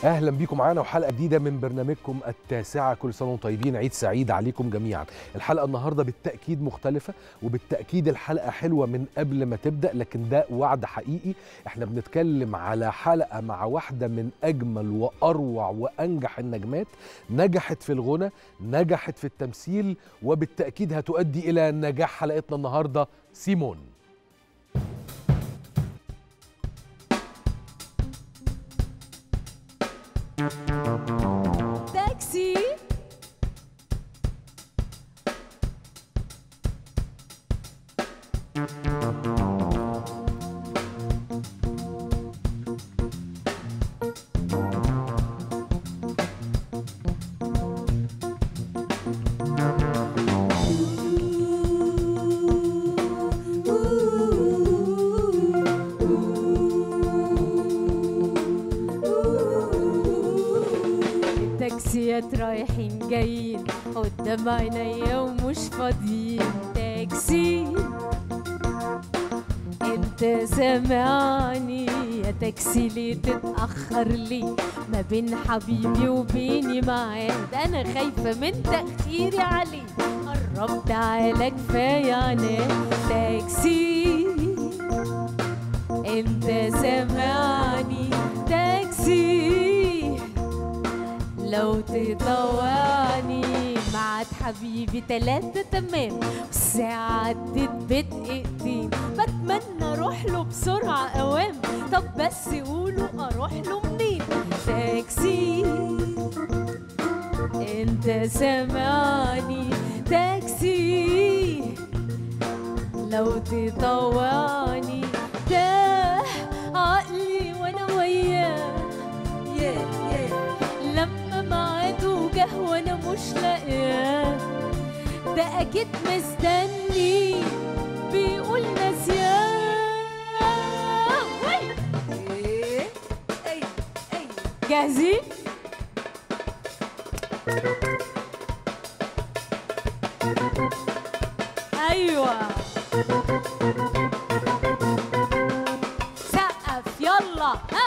اهلا بيكم معانا وحلقه جديده من برنامجكم التاسعه كل سنه وانتم طيبين عيد سعيد عليكم جميعا الحلقه النهارده بالتاكيد مختلفه وبالتاكيد الحلقه حلوه من قبل ما تبدا لكن ده وعد حقيقي احنا بنتكلم على حلقه مع واحده من اجمل واروع وانجح النجمات نجحت في الغنى نجحت في التمثيل وبالتاكيد هتؤدي الى نجاح حلقتنا النهارده سيمون تاكسي التاكسيات رايحين جايين قدام عينيا ومش فاضيين تاكسي انت سامعني يا تاكسي ليه تتأخر ليه ما بين حبيبي وبيني ميعاد انا خايفة من تأخيري عليه قرب تعالى كفاية عناد تاكسي انت سامعني تاكسي لو تطوعني معاد حبيبي تلاتة تمام والساعة عدت بدقيقتين بتمنى اروح له بسرعة اوام طب بس قولوا اروح له منين تاكسي انت سامعني تاكسي لو تطوعني ده عقلي وانا وياه yeah, yeah. لما ميعاده جه وانا مش لاقياه ده اكيد مستني بيقول نسيان جاهزين ايوه سقف يلا ها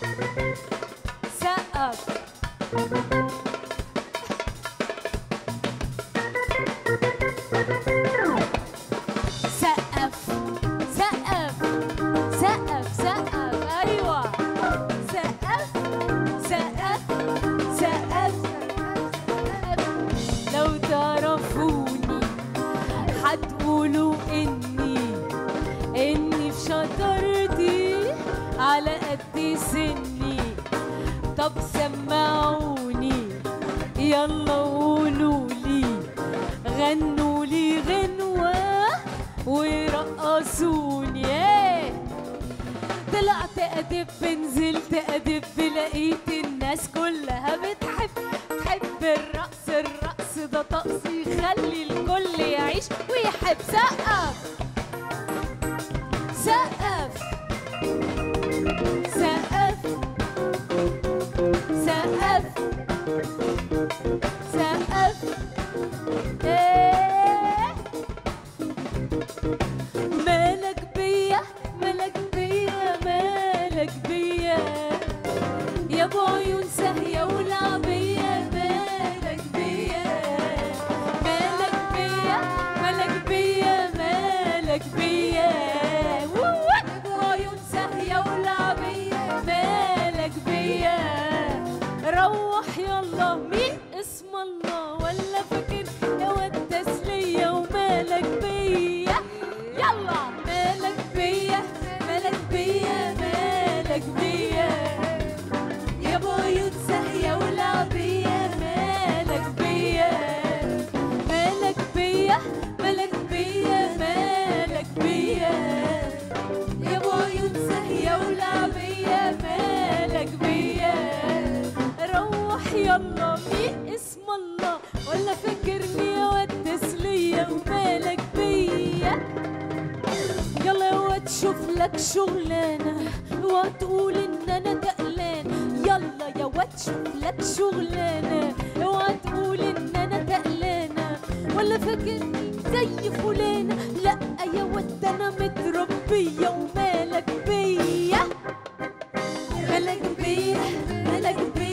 سقف سقف سقف سقف سقف ايوه سقف سقف سقف لو تعرفوني هتقولوا اني اني في شطارتي على قد سني طب سمعوني يلا قولوا لي غنوا لي غنوة ورقصوني إيه. طلعت أدب نزلت أدب لقيت الناس كلها بتحب تحب الرقص الرقص ده طقس يخلي الكل يعيش ويحب سقف سقف سقف سقف سقف إيه. مالك بيا مالك بيا مالك بيا يا ابو عيون ساهية ولعبية مالك بيا مالك بيا مالك بيا مالك بيا ووو. ابو عيون ساهية ولعبية مالك بيا روح يلا مين اسم الله ولا فاكر يا واد تسلية ومالك بيا يلا مالك بيا مالك بيا مالك بيا يا ابو عيون ساهية ولعبية مالك بيا مالك بيا مالك بيا مالك بيا يا ابو عيون ساهية ولعبية مالك بيا روح يلا مين اسم الله ولا فاكرني يا واد تسلية ومالك بيا يلا يا واد شوف لك شغلانة وتقول ان انا تقلان يلا يا واد شوف لك شغلانة اوعى تقول ان انا تقلانة ولا فاكرني زي فلانة لا يا واد انا متربية ومالك بيا مالك بيا مالك بيا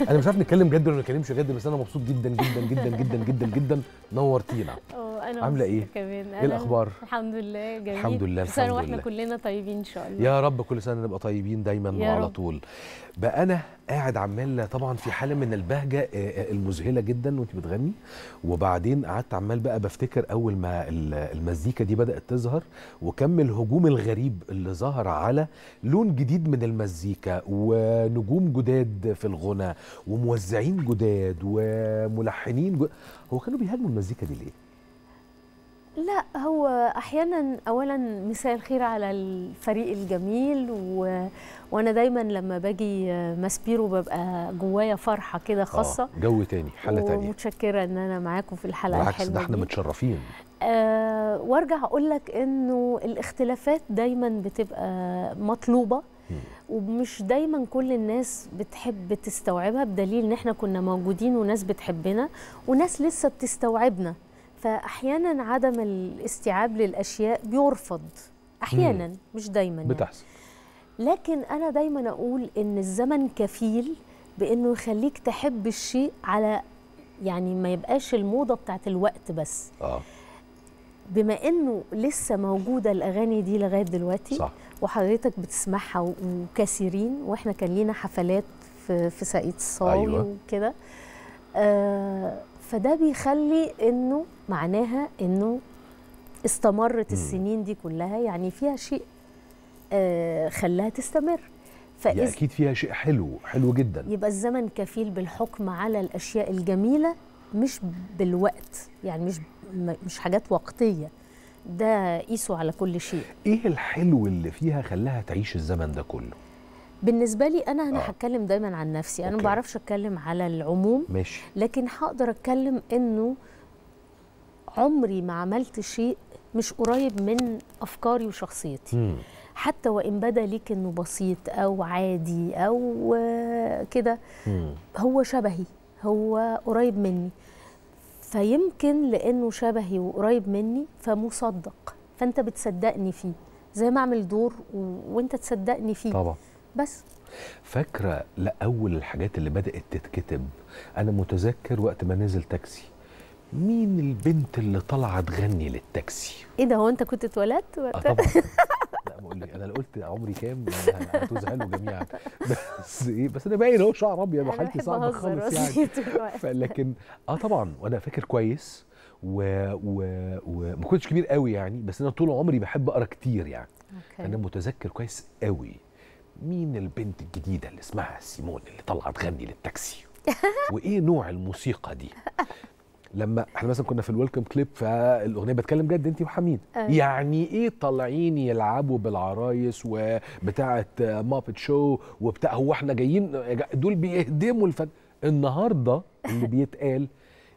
انا مش عارف نتكلم جد ولا ما نتكلمش جد بس انا مبسوط جدا جدا جدا جدا جدا جدا نورتينا اه انا عاملة مبسوطة إيه؟ كمان ايه الاخبار الحمد لله جميل الحمد لله، كل سنة الحمد واحنا لله. كلنا طيبين ان شاء الله يا رب كل سنه نبقى طيبين دايما يا وعلى رب. طول بقى انا قاعد عمال طبعا في حاله من البهجه آه، آه، المذهله جدا وانت بتغني وبعدين قعدت عمال بقى بفتكر اول ما ال- المزيكا دي بدات تظهر وكم الهجوم الغريب اللي ظهر على لون جديد من المزيكا ونجوم جداد في الغنى وموزعين جداد وملحنين جداد. هو كانوا بيهاجموا المزيكا دي ليه؟ لا هو احيانا اولا مساء الخير على الفريق الجميل و... وانا دايما لما باجي ماسبيرو ببقى جوايا فرحه كده خاصه آه، جو تاني حاله تانية ومتشكره ان انا معاكم في الحلقه بالعكس الحلوه ده احنا دي. متشرفين آه وارجع اقول لك انه الاختلافات دايما بتبقى مطلوبه مم. ومش دايما كل الناس بتحب تستوعبها بدليل ان احنا كنا موجودين وناس بتحبنا وناس لسه بتستوعبنا فاحيانا عدم الاستيعاب للاشياء بيرفض احيانا مش دايما يعني. بتحصل لكن انا دايما اقول ان الزمن كفيل بانه يخليك تحب الشيء على يعني ما يبقاش الموضه بتاعت الوقت بس اه بما انه لسه موجوده الاغاني دي لغايه دلوقتي صح وحضرتك بتسمعها و- وكثيرين واحنا كان لينا حفلات في في ساقية الصاوي أيوة. وكده آه فده بيخلي انه معناها انه استمرت مم. السنين دي كلها يعني فيها شيء آه خلاها تستمر هي فإذا اكيد فيها شيء حلو حلو جدا يبقى الزمن كفيل بالحكم على الاشياء الجميله مش بالوقت يعني مش م- مش حاجات وقتيه ده قيسوا على كل شيء ايه الحلو اللي فيها خلاها تعيش الزمن ده كله بالنسبه لي انا انا آه. هتكلم دايما عن نفسي انا ما أوكي. بعرفش اتكلم على العموم ماشي لكن هقدر اتكلم انه عمري ما عملت شيء مش قريب من افكاري وشخصيتي مم. حتى وان بدا ليك انه بسيط او عادي او آه، كده مم. هو شبهي هو قريب مني فيمكن لانه شبهي وقريب مني فمصدق فانت بتصدقني فيه زي ما اعمل دور و... وانت تصدقني فيه طبعا بس فاكره لاول الحاجات اللي بدات تتكتب انا متذكر وقت ما نزل تاكسي مين البنت اللي طالعه تغني للتاكسي ايه ده هو انت كنت اتولدت اه وقتها؟ طبعا لا بقول لك انا لو قلت عمري كام هتذهلوا جميعا بس ايه بس انا باين اهو شعر ابيض انا وحالتي بحب صعبه اهزر خالص يعني وأسيب طول الوقت. فلكن اه طبعا وانا فاكر كويس و... و... وما كنتش كبير قوي يعني بس انا طول عمري بحب اقرا كتير يعني انا أوكي. متذكر كويس قوي مين البنت الجديده اللي اسمها سيمون اللي طالعه تغني للتاكسي وايه نوع الموسيقى دي لما احنا مثلا كنا في الويلكم كليب فالاغنيه بتكلم جد انت وحميد أيوة. يعني ايه طالعين يلعبوا بالعرايس وبتاعه مابت شو وبتاع هو احنا جايين دول بيهدموا الفن النهارده اللي بيتقال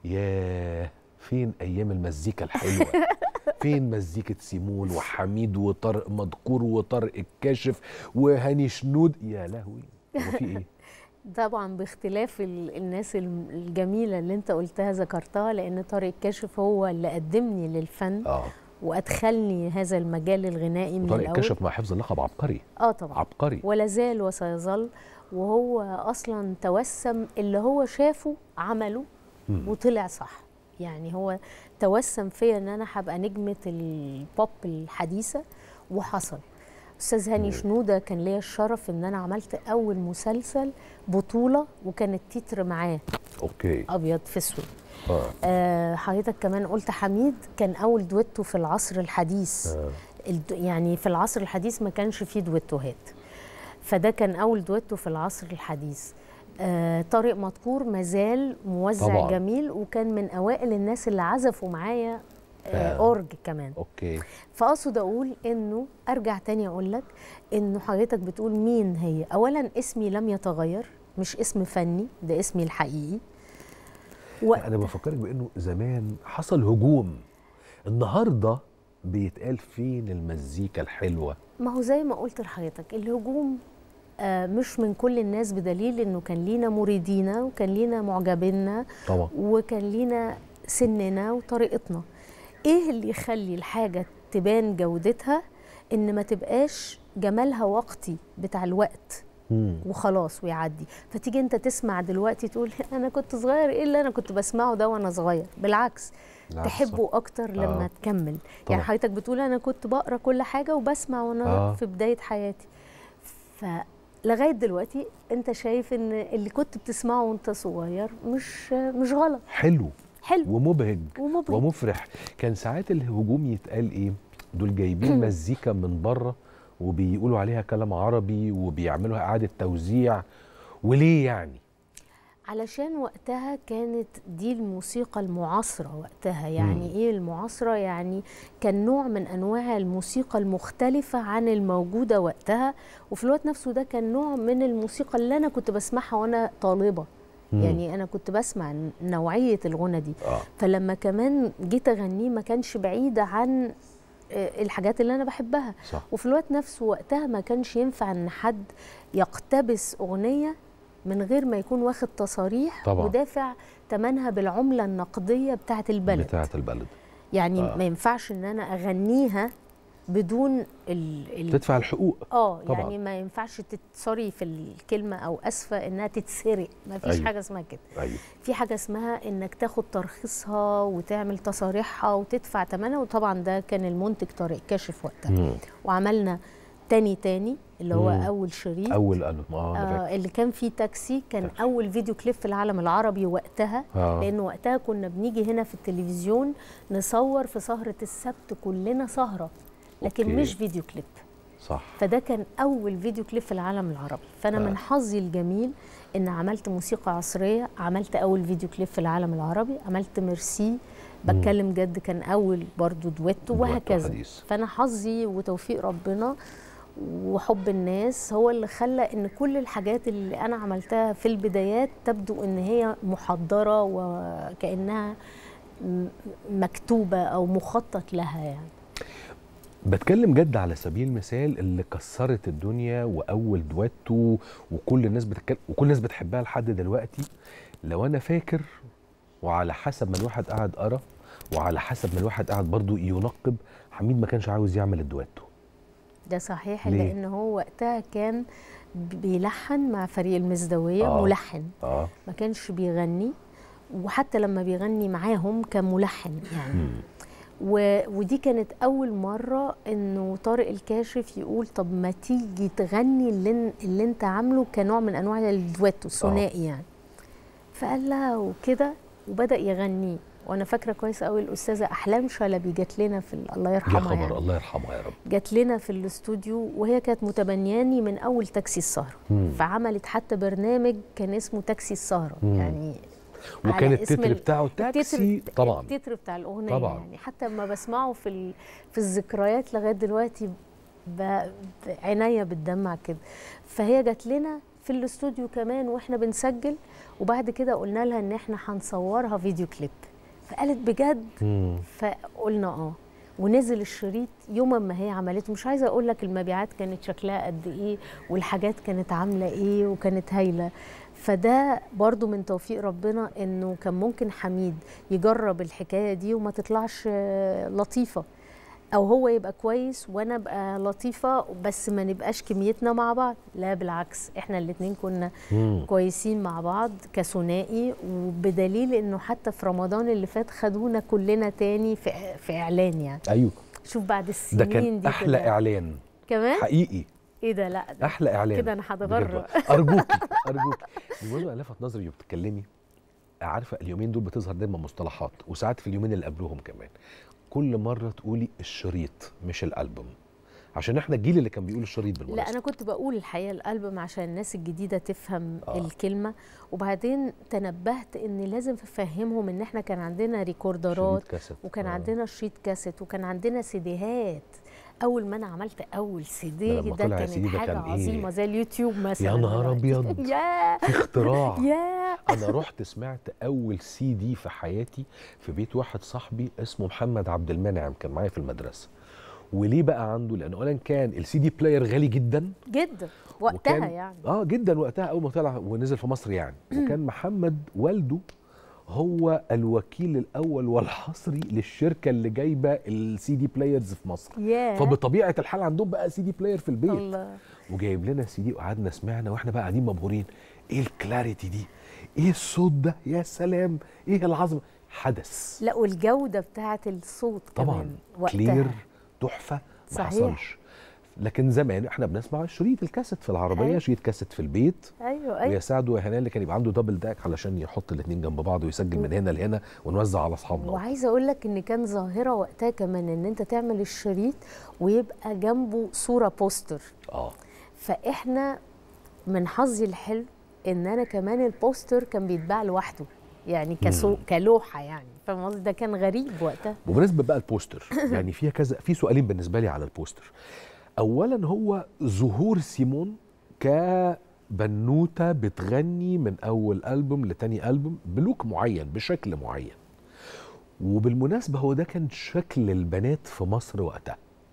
ياه فين ايام المزيكا الحلوه فين مزيكة سيمون وحميد وطارق مدكور وطارق الكاشف وهاني شنود يا لهوي هو في ايه طبعا باختلاف ال- الناس الم- الجميله اللي انت قلتها ذكرتها لان طارق الكاشف هو اللي قدمني للفن اه وادخلني هذا المجال الغنائي من وطارق الاول الكاشف مع حفظ اللقب عبقري اه طبعا عبقري ولا زال وسيظل وهو اصلا توسم اللي هو شافه عمله مم. وطلع صح يعني هو توسم فيا ان انا هبقى نجمه البوب الحديثه وحصل استاذ هاني مم. شنوده كان ليا الشرف ان انا عملت اول مسلسل بطوله وكان التتر معاه اوكي ابيض في اسود اه آه حضرتك كمان قلت حميد كان اول دويتو في العصر الحديث آه. الد- يعني في العصر الحديث ما كانش فيه دويتوهات فده كان اول دويتو في العصر الحديث آه طارق مدكور مازال موزع طبعاً. طبعا. جميل وكان من اوائل الناس اللي عزفوا معايا آه آه. اورج كمان اوكي فاقصد اقول انه ارجع تاني اقول لك انه حضرتك بتقول مين هي اولا اسمي لم يتغير مش اسم فني ده اسمي الحقيقي و... لا، انا بفكرك بانه زمان حصل هجوم النهارده بيتقال فين المزيكا الحلوه ما هو زي ما قلت لحضرتك الهجوم آه، مش من كل الناس بدليل انه كان لينا مريدينا وكان لينا معجبينا طبعا وكان لينا سننا وطريقتنا ايه اللي يخلي الحاجه تبان جودتها ان ما تبقاش جمالها وقتي بتاع الوقت مم. وخلاص ويعدي فتيجي انت تسمع دلوقتي تقول انا كنت صغير ايه اللي انا كنت بسمعه ده وانا صغير بالعكس بالعكس، تحبه اكتر لما آه. تكمل طبعا. يعني حضرتك بتقول انا كنت بقرا كل حاجه وبسمع وانا آه. في بدايه حياتي فلغايه دلوقتي انت شايف ان اللي كنت بتسمعه وانت صغير مش مش غلط حلو حلو ومبهج ومبهج ومفرح كان ساعات الهجوم يتقال ايه دول جايبين مزيكا من بره وبيقولوا عليها كلام عربي وبيعملوا اعاده توزيع وليه يعني علشان وقتها كانت دي الموسيقى المعاصرة وقتها يعني مم. ايه المعاصرة يعني كان نوع من انواع الموسيقى المختلفة عن الموجودة وقتها وفي الوقت نفسه ده كان نوع من الموسيقى اللي انا كنت بسمعها وانا طالبة مم. يعني انا كنت بسمع نوعية الغنى دي اه فلما كمان جيت اغنيه ما كانش بعيدة عن آه، الحاجات اللي انا بحبها صح وفي الوقت نفسه وقتها ما كانش ينفع ان حد يقتبس اغنيه من غير ما يكون واخد تصاريح طبعاً. ودافع ثمنها بالعمله النقديه بتاعه البلد بتاعه البلد يعني آه. ما ينفعش ان انا اغنيها بدون ال, ال تدفع الحقوق اه طبعاً. يعني ما ينفعش تتصري في الكلمه او اسفه انها تتسرق ما فيش أيوة. حاجه اسمها كده ايوه في حاجه اسمها انك تاخد ترخيصها وتعمل تصاريحها وتدفع ثمنها وطبعا ده كان المنتج طارق كاشف وقتها مم. وعملنا تاني تاني اللي هو مم. اول شريط اول قالوا اه انا فاكر آه اللي كان فيه تاكسي كان تاكسي. اول فيديو كليب في العالم العربي وقتها اه لان وقتها كنا بنيجي هنا في التلفزيون نصور في سهره السبت كلنا سهره لكن أوكي. مش فيديو كليب صح فده كان اول فيديو كليب في العالم العربي فانا آه. من حظي الجميل ان عملت موسيقى عصريه عملت اول فيديو كليب في العالم العربي عملت ميرسي بتكلم جد كان اول برضو دويتو دويتو وهكذا حديث. فانا حظي وتوفيق ربنا وحب الناس هو اللي خلى ان كل الحاجات اللي انا عملتها في البدايات تبدو ان هي محضره وكانها م- مكتوبه او مخطط لها يعني بتكلم جد على سبيل المثال اللي كسرت الدنيا واول دويتو وكل الناس بتتكلم وكل الناس بتحبها لحد دلوقتي لو انا فاكر وعلى حسب ما الواحد قاعد قرا وعلى حسب ما الواحد قاعد برضو ينقب حميد ما كانش عاوز يعمل الدويتو ده صحيح ليه؟ لان هو وقتها كان بيلحن مع فريق المزدويه آه. آه. ملحن اه ما كانش بيغني وحتى لما بيغني معاهم كان ملحن يعني مم. و... ودي كانت اول مره انه طارق الكاشف يقول طب ما تيجي تغني اللي, ان- اللي انت عامله كنوع من انواع الدويتو الثنائي يعني فقال لها وكده وبدا يغنيه وانا فاكره كويس قوي الاستاذه احلام شلبي جات لنا في ال- الله يا يرحمها خبر يعني. الله يرحمها يا رب جات لنا في الاستوديو وهي كانت متبنياني من اول تاكسي السهره مم. فعملت حتى برنامج كان اسمه تاكسي السهره مم. يعني وكان على اسم التتر ال- بتاعه تاكسي التتر طبعا التتر بتاع الاغنيه طبعاً. يعني حتى لما بسمعه في ال... في الذكريات لغايه دلوقتي ب... ب- عينيا بتدمع كده فهي جات لنا في الاستوديو كمان واحنا بنسجل وبعد كده قلنا لها ان احنا هنصورها فيديو كليب فقالت بجد مم. فقلنا اه ونزل الشريط يوم ما هي عملته مش عايزه اقول لك المبيعات كانت شكلها قد ايه والحاجات كانت عامله ايه وكانت هايله فده برضو من توفيق ربنا انه كان ممكن حميد يجرب الحكايه دي وما تطلعش آه، لطيفه او هو يبقى كويس وانا ابقى لطيفه بس ما نبقاش كميتنا مع بعض لا بالعكس احنا الاتنين كنا مم. كويسين مع بعض كثنائي وبدليل انه حتى في رمضان اللي فات خدونا كلنا تاني في في اعلان يعني ايوه شوف بعد ده السنين كان دي احلى كده. اعلان كمان حقيقي ايه ده لا ده احلى اعلان كده انا هتغرب بجد. ارجوكي ارجوكي بالمناسبه انا لفت نظري وهي بتتكلمي عارفه اليومين دول بتظهر دايما مصطلحات وساعات في اليومين اللي قبلهم كمان كل مره تقولي الشريط مش الالبوم عشان احنا الجيل اللي كان بيقول الشريط لا بالمناسبه انا كنت بقول الحقيقه الالبوم عشان الناس الجديده تفهم آه. آه. الكلمه وبعدين تنبهت ان لازم افهمهم ان احنا كان عندنا ريكوردرات شريط كاسيت وكان آه. عندنا شريط كاسيت وكان عندنا سيديهات اول ما انا عملت اول سيدي لما ده طلع كانت السي دي ده حاجه كان إيه؟ عظيمه زي اليوتيوب مثلا يا نهار دلوقتي. أبيض. يا في اختراع يا انا رحت سمعت اول سي دي في حياتي في بيت واحد صاحبي اسمه محمد عبد المنعم كان معايا في المدرسه وليه بقى عنده لان اولا كان السي دي بلاير غالي جدا جدا وقتها وكان- يعني اه جدا وقتها اول ما طلع ونزل في مصر يعني وكان محمد والده هو الوكيل الاول والحصري للشركه اللي جايبه السي دي بلايرز في مصر ياه فبطبيعه الحال عندهم بقى سي دي بلاير في البيت الله وجايب لنا سي دي وقعدنا سمعنا واحنا بقى قاعدين مبهورين ايه الكلاريتي دي ايه الصوت ده يا سلام ايه العظمه حدث لا والجوده بتاعه الصوت طبعا كمان وقتها. كلير تحفه ما صحيح. حصلش لكن زمان احنا بنسمع شريط الكاسيت في العربيه أيوة. شريط كاسيت في البيت ايوه ويا ايوه سعد ويا هنال اللي كان يبقى عنده دبل داك علشان يحط الاثنين جنب بعض ويسجل من هنا لهنا ونوزع على اصحابنا وعايزه اقول لك ان كان ظاهره وقتها كمان ان انت تعمل الشريط ويبقى جنبه صوره بوستر اه فاحنا من حظي الحلو ان انا كمان البوستر كان بيتباع لوحده يعني كسو كلوحه يعني فاهم قصدي ده كان غريب وقتها بمناسبه بقى البوستر يعني فيها كذا في سؤالين بالنسبه لي على البوستر اولا هو ظهور سيمون كبنوته بتغني من اول البوم لتاني البوم بلوك معين بشكل معين وبالمناسبه هو ده كان شكل البنات في مصر وقتها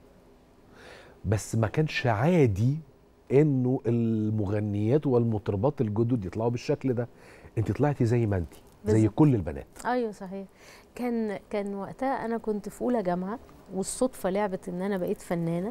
بس ما كانش عادي انه المغنيات والمطربات الجدد يطلعوا بالشكل ده انت طلعتي زي ما انت زي بالظبط. كل البنات ايوه صحيح كان كان وقتها انا كنت في اولى جامعه والصدفه لعبت ان انا بقيت فنانه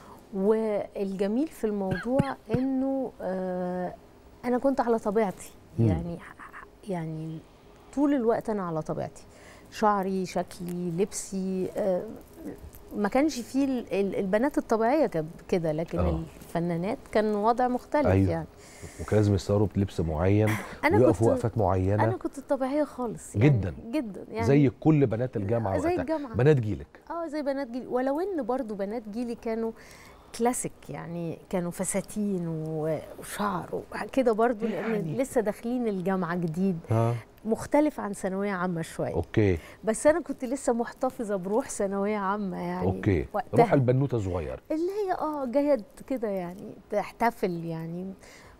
والجميل في الموضوع انه آه انا كنت على طبيعتي مم. يعني يعني طول الوقت انا على طبيعتي شعري شكلي لبسي آه ما كانش فيه ال- ال- البنات الطبيعيه كب- كده لكن آه. الفنانات كان وضع مختلف أيوة. يعني وكان لازم يصوروا بلبس معين انا ويقفوا كنت وقفات معينه انا كنت طبيعيه خالص يعني جدا. جدا يعني زي كل بنات الجامعه زي وقتها الجامعة. بنات جيلك اه زي بنات جيلي ولو ان برضو بنات جيلي كانوا كلاسيك يعني كانوا فساتين و- وشعر وكده برضو لان يعني. لسه داخلين الجامعه جديد ها مختلف عن ثانويه عامه شويه اوكي بس انا كنت لسه محتفظه بروح ثانويه عامه يعني اوكي وقتها روح البنوته الصغيره اللي هي اه جايه كده يعني تحتفل يعني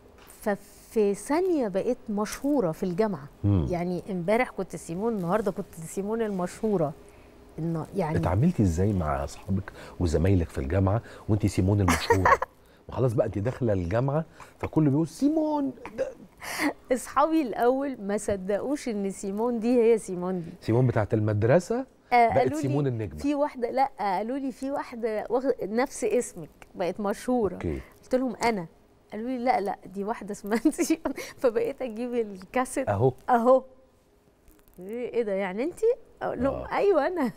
ففي ثانيه بقيت مشهوره في الجامعه مم. يعني امبارح كنت سيمون النهارده كنت سيمون المشهوره إنه يعني اتعاملتي ازاي مع اصحابك وزمايلك في الجامعه وانت سيمون المشهوره وخلاص بقى انت داخله الجامعه فكله بيقول سيمون ده اصحابي الاول ما صدقوش ان سيمون دي هي سيمون دي سيمون بتاعت المدرسه آه بقت قالوا لي سيمون النجمه في واحده لا قالوا لي في واحده واخد نفس اسمك بقت مشهوره اوكي قلت لهم انا قالوا لي لا لا دي واحده اسمها سيمون فبقيت اجيب الكاسيت اهو اهو ايه إيه ده يعني انت اقول لهم آه. ايوه انا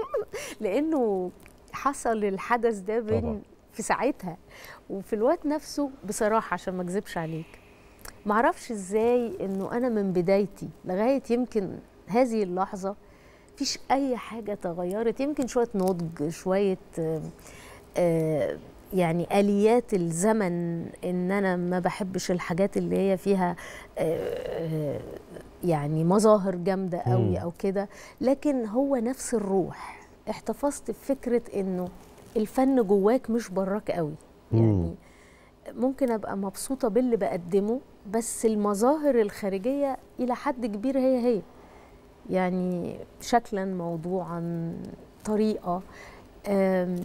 لانه حصل الحدث ده طبعاً. بين في ساعتها وفي الوقت نفسه بصراحه عشان ما اكذبش عليك معرفش ازاي انه انا من بدايتي لغايه يمكن هذه اللحظه مفيش اي حاجه تغيرت يمكن شويه نضج شويه آه، آه، يعني اليات الزمن ان انا ما بحبش الحاجات اللي هي فيها آه، آه، يعني مظاهر جامده مم. قوي او كده لكن هو نفس الروح احتفظت بفكره انه الفن جواك مش براك قوي مم. يعني ممكن ابقى مبسوطه باللي بقدمه بس المظاهر الخارجيه الى حد كبير هي هي يعني شكلا موضوعا طريقه أم،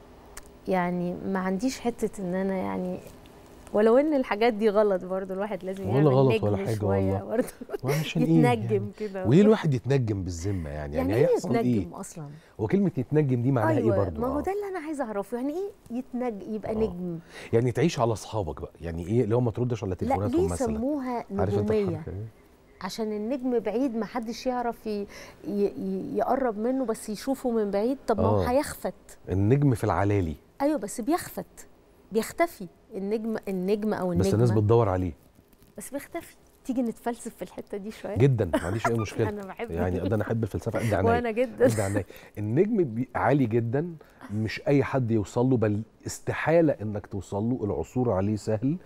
يعني ما عنديش حته ان انا يعني ولو ان الحاجات دي غلط برضو الواحد لازم ولا يعمل غلط نجم ولا حاجة شويه والله. برضو وعشان ايه يعني؟ يتنجم كده وليه الواحد يتنجم بالذمه يعني يعني يعني ايه هيحصل ايه يتنجم اصلا هو كلمه يتنجم دي معناها ايوه ايه برضو ما هو آه. ده اللي انا عايزه اعرفه يعني ايه يتنج يبقى آه. نجم يعني تعيش على اصحابك بقى يعني ايه اللي هو ما تردش على لا تليفوناتهم ليه مثلا سموها عارف انت نجوميه الحركه دي؟ عشان النجم بعيد ما حدش يعرف ي... ي... ي- يقرب منه بس يشوفه من بعيد طب ما هو آه. هيخفت النجم في العلالي ايوه بس بيخفت بيختفي النجم النجم او النجمه بس الناس بتدور عليه بس بيختفي تيجي نتفلسف في الحته دي شويه جدا ما عنديش اي مشكله انا بحب يعني ده انا احب الفلسفه قد عينيا وانا جدا قد عينيا النجم بي- عالي جدا مش اي حد يوصل له بل استحاله انك توصل له العثور عليه سهل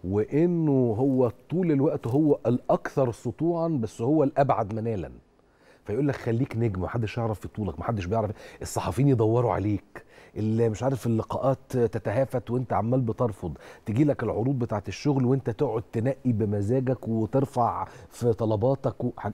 وانه هو طول الوقت هو الاكثر سطوعا بس هو الابعد منالا فيقول لك خليك نجم محدش يعرف يطولك محدش بيعرف الصحفيين يدوروا عليك اللي مش عارف اللقاءات تتهافت وانت عمال بترفض تجي لك العروض بتاعت الشغل وانت تقعد تنقي بمزاجك وترفع في طلباتك وحاج...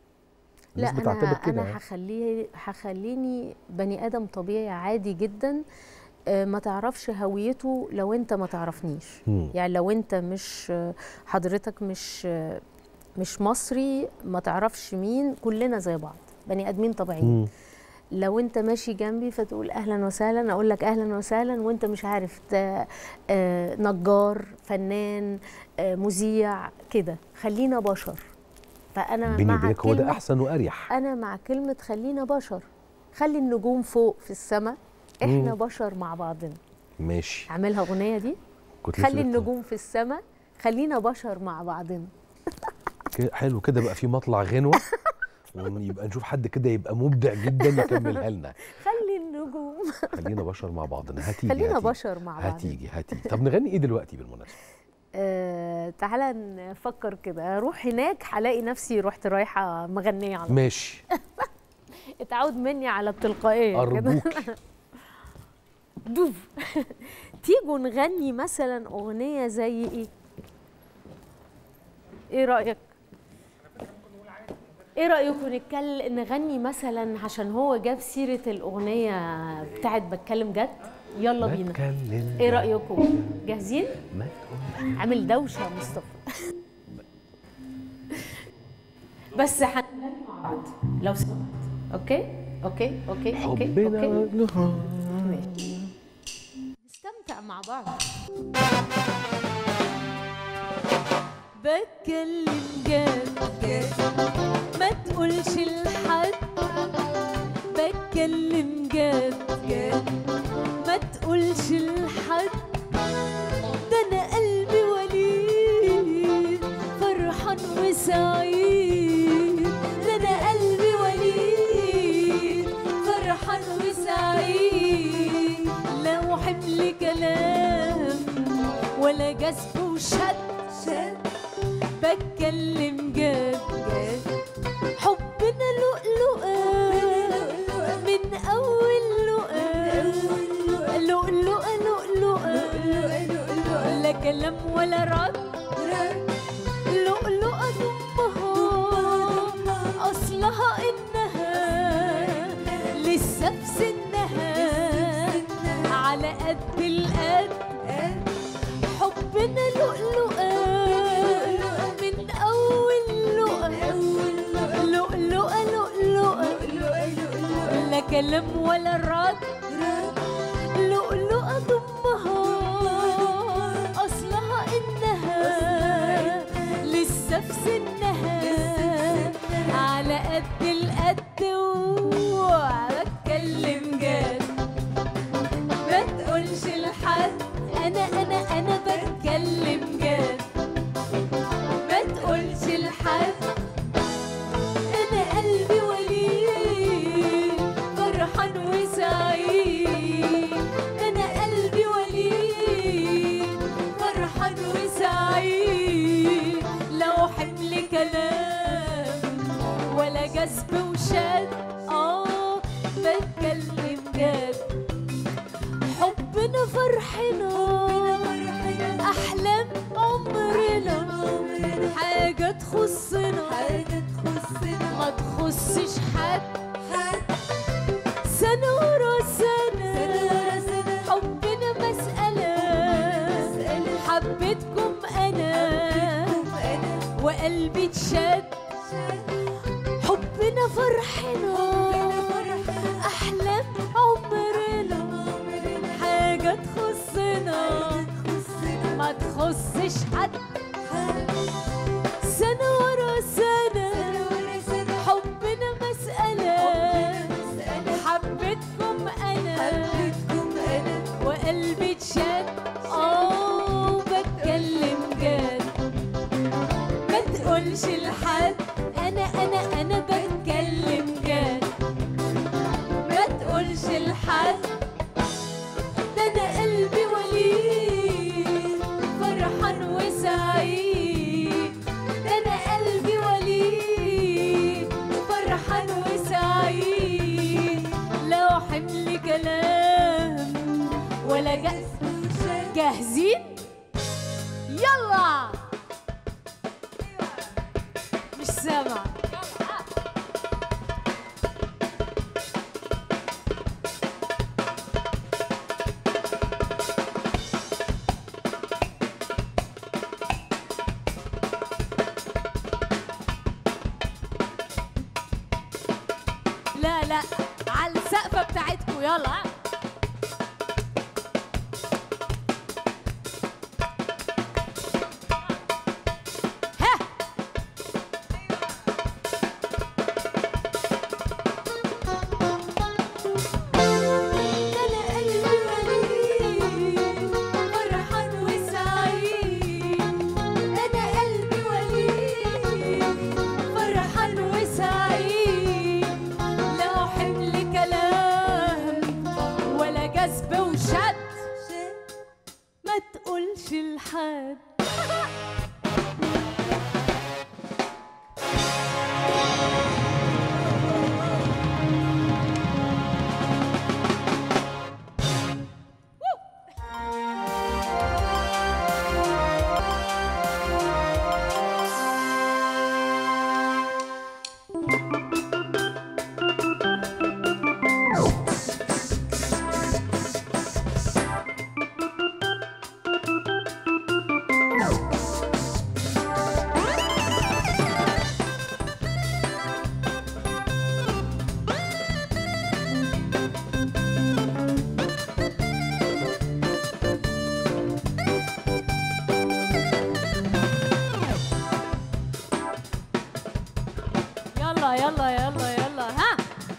لا الناس بتعتبر انا كده انا يعني. هخليه هخليني بني ادم طبيعي عادي جدا آه، ما تعرفش هويته لو انت ما تعرفنيش مم. يعني لو انت مش حضرتك مش مش مصري ما تعرفش مين كلنا زي بعض بني ادمين طبيعيين مم. لو انت ماشي جنبي فتقول اهلا وسهلا اقول لك اهلا وسهلا وانت مش عارف ت- آه، نجار فنان آه، مذيع كده خلينا بشر فانا بيني مع وبينك هو ده كلمة احسن واريح انا مع كلمه خلينا بشر خلي النجوم فوق في السماء احنا مم. بشر مع بعضنا ماشي اعملها اغنيه دي كنت لسه خلي بت- النجوم في السماء خلينا بشر مع بعضنا ك- حلو كده بقى في مطلع غنوه ويبقى نشوف حد كده يبقى مبدع جدا يكملها لنا خلي النجوم خلينا بشر مع بعضنا هتيجي خلينا هتيجي. بشر مع بعضنا هتيجي هتيجي طب نغني ايه دلوقتي بالمناسبه آه تعالى نفكر كده اروح هناك هلاقي نفسي رحت رايحه مغنيه على ماشي اتعود مني على التلقائيه كده ارجوك دوف تيجوا نغني مثلا اغنيه زي ايه ايه رايك ايه رايكم نتكلم نغني مثلا عشان هو جاب سيره الاغنيه بتاعت بتكلم جد يلا ما بينا تكلم ايه رايكم جاهزين ما تقول عامل دوشه يا مصطفى بس هنغني مع بعض لو سمحت اوكي اوكي اوكي اوكي حبنا اوكي نهار ماشي. نستمتع مع بعض بتكلم جد ما تقولش لحد بتكلم جد ما تقولش لحد ده انا قلبي وليد فرحان وسعيد ده انا قلبي وليد فرحان وسعيد لو حمل كلام ولا جذب وشد شد بتكلم جد جد حبنا لؤلؤة من أول لؤة لؤلؤة لؤلؤة لا كلام ولا رد لؤلؤة ضمها أصلها إنها لسه في سنها على قد القد حبنا لؤلؤة من أول لؤة لؤلؤة لؤلؤة لا كلام ولا رد لؤلؤة ضمها أصلها إنها لسه في سنها على قد القد وبتكلم جد ما تقولش لحد انا انا انا بتكلم جد ما تقولش لحد انا قلبي وليد فرحان وسعيد انا قلبي وليد فرحان وسعيد لو حمل كلام ولا جذب وشد اه بتكلم جد حبنا فرحنا احلام عمرنا حاجه تخصنا ما تخصش حد سنه ورا سنه حبنا مساله حبيتكم انا وقلبي اتشد حبنا فرحنا احلام عمرنا حاجه تخصنا ما تخصش حد سنه ورا سنه حبنا مساله حبيتكم انا وقلبي اتشد اه بتكلم جد ما تقولش لحد انا انا انا بتكلم جد ما تقولش لحد ده انا قلبي وليد فرحان وسعيد ده انا قلبي وليد فرحان وسعيد لو حمل كلام ولا جأس جاهزين يلا مش سامع حلو يلا ها. ها أنا قلبي وليد فرحان وسعيد أنا قلبي وليد فرحان وسعيد لا حمل كلام ولا جذب وشد ما تقولش لحد يلا يلا يلا يلا ها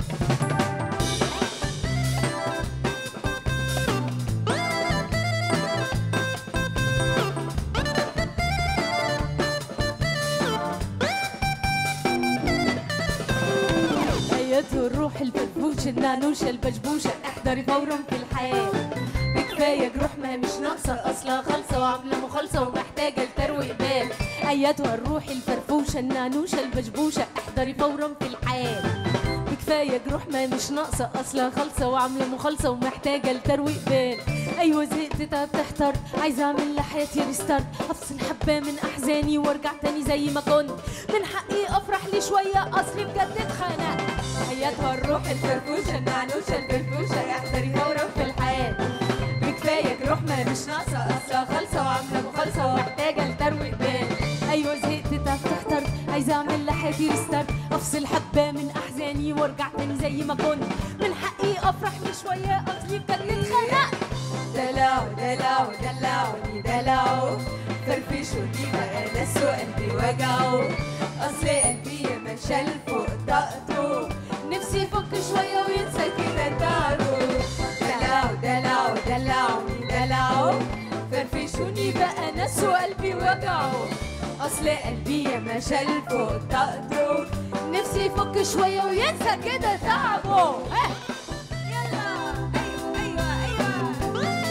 ايتها الروح الفرفوشة النانوشة البشبوشة احضري فورا في الحياة بكفاية جروح ما مش ناقصة اصلها خالصة وعاملة مخالصة ومحتاجة لترويق بال ايتها الروح الفرفوشة النانوشة البشبوشة احضري فورا في الحياة بكفاية جروح ما مش ناقصة اصلها خالصة وعاملة مخالصة ومحتاجة لترويق بال ايوه زهقت تعبت احترت عايزة اعمل لحياتي ريستارت افصل حبة من احزاني وارجع تاني زي ما كنت من حقي افرح لي شوية اصلي بجد اتخنقت ايتها الروح الفرفوشة النعنوشة البرفوشة احضري فورا في الحياة بكفاية جروح ما مش ناقصة اصلها خالصة وعاملة مخالصة ومحتاجة لترويق بال ايوه زهقت تعبت احترت عايزة اعمل لحياتي ريستارت افصل حبة من احزاني وارجع تاني زي ما كنت من حقي افرح لي شوية اصلي بجد اتخنقت دلعوا دلعوا دلعوني دلعوا فرفشوني بقى ناس وقلبي وجعوا اصل قلبي ياما شال فوق طاقته نفسي يفك شوية وينسى كده تعبوا دلعوا دلعوا دلعوني دلعوا فرفشوني بقى ناس وقلبي وجعوا اصل قلبي ياما شال فوق طاقته نفسي يفك شوية وينسى كده تعبه ها يلا ايوه ايوه ايوه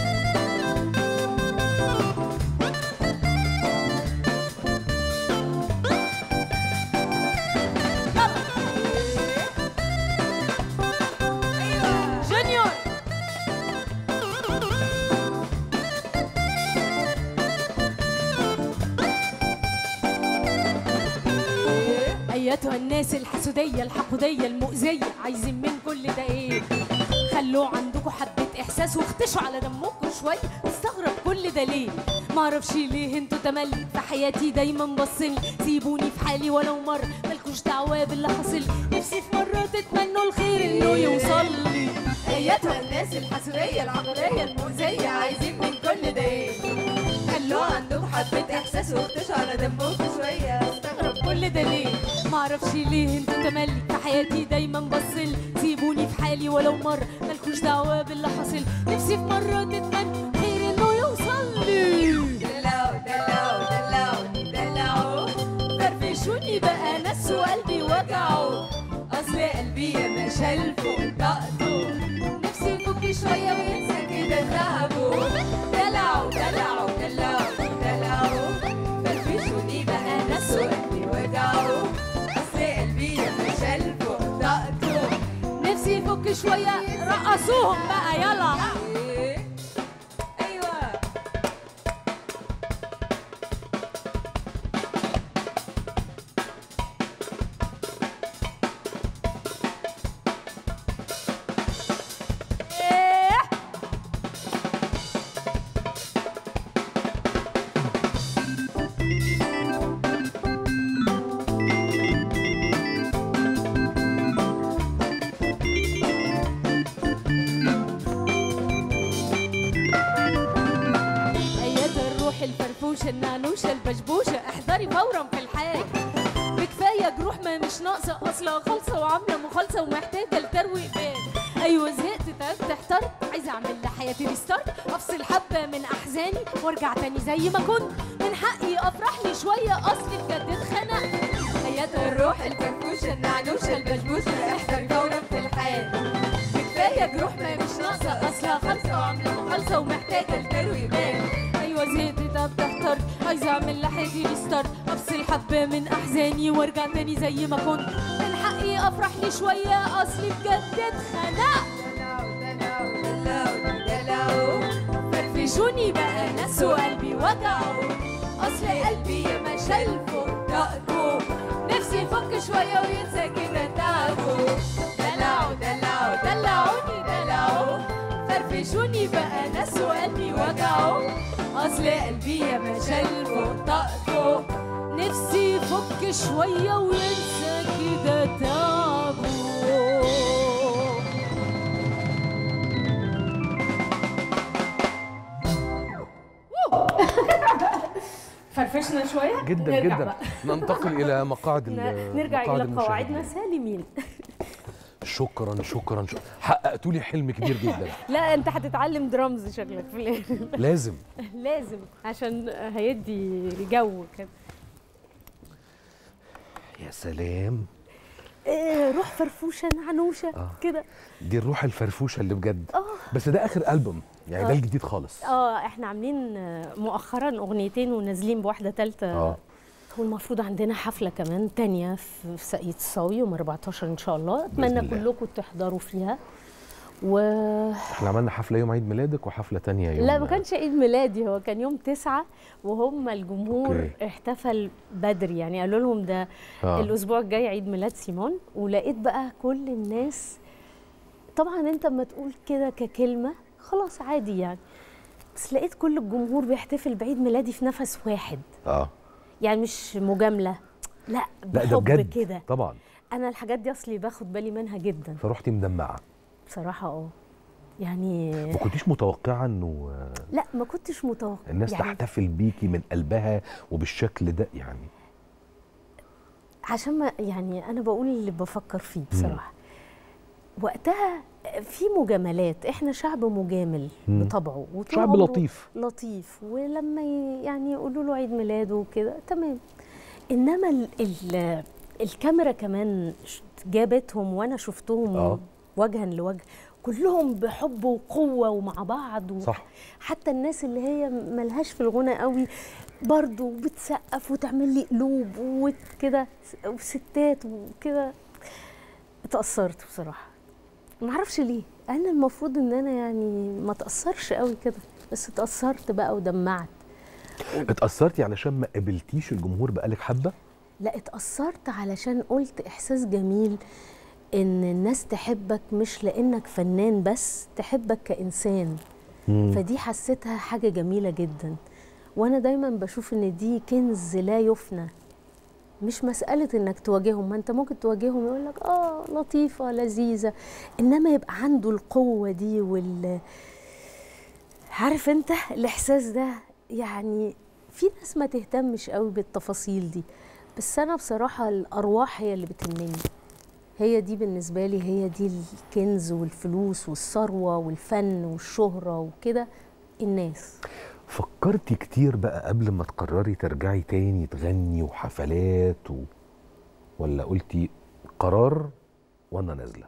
ايوه جونيور ايتها الناس الحسودية الحقودية المؤذية عايزين من كل ده ايه خلوا عندكم حبة احساس واختشوا على دمكم شوية استغرب كل ده ليه معرفش ليه انتوا تملي في حياتي دايما باصين سيبوني في حالي ولو مرة مالكوش دعوة باللي حاصل نفسي في مرة تتمنوا الخير انه يوصل لي ايتها الناس الحسودية العقلية المؤذية عايزين من كل ده ايه؟ خلوا عندكم حبة احساس واختشوا على دمكم شوية استغرب كل ده ليه معرفش ليه انتوا تملي في حياتي دايما بصل سيبوني في حالي ولو مرة مالكوش دعوة باللي حاصل نفسي في مرة تتمنى خير انه يوصل لي دلعوا دلعوا دلعوني دلعوا فرفشوني بقى ناس وقلبي وجعوا اصل قلبي ياما شال فوق طاقته نفسي يفك شوية وينسى كده تعبه دلعوا دلعوا دلعوا دلعوا فرفشوني بقى ناس وقلبي وجعوا اصل قلبي ياما شال فوق طاقته نفسي يفك شوية رقصوهم بقى يلا إيه؟ ايوه إيه. الفرفوشة النعنوشة البشبوشة احضري فورا في الحال بكفاية جروح ما مش ناقصة أصلها خالصة وعاملة مخالصة ومحتاجة لتروي بال أيوة زهقت تعبت احترت عايزة أعمل لحياتي ريستارت أفصل حبة من أحزاني وأرجع تاني زي ما كنت من حقي أفرح لي شوية أصلي بجد اتخنقت حياة الروح الفرفوشة النعنوشة البشبوشة احضر فورا في الحال كفاية جروح ما مش ناقصة أصلها خالصة وعاملة مخالصة ومحتاجة تروي بال ايوه زهقت تعبت احترت عايزه اعمل لحياتي ريستارت افصل حبه من احزاني وارجع تاني زي ما كنت من حقي افرح لي شويه اصلي بجد اتخنقت دلعوا دلعوا دلعوا فرفشوني بقى ناس وقلبي وجعوا اصل قلبي يا ما شلفه طاقته نفسي يفك شويه وينسى كده تعبه دلعوا دلعوا دلعوني دلعوا فرفشوني بقى ناس وقلبي وجعوا اصل قلبي يا ما شلفه طاقته نفسي يفك شويه وينسى كده تعبه فرفشنا شويه جدا نرجع جدا بقى. ننتقل الى مقاعد ال- نرجع مقاعد الى قواعدنا المشاهدين. سالمين شكرا شكرا شكرا حققتوا لي حلم كبير جدا لا انت هتتعلم درامز شكلك في الاخر لازم لازم عشان هيدي جو كده يا سلام إيه روح فرفوشه نعنوشه آه. كده دي الروح الفرفوشه اللي بجد اه بس ده اخر البوم يعني ده آه. الجديد خالص اه احنا عاملين آه، مؤخرا اغنيتين ونازلين بواحده ثالثه اه والمفروض عندنا حفله كمان تانية في في ساقية الصاوي يوم 14 ان شاء الله اتمنى الله. كلكم تحضروا فيها و احنا عملنا حفله يوم عيد ميلادك وحفله تانية يوم لا ما كانش عيد ميلادي هو كان يوم تسعة وهم الجمهور أوكي. احتفل بدري يعني قالوا لهم ده آه. الاسبوع الجاي عيد ميلاد سيمون ولقيت بقى كل الناس طبعا انت اما تقول كده ككلمه خلاص عادي يعني بس لقيت كل الجمهور بيحتفل بعيد ميلادي في نفس واحد اه يعني مش مجامله لا لا ده بحب بجد كده طبعا انا الحاجات دي اصلي باخد بالي منها جدا فروحتي مدمعه بصراحه اه يعني ما كنتيش متوقعه انه لا ما كنتش متوقع الناس يعني تحتفل بيكي من قلبها وبالشكل ده يعني عشان ما يعني انا بقول اللي بفكر فيه بصراحه وقتها في مجاملات احنا شعب مجامل مم. بطبعه وطول شعب عمره لطيف لطيف ولما ي- يعني يقولوا له عيد ميلاده وكده تمام انما ال ال الكاميرا كمان ش- جابتهم وانا شفتهم آه. وجها لوجه كلهم بحب وقوه ومع بعض و- صح حتى الناس اللي هي ملهاش في الغنى قوي برضو بتسقف وتعمل لي قلوب وكده وستات وكده اتأثرت بصراحة ما اعرفش ليه انا المفروض ان انا يعني ما اتأثرش قوي كده بس اتأثرت بقى ودمعت اتأثرتي علشان ما قابلتيش الجمهور بقالك حبة؟ لا اتأثرت علشان قلت احساس جميل ان الناس تحبك مش لانك فنان بس تحبك كإنسان فدي حسيتها حاجة جميلة جدا وأنا دايما بشوف إن دي كنز لا يفنى مش مسألة إنك تواجههم ما أنت ممكن تواجههم يقول لك آه لطيفة لذيذة إنما يبقى عنده القوة دي وال عارف أنت الإحساس ده يعني في ناس ما تهتمش قوي بالتفاصيل دي بس أنا بصراحة الأرواح هي اللي بتهمني هي دي بالنسبة لي هي دي الكنز والفلوس والثروة والفن والشهرة وكده الناس فكرتي كتير بقى قبل ما تقرري ترجعي تاني تغني وحفلات و... ولا قلتي قرار وانا نازله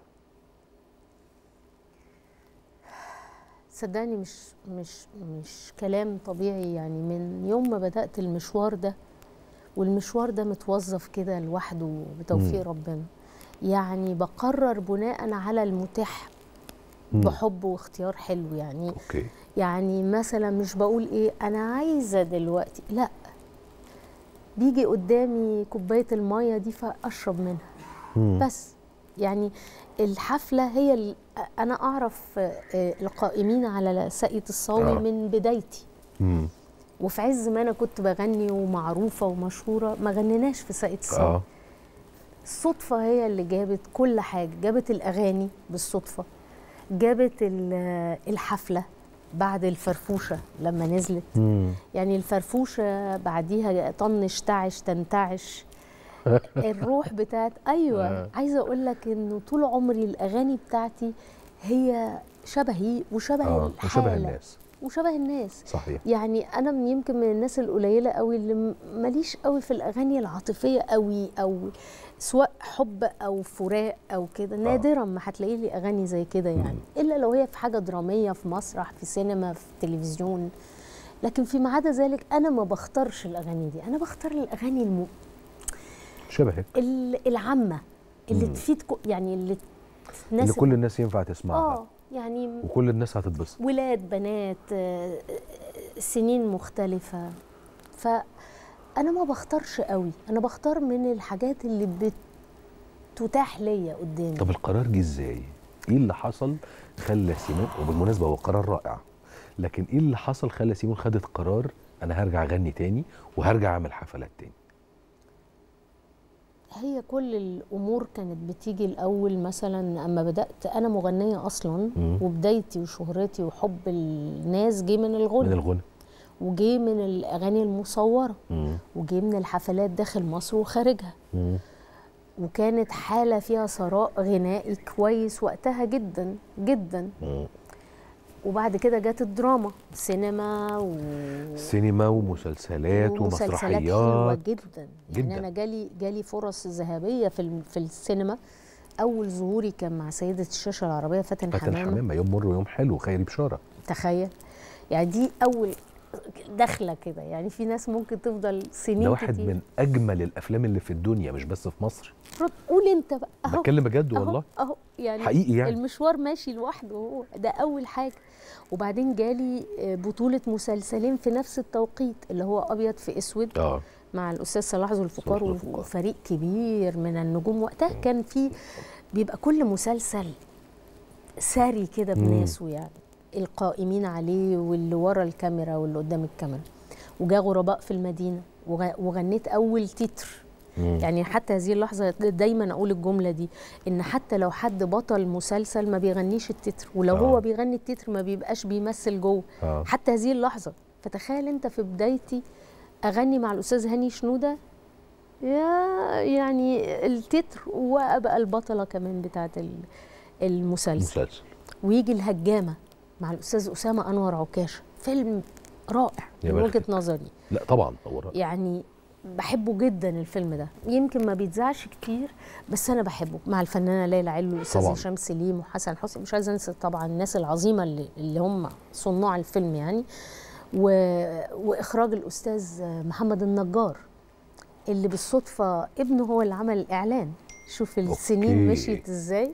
صدقني مش مش مش كلام طبيعي يعني من يوم ما بدأت المشوار ده والمشوار ده متوظف كده لوحده بتوفيق ربنا يعني بقرر بناء على المتاح مم. بحب واختيار حلو يعني اوكي يعني مثلا مش بقول ايه انا عايزه دلوقتي لا بيجي قدامي كوبايه الميه دي فاشرب منها مم. بس يعني الحفله هي ال- انا اعرف آه، القائمين على ساقية الصاوي آه. من بدايتي مم. وفي عز ما انا كنت بغني ومعروفه ومشهوره ما غنيناش في ساقية الصاوي اه الصدفة هي اللي جابت كل حاجة جابت الأغاني بالصدفة جابت ال- الحفلة بعد الفرفوشه لما نزلت مم. يعني الفرفوشه بعديها طنش تعش تنتعش الروح بتاعت ايوه آه. عايزه اقول لك انه طول عمري الاغاني بتاعتي هي شبهي وشبه اه الحاله وشبه الناس وشبه الناس صحيح يعني انا من يمكن من الناس القليله قوي اللي م- ماليش قوي في الاغاني العاطفيه قوي او سواء حب او فراق او كده نادرا ما هتلاقي لي اغاني زي كده يعني الا لو هي في حاجه دراميه في مسرح في سينما في تلفزيون لكن فيما عدا ذلك انا ما بختارش الاغاني دي انا بختار الاغاني الم... شبهك ال- العامه اللي مم. تفيد كو- يعني اللي اللي تناسب كل الناس ينفع تسمعها اه يعني وكل الناس هتتبسط ولاد بنات آه، آه، سنين مختلفة فأنا ما بختارش قوي أنا بختار من الحاجات اللي بتتاح ليا قدامي طب القرار جه ازاي؟ ايه اللي حصل خلى سيمون وبالمناسبه هو قرار رائع لكن ايه اللي حصل خلى سيمون خدت قرار انا هرجع اغني تاني وهرجع اعمل حفلات تاني هي كل الأمور كانت بتيجي الأول مثلا أما بدأت أنا مغنية أصلا مم. وبدايتي وشهرتي وحب الناس جه من الغنى من الغنى وجه من الأغاني المصورة مم. وجه من الحفلات داخل مصر وخارجها مم. وكانت حالة فيها ثراء غنائي كويس وقتها جدا جدا مم. وبعد كده جت الدراما سينما و... سينما ومسلسلات ومسلسلات حلوة ومسرحيات جدا جداً. يعني انا جالي جالي فرص ذهبيه في الم- في السينما اول ظهوري كان مع سيده الشاشه العربيه فاتن فاتن حمامه حمامه يوم مر ويوم حلو خيري بشاره تخيل يعني دي اول دخله كده يعني في ناس ممكن تفضل سنين ده واحد كتير. من اجمل الافلام اللي في الدنيا مش بس في مصر رد قول انت بقى اهو بتكلم بجد أهو، والله اهو يعني حقيقي يعني المشوار ماشي لوحده هو ده اول حاجه وبعدين جالي آه، بطوله مسلسلين في نفس التوقيت اللي هو ابيض في اسود اه مع الاستاذ صلاح ذو الفقار صلاح ذو الفقار. وفريق كبير من النجوم وقتها كان في بيبقى كل مسلسل ساري كده مم. بناسه يعني القائمين عليه واللي ورا الكاميرا واللي قدام الكاميرا وجاء غرباء في المدينه وغ- وغنيت اول تتر مم. يعني حتى هذه اللحظه دايما اقول الجمله دي ان حتى لو حد بطل مسلسل ما بيغنيش التتر ولو آه. هو بيغني التتر ما بيبقاش بيمثل جوه اه حتى هذه اللحظه فتخيل انت في بدايتي اغني مع الاستاذ هاني شنوده يا يعني التتر وابقى البطله كمان بتاعت ال- المسلسل مسلسل ويجي الهجامه مع الاستاذ اسامه انور عكاشه فيلم رائع يا من وجهه بختك. نظري لا طبعا هو رائع. يعني بحبه جدا الفيلم ده يمكن ما بيتذاعش كتير بس انا بحبه مع الفنانه ليلى علو والاستاذ طبعاً. هشام سليم وحسن حسني مش عايزه انسى طبعا الناس العظيمه اللي, اللي هم صناع الفيلم يعني و... واخراج الاستاذ محمد النجار اللي بالصدفه ابنه هو اللي عمل الاعلان شوف السنين أوكي. مشيت ازاي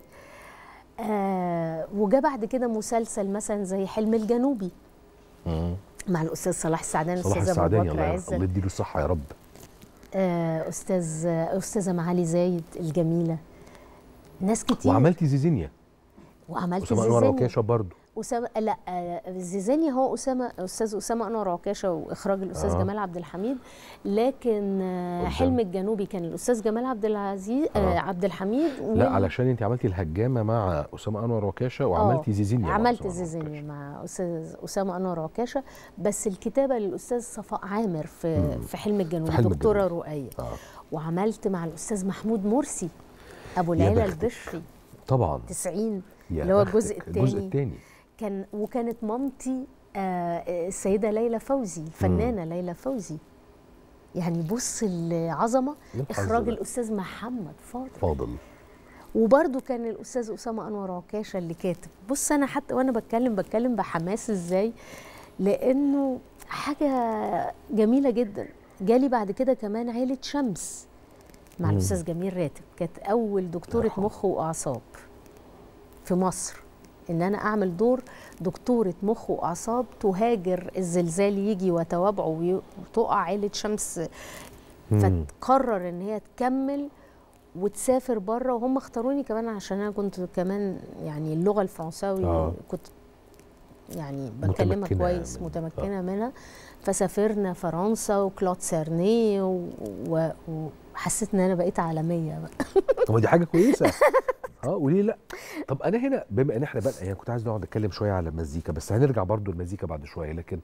آه وجا بعد كده مسلسل مثلا زي حلم الجنوبي مم. مع الاستاذ صلاح السعداني صلاح الاستاذ ابو السعداني بكر الله يرحمه عزت الله يديله الصحه يا رب آه، استاذ استاذه معالي زايد الجميله ناس كتير وعملتي زيزينيا وعملت اسامه انور زيزانيا عكاشه برضه اسامه لا آه، زيزانيا هو اسامه استاذ اسامه انور عكاشه واخراج الاستاذ آه. آه. جمال عبد الحميد لكن آه، قدام. حلم الجنوبي كان الاستاذ جمال عبد العزيز آه. آه. عبد الحميد لا علشان انت عملتي الهجامه مع اسامه انور عكاشه وعملتي زيزينيا مع عملت أسامة أنور زيزانيا عكاشة. مع استاذ اسامه انور عكاشه بس الكتابه للاستاذ صفاء عامر في مم. في حلم الجنوبي حلم دكتوره الجنوبي. رؤيه اه وعملت مع الاستاذ محمود مرسي ابو يا العلا بختك. البشري طبعا 90 يا اللي هو بختك. الجزء الجزء التاني. الثاني كان وكانت مامتي آه، السيده ليلى فوزي الفنانه ليلى فوزي يعني بص العظمه اخراج الاستاذ محمد فاضل فاضل وبرده كان الاستاذ اسامه انور عكاشه اللي كاتب بص انا حتى وانا بتكلم بتكلم بحماس ازاي لانه حاجه جميله جدا جالي بعد كده كمان عيله شمس مع مم. الاستاذ جميل راتب كانت اول دكتوره يرحمه. مخ واعصاب في مصر ان انا اعمل دور دكتوره مخ واعصاب تهاجر الزلزال يجي وتوابعه وي- وتقع عيله شمس مم. فتقرر ان هي تكمل وتسافر بره وهم اختاروني كمان عشان انا كنت كمان يعني اللغه الفرنساوي آه. كنت يعني بتكلمها متمكنة كويس منها. متمكنه منها فسافرنا فرنسا وكلود سيرني و- و- وحسيت ان انا بقيت عالميه بقى طب ما دي حاجه كويسه اه وليه لا طب انا هنا بما ان احنا بقى يعني كنت عايز نقعد نتكلم شويه على المزيكا بس هنرجع برضو المزيكا بعد شويه لكن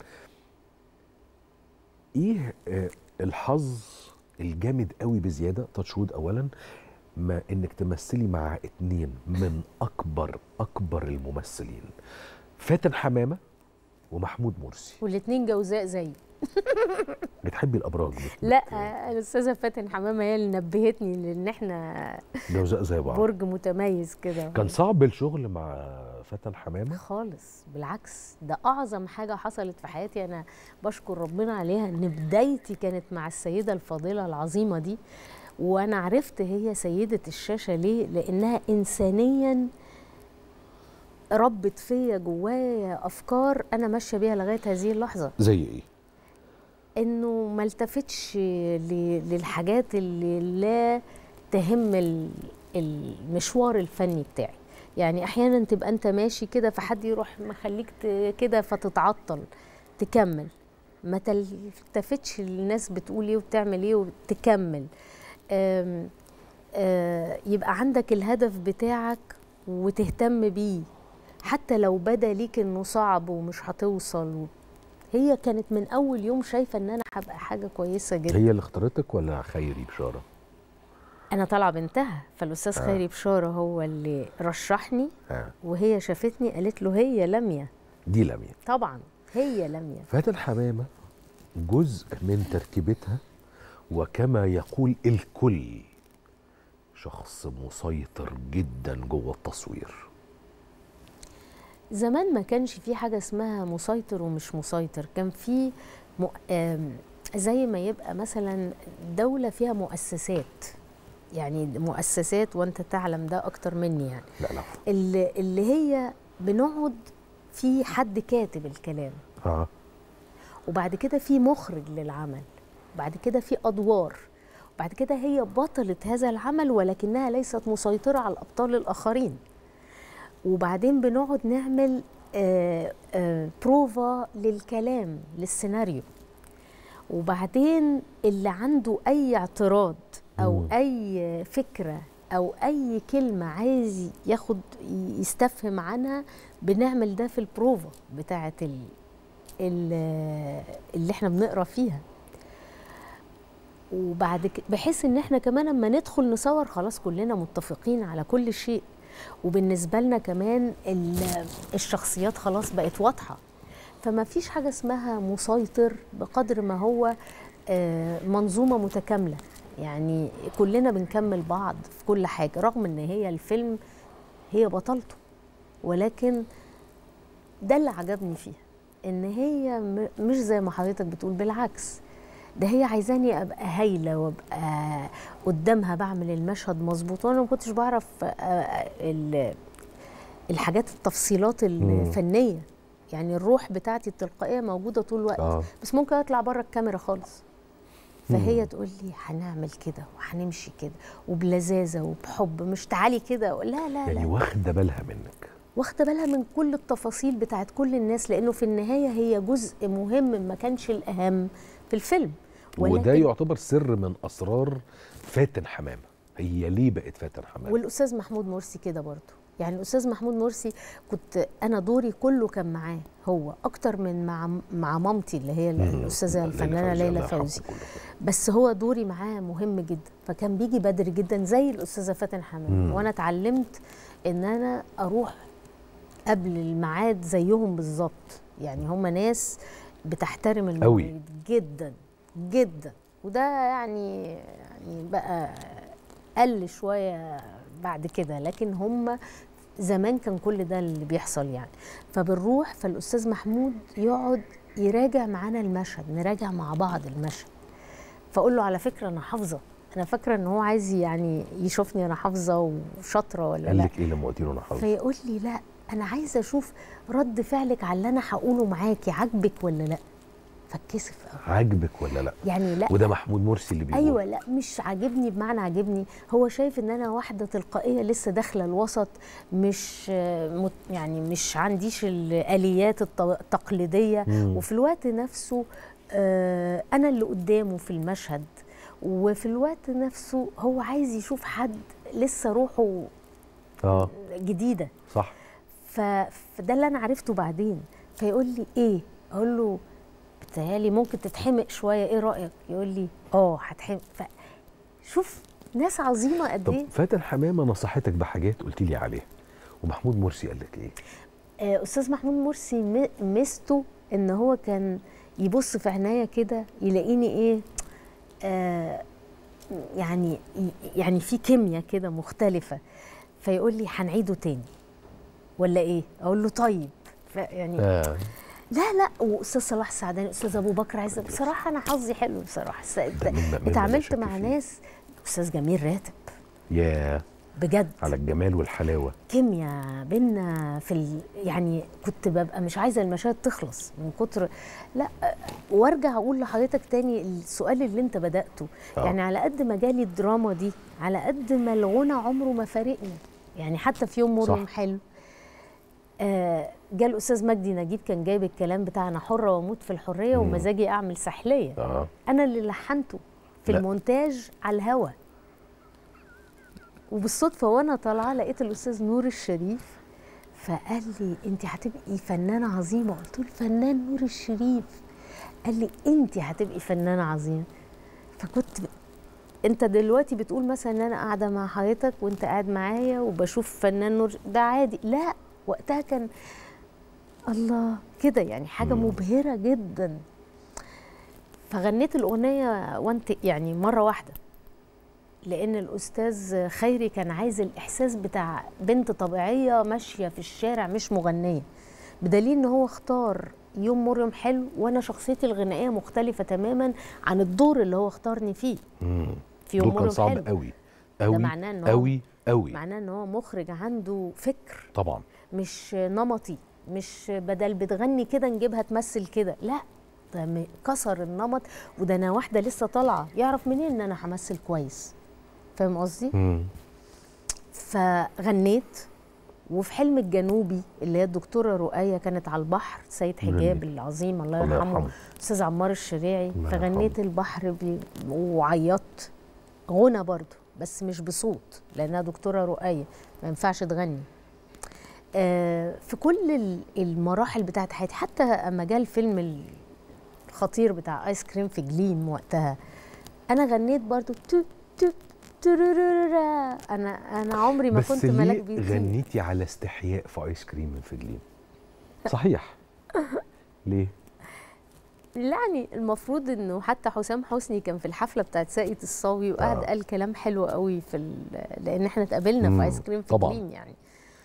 ايه آه الحظ الجامد قوي بزياده تاتشود اولا ما انك تمثلي مع اتنين من اكبر اكبر الممثلين فاتن حمامه ومحمود مرسي والاتنين جوزاء زيي بتحبي الابراج بت- لا بت- الاستاذه فاتن حمامه هي اللي نبهتني لان احنا جوزاء زي بعض برج متميز كده كان صعب الشغل مع فاتن حمامه خالص بالعكس ده اعظم حاجه حصلت في حياتي انا بشكر ربنا عليها ان بدايتي كانت مع السيده الفاضله العظيمه دي وانا عرفت هي سيده الشاشه ليه لانها انسانيا ربت فيا جوايا افكار انا ماشيه بيها لغايه هذه اللحظه زي ايه انه ما التفتش ل- للحاجات اللي لا تهم ال- المشوار الفني بتاعي يعني احيانا تبقى انت ماشي كده فحد يروح مخليك ت- كده فتتعطل تكمل ما تلتفتش للناس بتقول ايه وبتعمل ايه وتكمل آم، آه، يبقى عندك الهدف بتاعك وتهتم بيه حتى لو بدا ليك انه صعب ومش هتوصل و... هي كانت من اول يوم شايفه ان انا هبقى حاجه كويسه جدا هي اللي اختارتك ولا خيري بشاره انا طالعه بنتها فالاستاذ آه. خيري بشاره هو اللي رشحني آه. وهي شافتني قالت له هي لميا دي لميا طبعا هي لميا فاتن حمامه جزء من تركيبتها وكما يقول الكل شخص مسيطر جدا جوه التصوير زمان ما كانش في حاجه اسمها مسيطر ومش مسيطر كان في م... آم، زي ما يبقى مثلا دوله فيها مؤسسات يعني مؤسسات وانت تعلم ده اكتر مني يعني لا لا اللي, اللي هي بنقعد في حد كاتب الكلام اه وبعد كده في مخرج للعمل بعد كده في ادوار بعد كده هي بطلة هذا العمل ولكنها ليست مسيطرة على الأبطال الآخرين وبعدين بنقعد نعمل آه، آه، بروفا للكلام للسيناريو وبعدين اللي عنده أي اعتراض أو مم. أي فكرة أو أي كلمة عايز ياخد يستفهم عنها بنعمل ده في البروفا بتاعة ال ال- اللي احنا بنقرا فيها وبعد ك- بحيث ان احنا كمان اما ندخل نصور خلاص كلنا متفقين على كل شيء وبالنسبه لنا كمان ال- الشخصيات خلاص بقت واضحه فما فيش حاجه اسمها مسيطر بقدر ما هو آه، منظومه متكامله يعني كلنا بنكمل بعض في كل حاجه رغم ان هي الفيلم هي بطلته ولكن ده اللي عجبني فيها ان هي م- مش زي ما حضرتك بتقول بالعكس ده هي عايزاني ابقى هايله وابقى قدامها بعمل المشهد مظبوط وانا ما كنتش بعرف آه، ال- الحاجات التفصيلات الفنيه يعني الروح بتاعتي التلقائيه موجوده طول الوقت اه بس ممكن اطلع بره الكاميرا خالص مم. فهي تقول لي هنعمل كده وهنمشي كده وبلذاذه وبحب مش تعالي كده لا لا يعني لا واخده بالها منك واخده بالها من كل التفاصيل بتاعت كل الناس لانه في النهايه هي جزء مهم ما كانش الاهم في الفيلم وده يعتبر سر من اسرار فاتن حمامه هي ليه بقت فاتن حمامه والاستاذ محمود مرسي كده برضه يعني الاستاذ محمود مرسي كنت انا دوري كله كان معاه هو اكتر من مع مع مامتي اللي هي مم. الاستاذه الفنانه ليلى الله يرحمه فوزي كله. بس هو دوري معاه مهم جدا فكان بيجي بدري جدا زي الاستاذه فاتن مم. حمام وانا اتعلمت ان انا اروح قبل الميعاد زيهم بالظبط يعني هم ناس بتحترم المواعيد جدا جدا وده يعني يعني بقى قل شويه بعد كده لكن هم زمان كان كل ده اللي بيحصل يعني فبنروح فالاستاذ محمود يقعد يراجع معانا المشهد نراجع مع بعض المشهد فاقول له على فكره انا حافظه انا فاكره ان هو عايز يعني يشوفني انا حافظه وشاطره ولا قال لا لك ايه لما قلت له انا حافظ فيقول لي لا انا عايزه اشوف رد فعلك على اللي انا هقوله معاكي عاجبك ولا لا فاتكسف قوي عاجبك ولا لا يعني لا وده محمود مرسي اللي بيقول ايوه لا مش عاجبني بمعنى عاجبني هو شايف ان انا واحده تلقائيه لسه داخله الوسط مش آه، مت- يعني مش عنديش الاليات الط- التقليديه مم. وفي الوقت نفسه آه، انا اللي قدامه في المشهد وفي الوقت نفسه هو عايز يشوف حد لسه روحه اه جديده صح ف... فده اللي انا عرفته بعدين فيقول لي ايه اقول له بتهيالي ممكن تتحمق شويه ايه رايك يقول لي اه هتحمق ف... شوف ناس عظيمه قد طب ايه فاتن حمامه نصحتك بحاجات قلت لي عليها ومحمود مرسي قال لك ايه آه، استاذ محمود مرسي م- ميزته ان هو كان يبص في عينيا كده يلاقيني ايه آه يعني يعني في كيمياء كده مختلفه فيقول لي هنعيده تاني ولا ايه اقول له طيب ف- يعني آه. لا لا واستاذ صلاح السعداني استاذ ابو بكر عايز بصراحه انا حظي حلو بصراحه س- ده مين بقى- مين اتعاملت بلا شك مع فيه. ناس استاذ جميل راتب يا بجد على الجمال والحلاوه كيمياء بينا في ال... يعني كنت ببقى مش عايزه المشاهد تخلص من كتر لا وارجع اقول لحضرتك تاني السؤال اللي انت بداته آه. يعني على قد ما جالي الدراما دي على قد ما الغنى عمره ما فارقني يعني حتى في يوم مر صح. يوم حلو آه جه الاستاذ مجدي نجيب كان جايب الكلام بتاع انا حره واموت في الحريه مم. ومزاجي اعمل سحليه اه انا اللي لحنته في لا. المونتاج على الهوا وبالصدفه وانا طالعه لقيت الاستاذ نور الشريف فقال لي انت هتبقي فنانه عظيمه قلت له الفنان نور الشريف قال لي انت هتبقي فنانه عظيمه فكنت ب... انت دلوقتي بتقول مثلا ان انا قاعده مع حضرتك وانت قاعد معايا وبشوف فنان نور ده عادي لا وقتها كان الله كده يعني حاجه مم. مبهره جدا فغنيت الاغنيه وانت يعني مره واحده لان الاستاذ خيري كان عايز الاحساس بتاع بنت طبيعيه ماشيه في الشارع مش مغنيه بدليل ان هو اختار يوم مريم حلو وانا شخصيتي الغنائيه مختلفه تماما عن الدور اللي هو اختارني فيه مم. في يوم دول كان مريم صعب حلو قوي قوي معناه إن هو- قوي قوي معناه ان هو مخرج عنده فكر طبعا مش نمطي مش بدل بتغني كده نجيبها تمثل كده لا ده م- كسر النمط وده انا واحده لسه طالعه يعرف منين ان انا همثل كويس فاهم قصدي مم. فغنيت وفي حلم الجنوبي اللي هي الدكتوره رؤية كانت على البحر سيد حجاب جميل. العظيم الله الله يرحمه يرحمه استاذ عمار الشريعي الله فغنيت البحر بي وعيطت غنى برضو بس مش بصوت لانها دكتوره رؤية ما ينفعش تغني آه في كل ال- المراحل بتاعت حياتي حتى اما جه الفيلم الخطير بتاع ايس كريم في جليم وقتها انا غنيت برضو تو تو ترررررا. انا انا عمري ما بس كنت ملاك ليه بيطير غنيتي على استحياء في ايس كريم من فجلين صحيح ليه يعني المفروض انه حتى حسام حسني كان في الحفله بتاعت ساقية الصاوي وقعد آه. قال كلام حلو قوي في ال- لان احنا اتقابلنا مم، في ايس كريم في طبعاً. جليم يعني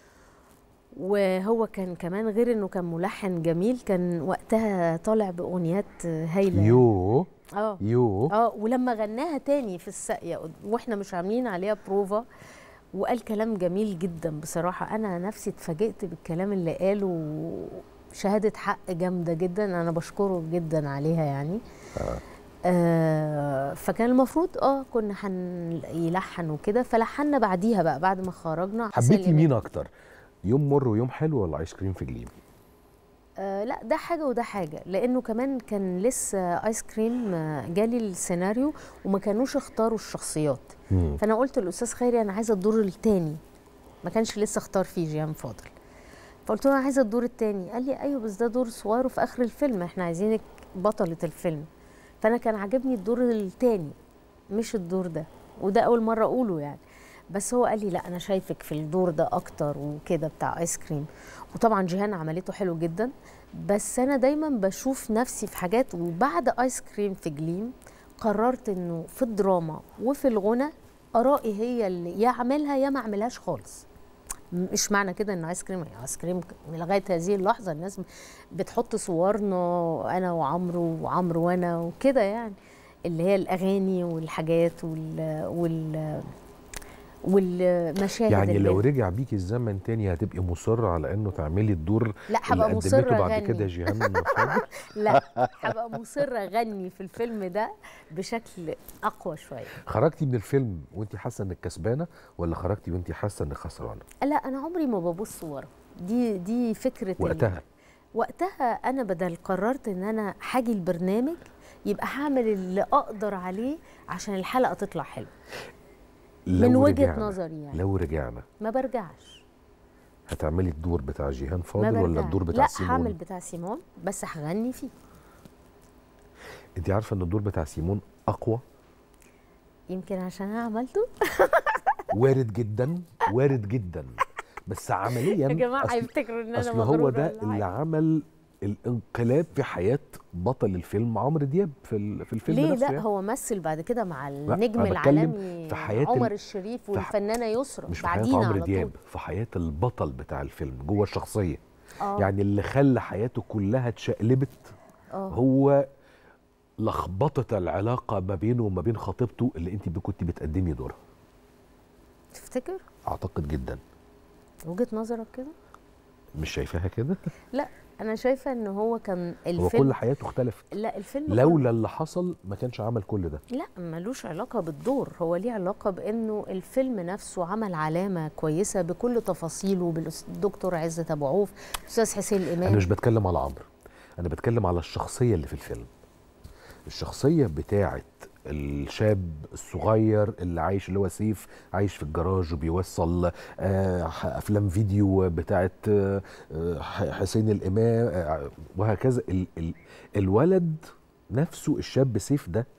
وهو كان كمان غير انه كان ملحن جميل كان وقتها طالع باغنيات هايله يو اه يو اه ولما غناها تاني في الساقيه قد- واحنا مش عاملين عليها بروفا وقال كلام جميل جدا بصراحه انا نفسي اتفاجئت بالكلام اللي قاله شهاده حق جامده جدا انا بشكره جدا عليها يعني آه. آه فكان المفروض اه كنا هنلحن وكده فلحنا بعديها بقى بعد ما خرجنا حسين حبيتي الإمام. مين اكتر يوم مر ويوم حلو ولا ايس كريم في جليم آه لا ده حاجه وده حاجه لانه كمان كان لسه ايس كريم آه، جالي السيناريو وما كانوش اختاروا الشخصيات مم. فانا قلت للاستاذ خيري انا عايزه الدور التاني ما كانش لسه اختار فيه جيهان فاضل فقلت له انا عايزه الدور التاني قال لي ايوه بس ده دور صغير وفي اخر الفيلم احنا عايزينك بطله الفيلم فانا كان عاجبني الدور التاني مش الدور ده وده اول مره اقوله يعني بس هو قال لي لا انا شايفك في الدور ده اكتر وكده بتاع ايس كريم وطبعا جيهان عملته حلو جدا بس انا دايما بشوف نفسي في حاجات وبعد ايس كريم في جليم قررت انه في الدراما وفي الغنى ارائي هي اللي يا اعملها يا ما اعملهاش خالص مش معنى كده ان ايس كريم ايس كريم لغايه هذه اللحظه الناس بتحط صورنا انا وعمرو وعمرو وانا وكده يعني اللي هي الاغاني والحاجات وال وال والمشاهد يعني اللي لو رجع بيكي الزمن تاني هتبقي مصرة على انه تعملي الدور لا اللي هبقى قدمته مصره بعد اغني كده جيهان فاضل لا هبقى مصره اغني في الفيلم ده بشكل اقوى شويه خرجتي من الفيلم وانت حاسه انك كسبانه ولا خرجتي وانت حاسه انك خسرانه لا انا عمري ما ببص ورا دي دي فكره ال- وقتها وقتها انا بدل قررت ان انا هاجي البرنامج يبقى هعمل اللي اقدر عليه عشان الحلقه تطلع حلوه لو من وجهه رجعنا- نظري يعني لو رجعنا ما برجعش هتعملي الدور بتاع جيهان ما فاضل برجعش ولا الدور بتاع لا سيمون هعمل بتاع سيمون بس هغني فيه انت عارفه ان الدور بتاع سيمون اقوى يمكن عشان انا عملته وارد جدا وارد جدا بس عمليا يا جماعه أصل- هيفتكروا ان انا اصل هو مغرورة ده ولا اللي حاجة. عمل الانقلاب في حياه بطل الفيلم عمرو دياب في ال- في الفيلم ليه نفسه لا يعني. هو مثل بعد كده مع النجم أنا بتكلم العالمي في حياة ال- عمر الشريف في ح- والفنانه يسرا مش في حياه بعدينا عمرو على دياب طول في حياه البطل بتاع الفيلم جوه الشخصيه اه يعني اللي خلى حياته كلها اتشقلبت اه هو لخبطه العلاقه ما بينه وما بين خطيبته اللي انت كنت بتقدمي دورها تفتكر اعتقد جدا وجهه نظرك كده مش شايفاها كده لا انا شايفه ان هو كان هو الفيلم كل حياته اختلفت لا الفيلم كله- لولا اللي حصل ما كانش عمل كل ده لا ملوش علاقة بالدور هو ليه علاقة بأنه الفيلم نفسه عمل علامة كويسة بكل تفاصيله بالدكتور عزت أبو عوف أستاذ حسين انا الإمام مش بتكلم على عمرو انا بتكلم على الشخصيه اللي في الفيلم الشخصيه بتاعه الشاب الصغير اللي عايش اللي هو سيف عايش في الجراج وبيوصل آه، افلام فيديو بتاعه آه، آه، حسين الامام آه، وهكذا ال ال الولد نفسه الشاب سيف ده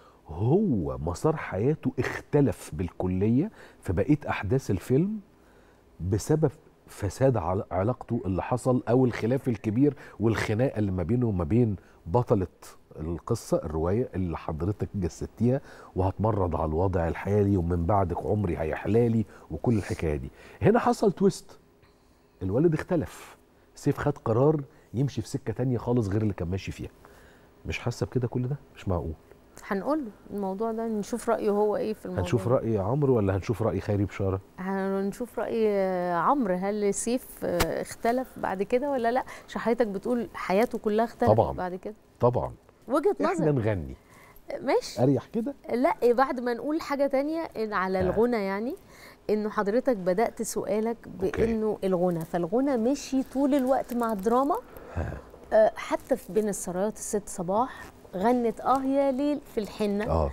هو مسار حياته اختلف بالكليه في بقيه احداث الفيلم بسبب فساد عل- علاقته اللي حصل او الخلاف الكبير والخناقه اللي ما بينه وما بين بطله القصه الروايه اللي حضرتك جسدتيها وهتمرد على الوضع الحالي ومن بعدك عمري هيحلالي وكل الحكايه دي هنا حصل تويست الولد اختلف سيف خد قرار يمشي في سكه تانية خالص غير اللي كان ماشي فيها مش حاسه بكده كل ده مش معقول هنقول له الموضوع ده نشوف رأيه هو إيه في الموضوع هنشوف راي عمرو ولا هنشوف راي خيري بشاره هنشوف رأي عمرو هل سيف آه، اختلف بعد كده ولا لا عشان حضرتك بتقول حياته كلها اختلفت طبعاً. بعد كده طبعا وجهة احنا نظر نغني ماشي اريح كده لا بعد ما نقول حاجة تانية إن على آه. الغنى يعني انه حضرتك بدأت سؤالك بانه الغنى فالغنى مشي طول الوقت مع الدراما آه، حتى في بين السرايات الست صباح غنت اه يا ليل في الحنة اه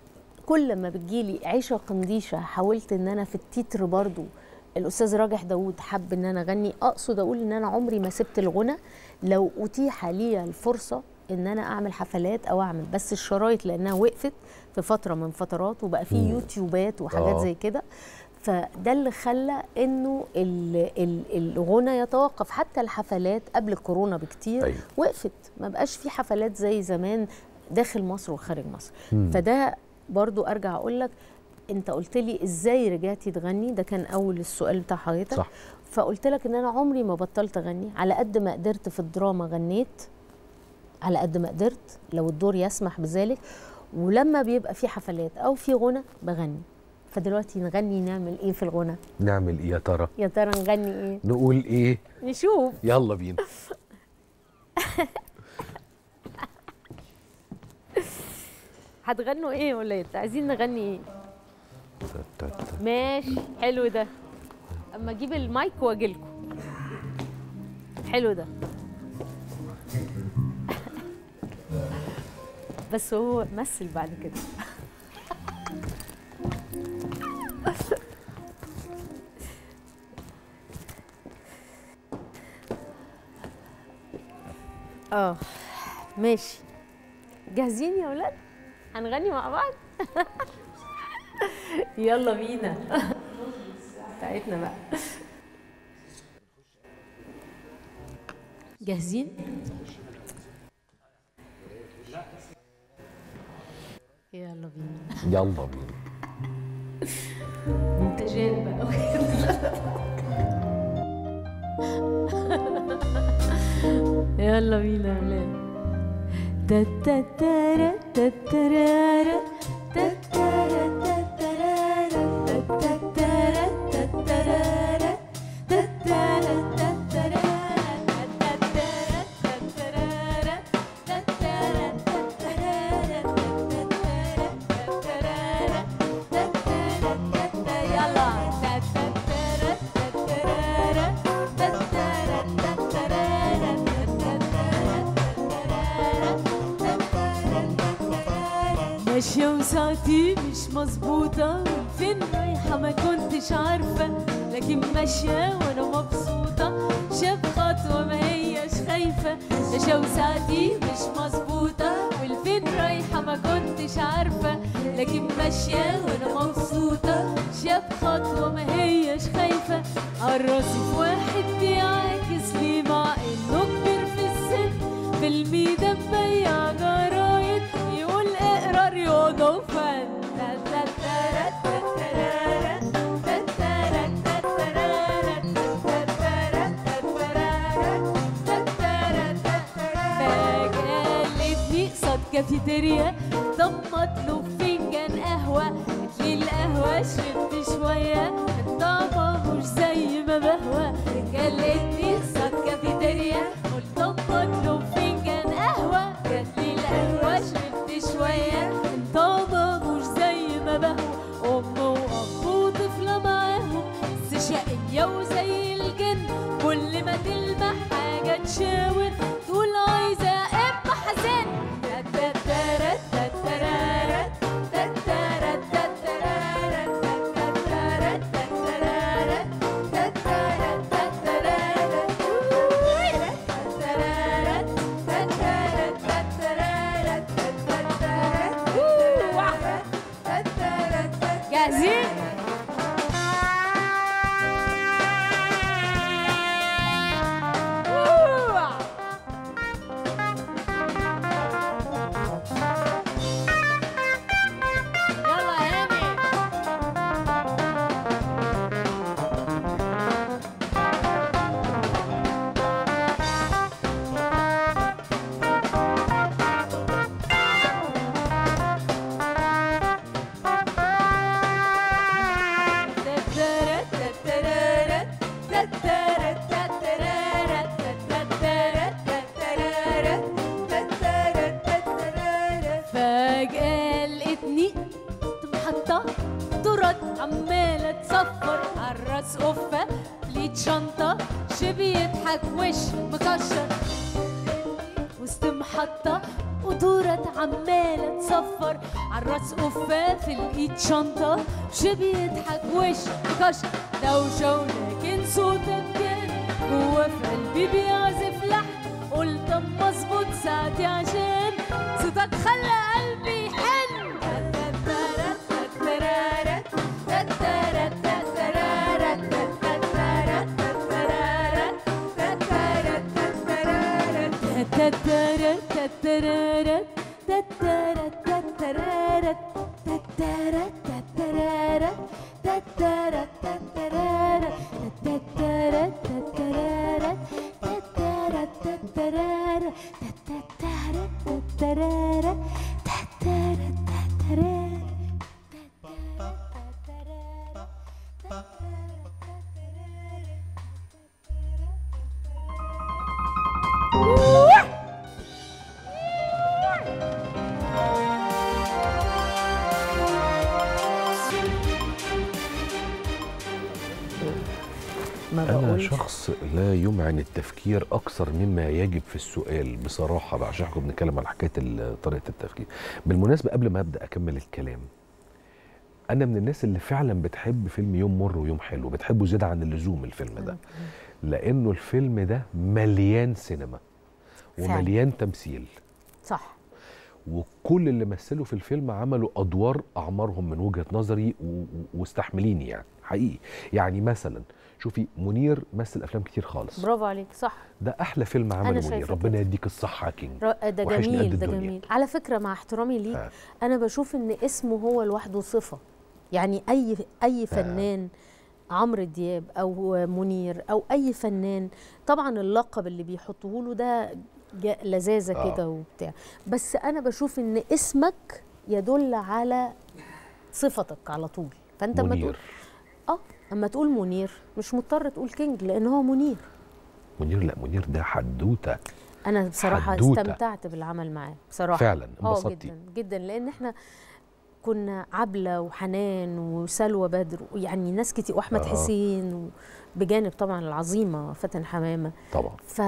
كل ما بتجيلي عيشة قنديشة حاولت ان انا في التتر برضو الاستاذ راجح داوود حب ان انا اغني اقصد اقول ان انا عمري ما سبت الغنى لو اتيح لي الفرصه ان انا اعمل حفلات او اعمل بس الشرايط لانها وقفت في فتره من فترات وبقى في مم. يوتيوبات وحاجات آه. زي كده فده اللي خلى انه ال- ال- الغنى يتوقف حتى الحفلات قبل الكورونا بكتير أيوة. وقفت ما بقاش في حفلات زي زمان داخل مصر وخارج مصر مم. فده برضو ارجع اقول لك انت قلت لي ازاي رجعتي تغني ده كان اول السؤال بتاع حضرتك صح فقلت لك ان انا عمري ما بطلت اغني على قد ما قدرت في الدراما غنيت على قد ما قدرت لو الدور يسمح بذلك ولما بيبقى في حفلات او في غنى بغني فدلوقتي نغني نعمل ايه في الغنى نعمل ايه يا ترى يا ترى نغني ايه نقول ايه نشوف يلا بينا هتغنوا ايه ولا ايه عايزين نغني ايه ماشي حلو ده اما اجيب المايك واجيلكم حلو ده بس هو مثل بعد كده اه ماشي جاهزين يا ولاد هنغني مع بعض يلا بينا بتاعتنا بقى جاهزين يلا بينا يلا بينا منتجات بقى يلا بينا يا ولاد تتترا تترارا تترا تترارا تترا تترارا تترا تترارا تترا تترارا تترا تترارا تترا تترارا تترا يلا تترا تترارا تترا تترارا ماشية وساعتي مش مظبوطة فين رايحة ما كنتش عارفة لكن ماشية وانا مبسوطة شاف خطوة ما هيش خايفة ماشية وساعتي مش مظبوطة والفين رايحة ما كنتش عارفة لكن ماشية وانا مبسوطة شاف خطوة ما هيش خايفة عالراسي في واحد بيعاكس لي مع انه كبير في السن في الميدان بياع جرايد يقول اقرا رياضة وفن فجأة لقيتني قصاد كافيتيريا ضمت له فنجان قهوة قالت لي القهوة شربت شوية الطعمة مش زي ما بهوى كلمتني قصاد كافيتيريا قلت ضمت له فنجان قهوة قالت لي القهوة شربت شوية الطعمة مش زي ما بهوى أم وأب وطفلة معاهم بس شقية وزي الجن كل ما تلمح حاجة تشاور تقول عايزة ابقى حزين جاهزين؟ يلا هاني فجأة لقيتني محطة ترد عمالة تصفر عالراس قفة ليت شنطة شبي يضحك وش مكشر وسط محطة وتورت عمالة تصفر عالراس قفة في الإيد شنطة شبي يضحك وش مكشر دوشة ولكن صوتك كان جوا في قلبي بيعزف لحن قلت اما اظبط ساعتي عشان صوتك خلى قلبي يحن ما أنا بقولش شخص لا يمعن التفكير أكثر مما يجب في السؤال بصراحة بقى عشان احنا بنتكلم على حكاية ال- طريقة التفكير بالمناسبة قبل ما أبدأ أكمل الكلام أنا من الناس اللي فعلا بتحب فيلم يوم مر ويوم حلو بتحبه زيادة عن اللزوم الفيلم ده لأنه الفيلم ده مليان سينما فعلا. ومليان تمثيل صح وكل اللي مثلوا في الفيلم عملوا ادوار اعمارهم من وجهه نظري و- و- واستحمليني يعني حقيقي يعني مثلا شوفي منير مثل افلام كتير خالص برافو عليك صح ده احلى فيلم أنا عمله شايفة منير ربنا كده. يديك الصحه يا كينج ر- ده وحشني جميل قد ده الدنيا. جميل على فكره مع احترامي ليك آه. انا بشوف ان اسمه هو لوحده صفه يعني اي اي فنان عمرو دياب او منير او اي فنان طبعا اللقب اللي بيحطوه له ده جا- لذاذه آه. كده وبتاع بس انا بشوف ان اسمك يدل على صفتك على طول فانت اما تقول منير اه اما تقول منير مش مضطر تقول كينج لان هو منير منير لا منير ده حدوته انا بصراحه حدوتة. استمتعت بالعمل معاه بصراحه فعلا اه انبسطتي جدا جدا لان احنا كنا عبله وحنان وسلوى بدر يعني ناس كتير واحمد آه. حسين بجانب طبعا العظيمه فاتن حمامه طبعا ف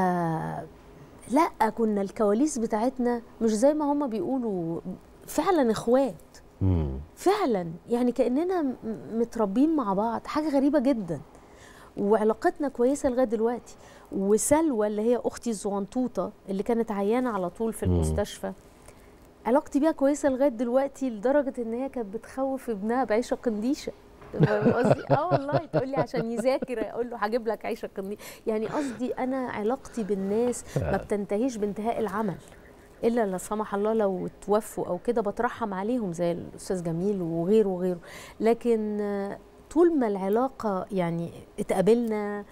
لا كنا الكواليس بتاعتنا مش زي ما هما بيقولوا فعلا اخوات مم. فعلا يعني كاننا م- متربيين مع بعض حاجه غريبه جدا وعلاقتنا كويسه لغايه دلوقتي وسلوى اللي هي اختي الزغنطوطه اللي كانت عيانه على طول في مم. المستشفى علاقتي بيها كويسه لغايه دلوقتي لدرجه ان هي كانت بتخوف ابنها بعيشه قنديشه فاهم قصدي اه والله تقول لي عشان يذاكر اقول له هجيب لك عيشه قنديشه يعني قصدي انا علاقتي بالناس ما بتنتهيش بانتهاء العمل الا لا سمح الله لو توفوا او كده بترحم عليهم زي الاستاذ جميل وغيره وغيره لكن آه، طول ما العلاقه يعني اتقابلنا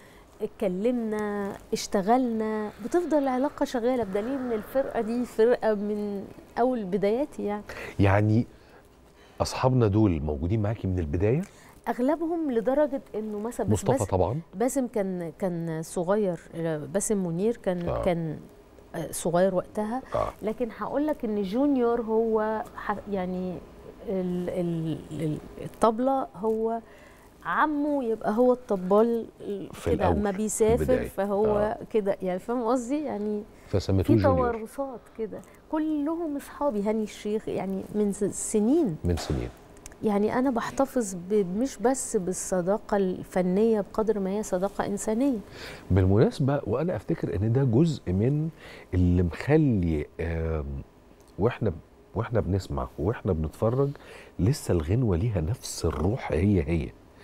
اتكلمنا اشتغلنا بتفضل العلاقه شغاله بدليل ان الفرقه دي فرقه من اول بداياتي يعني يعني اصحابنا دول موجودين معاكي من البدايه اغلبهم لدرجه انه مثلا بس مصطفى بس طبعا باسم كان كان صغير باسم منير كان آه. آه. كان آه، صغير وقتها اه لكن هقول لك ان جونيور هو ح- يعني ال- ال- ال- الطبله هو عمه يبقى هو الطبال في كده الأول، اما في بيسافر البداية. فهو آه. آه. كده يعني فاهم قصدي يعني فسميتوه في جونيور توارثات كده كلهم اصحابي هاني الشيخ يعني من س- سنين من سنين يعني انا بحتفظ ب- مش بس بالصداقه الفنيه بقدر ما هي صداقه انسانيه بالمناسبه وانا افتكر ان ده جزء من اللي مخلي آم، واحنا واحنا بنسمع واحنا بنتفرج لسه الغنوه ليها نفس الروح هي هي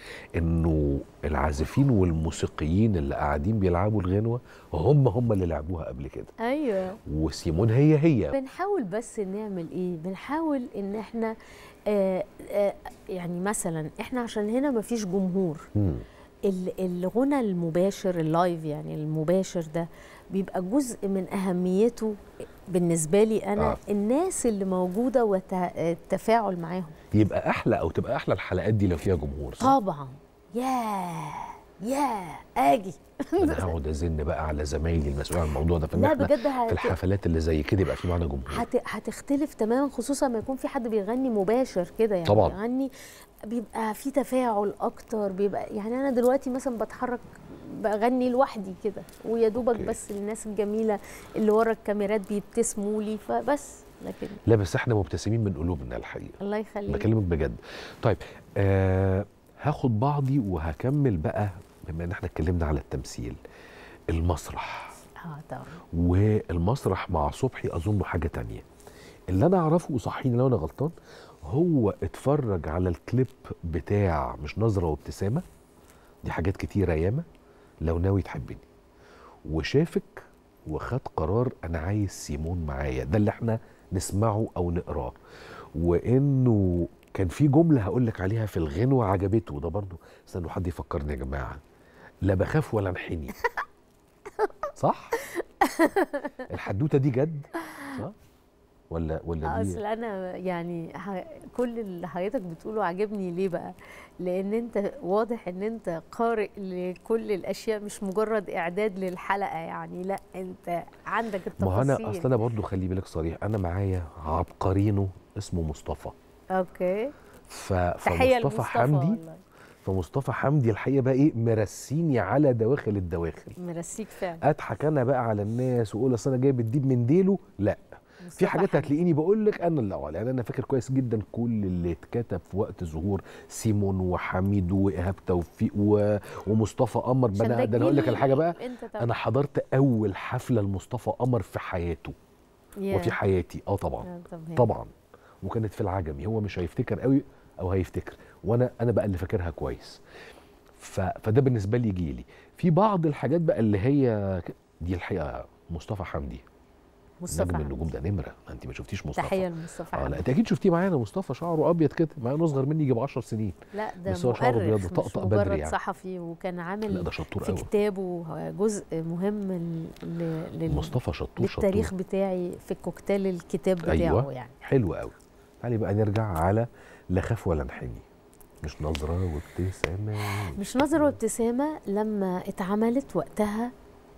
انه العازفين والموسيقيين اللي قاعدين بيلعبوا الغنوه هم هم اللي لعبوها قبل كده ايوه وسيمون هي هي بنحاول بس نعمل ايه بنحاول ان احنا آه آه يعني مثلا احنا عشان هنا مفيش جمهور مم. ال- الغنى المباشر اللايف يعني المباشر ده بيبقى جزء من اهميته بالنسبه لي انا آه. آه. الناس اللي موجوده والتفاعل معاهم يبقى احلى او تبقى احلى الحلقات دي لو فيها جمهور صح؟ طبعا ياه ياه اجي انا هقعد ازن بقى على زمايلي المسؤولين عن الموضوع ده فان لا احنا بجد في هت... الحفلات اللي زي كده يبقى في معانا جمهور هت... هتختلف تماما خصوصا ما يكون في حد بيغني مباشر كده يعني طبعاً. بيغني بيبقى في تفاعل اكتر بيبقى يعني انا دلوقتي مثلا بتحرك بغني لوحدي كده ويا دوبك أوكي. بس الناس الجميله اللي ورا الكاميرات بيبتسموا لي فبس لكن لا بس احنا مبتسمين من قلوبنا الحقيقه الله يخليك بكلمك بجد طيب آه هاخد بعضي وهكمل بقى بما ان احنا اتكلمنا على التمثيل المسرح اه طبعا والمسرح مع صبحي اظن حاجه تانية اللي انا اعرفه وصحيني لو انا غلطان هو اتفرج على الكليب بتاع مش نظره وابتسامه دي حاجات كتيره ياما لو ناوي تحبني وشافك وخد قرار انا عايز سيمون معايا ده اللي احنا نسمعه او نقراه وانه كان في جمله هقول لك عليها في الغنوه عجبته ده برضه استنوا حد يفكرني يا جماعه لا بخاف ولا انحني صح الحدوته دي جد صح ولا ولا اصل دي انا يعني ح- كل اللي حضرتك بتقوله عجبني ليه بقى لان انت واضح ان انت قارئ لكل الاشياء مش مجرد اعداد للحلقه يعني لا انت عندك ما هو التفاصيل انا اصل انا برضه خلي بالك صريح انا معايا عبقرينه اسمه مصطفى اوكي ف... تحيه فمصطفى لمصطفى حمدي والله فمصطفى حمدي الحقيقه بقى ايه مرسيني على دواخل الدواخل مرسيك فعلا اضحك انا بقى على الناس واقول اصل انا جايب الديب من ديله لا في مصطفى حاجات حمدي. هتلاقيني بقول لك انا اللي أقول. يعني انا فاكر كويس جدا كل اللي اتكتب في وقت ظهور سيمون وحميد وايهاب توفيق و... ومصطفى قمر عشان ده أنا- ده انا اقول لك جيل الحاجه بقى انت طبعا انا حضرت اول حفله لمصطفى قمر في حياته يا. وفي حياتي اه طبعا آه، طب هي. طبعا وكانت في العجمي هو مش هيفتكر قوي او هيفتكر وانا انا بقى اللي فاكرها كويس ف... فده بالنسبه لي جيلي في بعض الحاجات بقى اللي هي ك- دي الحقيقه مصطفى حمدي مصطفى نجم حمدي. النجوم ده نمره ما انت ما شفتيش مصطفى تحيه لمصطفى اه لا حمدي انت اكيد شفتيه معانا مصطفى شعره ابيض كده مع انه اصغر مني يجيب 10 سنين لا ده بس هو شعره مؤرخ أبيض مش وطقطق بدري مجرد يعني. صحفي وكان لا عامل ده شطور في قوي كتابه جزء مهم ل... ل... لل... مصطفى شطور شطور للتاريخ بتاعي في الكوكتيل الكتاب بتاعه أيوة. يعني حلو قوي تعالي بقى نرجع على لا خاف ولا انحني مش نظره وابتسامه مش نظرة وابتسامة لما اتعملت وقتها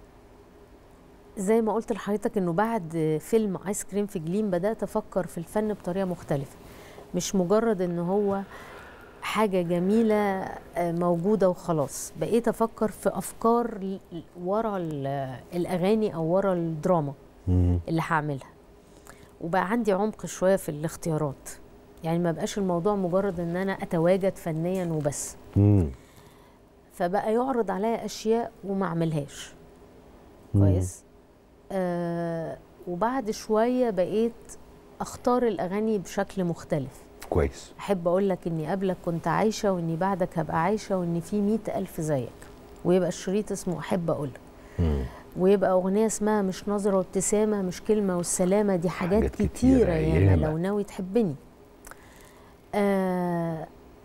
زي ما قلت لحضرتك انه بعد فيلم ايس كريم في جليم بدات افكر في الفن بطريقه مختلفه مش مجرد ان هو حاجه جميله آه، موجوده وخلاص بقيت افكر في افكار ل- ورا ال- الاغاني او ورا الدراما مم. اللي هعملها وبقى عندي عمق شويه في الاختيارات يعني ما بقاش الموضوع مجرد ان انا اتواجد فنيا وبس مم. فبقى يعرض عليا اشياء وما اعملهاش مم. كويس آه وبعد شويه بقيت اختار الاغاني بشكل مختلف كويس احب اقول لك اني قبلك كنت عايشه واني بعدك هبقى عايشه وان في مئة الف زيك ويبقى الشريط اسمه احب اقولك مم. ويبقى اغنيه اسمها مش نظره وابتسامه مش كلمه والسلامه دي حاجات, حاجات كتيره, كتيرة، ياما ياما. لو ناوي تحبني آه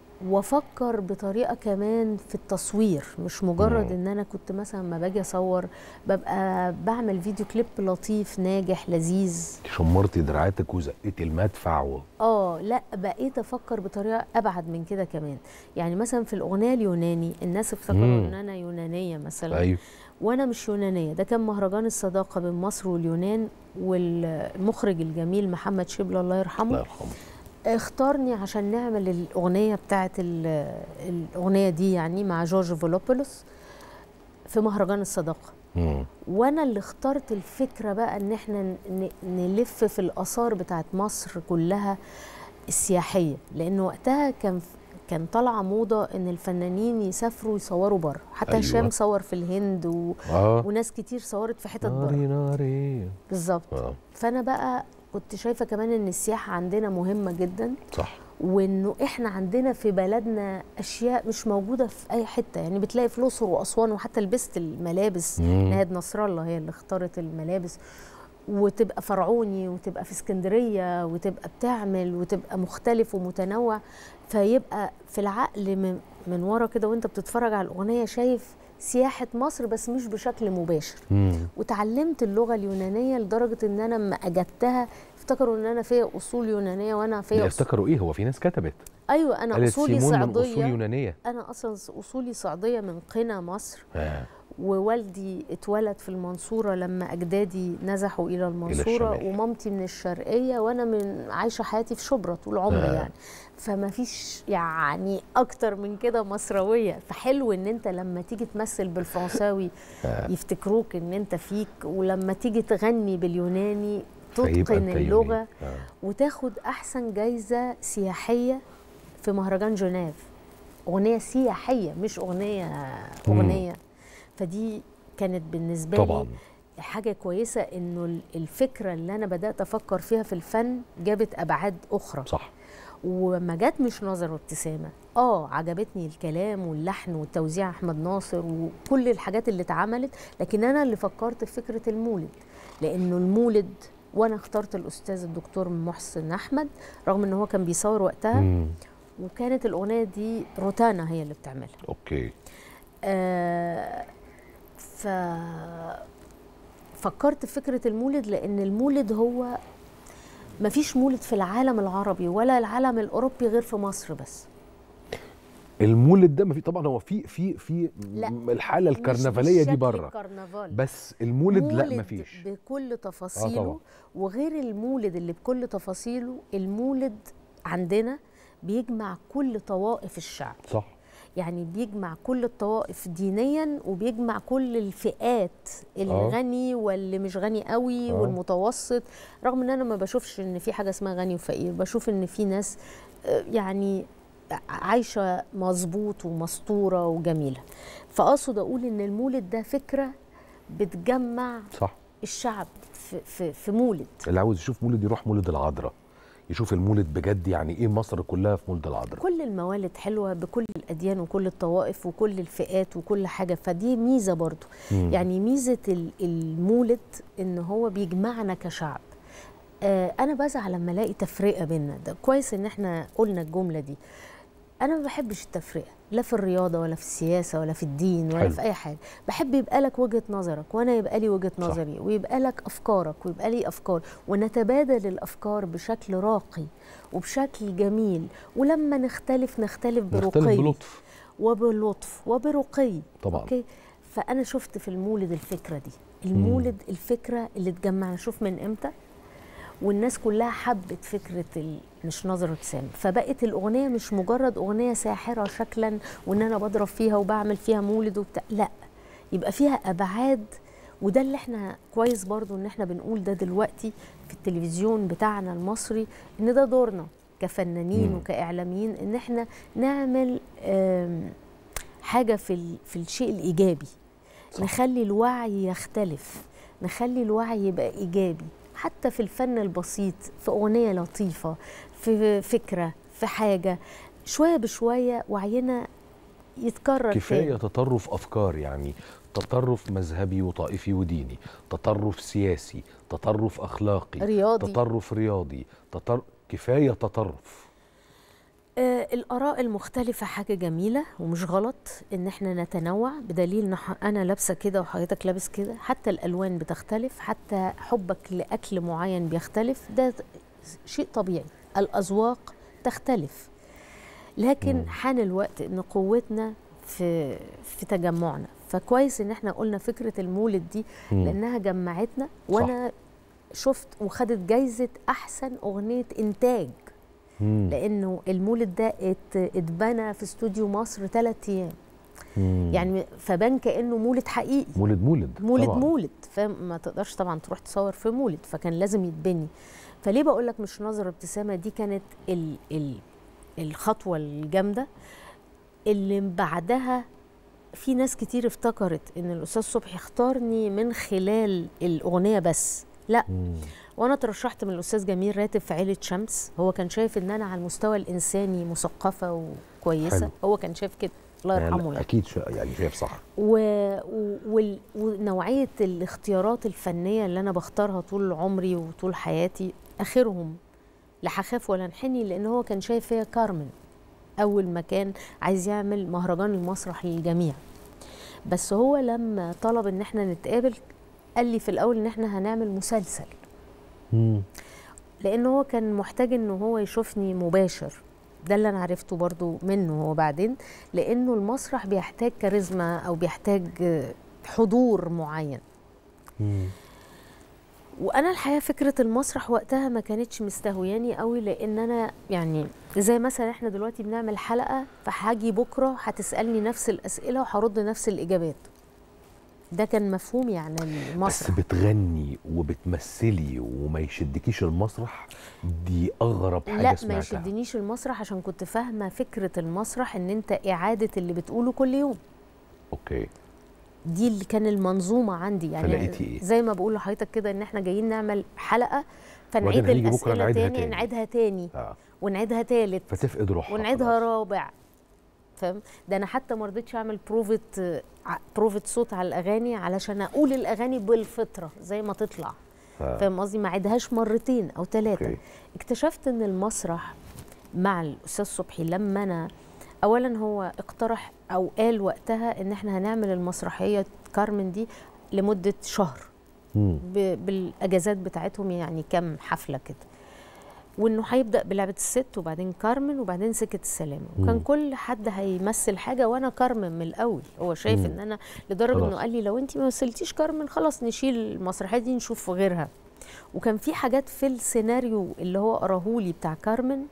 وافكر بطريقه كمان في التصوير مش مجرد مم. ان انا كنت مثلا ما باجي اصور ببقى بعمل فيديو كليب لطيف ناجح لذيذ شمرتي دراعاتك وزقتي المدفع و... اه لا بقيت افكر بطريقه ابعد من كده كمان يعني مثلا في الاغنيه اليوناني الناس افتكروا مم. ان انا يونانيه مثلا ايوه وانا مش يونانيه ده كان مهرجان الصداقه بين مصر واليونان والمخرج الجميل محمد شبل الله الله يرحمه يرحمه اختارني عشان نعمل الاغنيه بتاعه ال- الاغنيه دي يعني مع جورج فولوبولوس في مهرجان الصداقه مم. وانا اللي اخترت الفكره بقى ان احنا ن- نلف في الاثار بتاعت مصر كلها السياحيه لان وقتها كان كان طالعه موضه ان الفنانين يسافروا يصوروا بره حتى أيوة. هشام صور في الهند و... اه وناس كتير صورت في حتت ناري بره ناري بالظبط اه فانا بقى كنت شايفه كمان ان السياحه عندنا مهمه جدا صح وانه احنا عندنا في بلدنا اشياء مش موجوده في اي حته يعني بتلاقي في الاقصر واسوان وحتى لبست الملابس مم. نهاد نصر الله هي اللي اختارت الملابس وتبقى فرعوني وتبقى في اسكندريه وتبقى بتعمل وتبقى مختلف ومتنوع فيبقى في العقل من, من ورا كده وانت بتتفرج على الاغنيه شايف سياحه مصر بس مش بشكل مباشر مم. وتعلمت اللغه اليونانيه لدرجه ان انا لما اجدتها افتكروا ان انا فيا اصول يونانيه وانا ده فيا أصول افتكروا ايه هو في ناس كتبت ايوه انا قالت اصولي سيمون من اصول صعيديه يونانيه انا اصلا اصولي صعيديه من قنا مصر آه. ووالدي اتولد في المنصوره لما اجدادي نزحوا الى المنصوره الشمال. ومامتي من الشرقيه وانا من عايشه حياتي في شبرا طول عمري آه. يعني فما فيش يعني اكتر من كده مصرويه فحلو ان انت لما تيجي تمثل بالفرنساوي آه. يفتكروك ان انت فيك ولما تيجي تغني باليوناني فيبقى تتقن أنت اللغه يوناني. آه. وتاخد احسن جايزه سياحيه في مهرجان جنيف اغنيه سياحيه مش اغنيه مم. اغنيه فدي كانت بالنسبه طبعا لي حاجه كويسه انه ال- الفكره اللي انا بدات افكر فيها في الفن جابت ابعاد اخرى صح وما جت مش نظر وابتسامه اه عجبتني الكلام واللحن والتوزيع احمد ناصر وكل الحاجات اللي اتعملت لكن انا اللي فكرت في فكره المولد لانه المولد وانا اخترت الاستاذ الدكتور محسن احمد رغم ان هو كان بيصور وقتها مم. وكانت الاغنيه دي روتانا هي اللي بتعملها اوكي آه ف فكرت في فكره المولد لان المولد هو مفيش مولد في العالم العربي ولا العالم الاوروبي غير في مصر بس المولد ده ما في طبعا هو في في في لا، م- الحاله مش الكرنفاليه دي بالشكل بره الكرنفال بس المولد لا مولد ما فيش بكل آه تفاصيله طبعا. وغير المولد اللي بكل تفاصيله المولد عندنا بيجمع كل طوائف الشعب صح يعني بيجمع كل الطوائف دينيا وبيجمع كل الفئات الغني واللي مش غني قوي آه. والمتوسط رغم ان انا ما بشوفش ان في حاجه اسمها غني وفقير بشوف ان في ناس آه، يعني عايشه مظبوط ومستوره وجميله فاقصد اقول ان المولد ده فكره بتجمع صح الشعب في, في, في مولد اللي عاوز يشوف مولد يروح مولد العذراء يشوف المولد بجد يعني ايه مصر كلها في مولد العذراء كل الموالد حلوه بكل الاديان وكل الطوائف وكل الفئات وكل حاجه فدي ميزه برضو مم. يعني ميزه ال- المولد ان هو بيجمعنا كشعب آه انا بزعل لما الاقي تفرقه بينا ده كويس ان احنا قلنا الجمله دي انا ما بحبش التفرقه لا في الرياضه ولا في السياسه ولا في الدين ولا حلو. في اي حاجه بحب يبقى لك وجهه نظرك وانا يبقى لي وجهه صح. نظري ويبقى لك افكارك ويبقى لي افكار ونتبادل الافكار بشكل راقي وبشكل جميل ولما نختلف نختلف برقي نختلف بلطف وبلطف وبرقي طبعا اوكي فانا شفت في المولد الفكره دي المولد الفكره اللي تجمعنا شوف من امتى والناس كلها حبت فكره ال- مش نظر ابتسام فبقت الاغنيه مش مجرد اغنيه ساحره شكلا وان انا بضرب فيها وبعمل فيها مولد وبتاع لا يبقى فيها ابعاد وده اللي احنا كويس برضو ان احنا بنقول ده دلوقتي في التلفزيون بتاعنا المصري ان ده دورنا كفنانين مم. وكاعلاميين ان احنا نعمل آم، حاجه في ال- في الشيء الايجابي صح. نخلي الوعي يختلف نخلي الوعي يبقى ايجابي حتى في الفن البسيط في اغنيه لطيفه في فكره في حاجه شويه بشويه وعينا يتكرر كفايه تاني. تطرف افكار يعني تطرف مذهبي وطائفي وديني تطرف سياسي تطرف اخلاقي رياضي تطرف رياضي تطر... كفايه تطرف آه الآراء المختلفة حاجة جميلة ومش غلط إن إحنا نتنوع بدليل إن ح- أنا لابسة كده وحضرتك لابس كده حتى الألوان بتختلف حتى حبك لأكل معين بيختلف ده ت- شيء طبيعي الأذواق تختلف لكن مم. حان الوقت إن قوتنا في في تجمعنا فكويس إن إحنا قلنا فكرة المولد دي مم. لأنها جمعتنا وأنا شفت وخدت جايزة أحسن أغنية إنتاج مم. لانه المولد ده ات- اتبنى في استوديو مصر ثلاث ايام مم. يعني فبان كانه مولد حقيقي مولد مولد مولد طبعاً. مولد فما تقدرش طبعا تروح تصور في مولد فكان لازم يتبني فليه بقول لك مش نظر ابتسامه دي كانت ال ال الخطوه الجامده اللي بعدها في ناس كتير افتكرت ان الاستاذ صبحي اختارني من خلال الاغنيه بس لا مم. وانا ترشحت من الاستاذ جميل راتب في عيله شمس هو كان شايف ان انا على المستوى الانساني مثقفه وكويسه حلو. هو كان شايف كده الله يعني يرحمه لا، يعني اكيد شا... يعني شايف صح و... و... وال- ونوعيه الاختيارات الفنيه اللي انا بختارها طول عمري وطول حياتي اخرهم لا هخاف ولا انحني لان هو كان شايف فيا كارمن اول ما كان عايز يعمل مهرجان المسرح للجميع بس هو لما طلب ان احنا نتقابل قال لي في الاول ان احنا هنعمل مسلسل مم. لان هو كان محتاج ان هو يشوفني مباشر ده اللي انا عرفته برضو منه هو بعدين لانه المسرح بيحتاج كاريزما او بيحتاج آه، حضور معين مم. وانا الحقيقه فكره المسرح وقتها ما كانتش مستهوياني قوي لان انا يعني زي مثلا احنا دلوقتي بنعمل حلقه فهاجي بكره هتسالني نفس الاسئله وهرد نفس الاجابات ده كان مفهومي عن بس المسرح بتغني وبتمثلي وما يشدكيش المسرح دي اغرب حاجه لا ما سمعتها يشدنيش المسرح عشان كنت فاهمه فكره المسرح ان انت اعاده اللي بتقوله كل يوم اوكي دي اللي كان المنظومه عندي يعني فلقيتي إيه؟ زي ما بقول لحضرتك كده ان احنا جايين نعمل حلقه فنعيد وبعدين هنيجي بكرة الاسئله نعيدها تاني تاني. نعيدها تاني اه ونعيدها تالت فتفقد روحها ونعيدها خلاص. رابع فاهم ده انا حتى ما رضيتش اعمل بروفه ع- بروفه صوت على الاغاني علشان اقول الاغاني بالفطره زي ما تطلع آه. فاهم قصدي ما عيدهاش مرتين او ثلاثه أوكي. اكتشفت ان المسرح مع الاستاذ صبحي لما انا اولا هو اقترح او قال وقتها ان احنا هنعمل المسرحيه كارمن دي لمده شهر مم. ب- بالاجازات بتاعتهم يعني كام حفله كده وانه هيبدا بلعبه الست وبعدين كارمن وبعدين سكه السلامه وكان مم. كل حد هيمثل حاجه وانا كارمن من الاول هو شايف مم. ان انا لدرجه خلاص. انه قال لي لو انت ما مثلتيش كارمن خلاص نشيل المسرحيه دي نشوف غيرها وكان في حاجات في السيناريو اللي هو قراهولي بتاع كارمن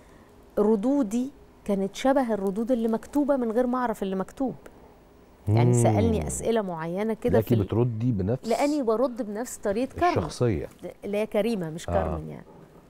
ردودي كانت شبه الردود اللي مكتوبه من غير ما اعرف اللي مكتوب يعني مم. سالني اسئله معينه كده لكن في ال- بتردي بنفس لاني برد بنفس طريقه كارمن الشخصيه اللي هي كريمه مش آه. كارمن يعني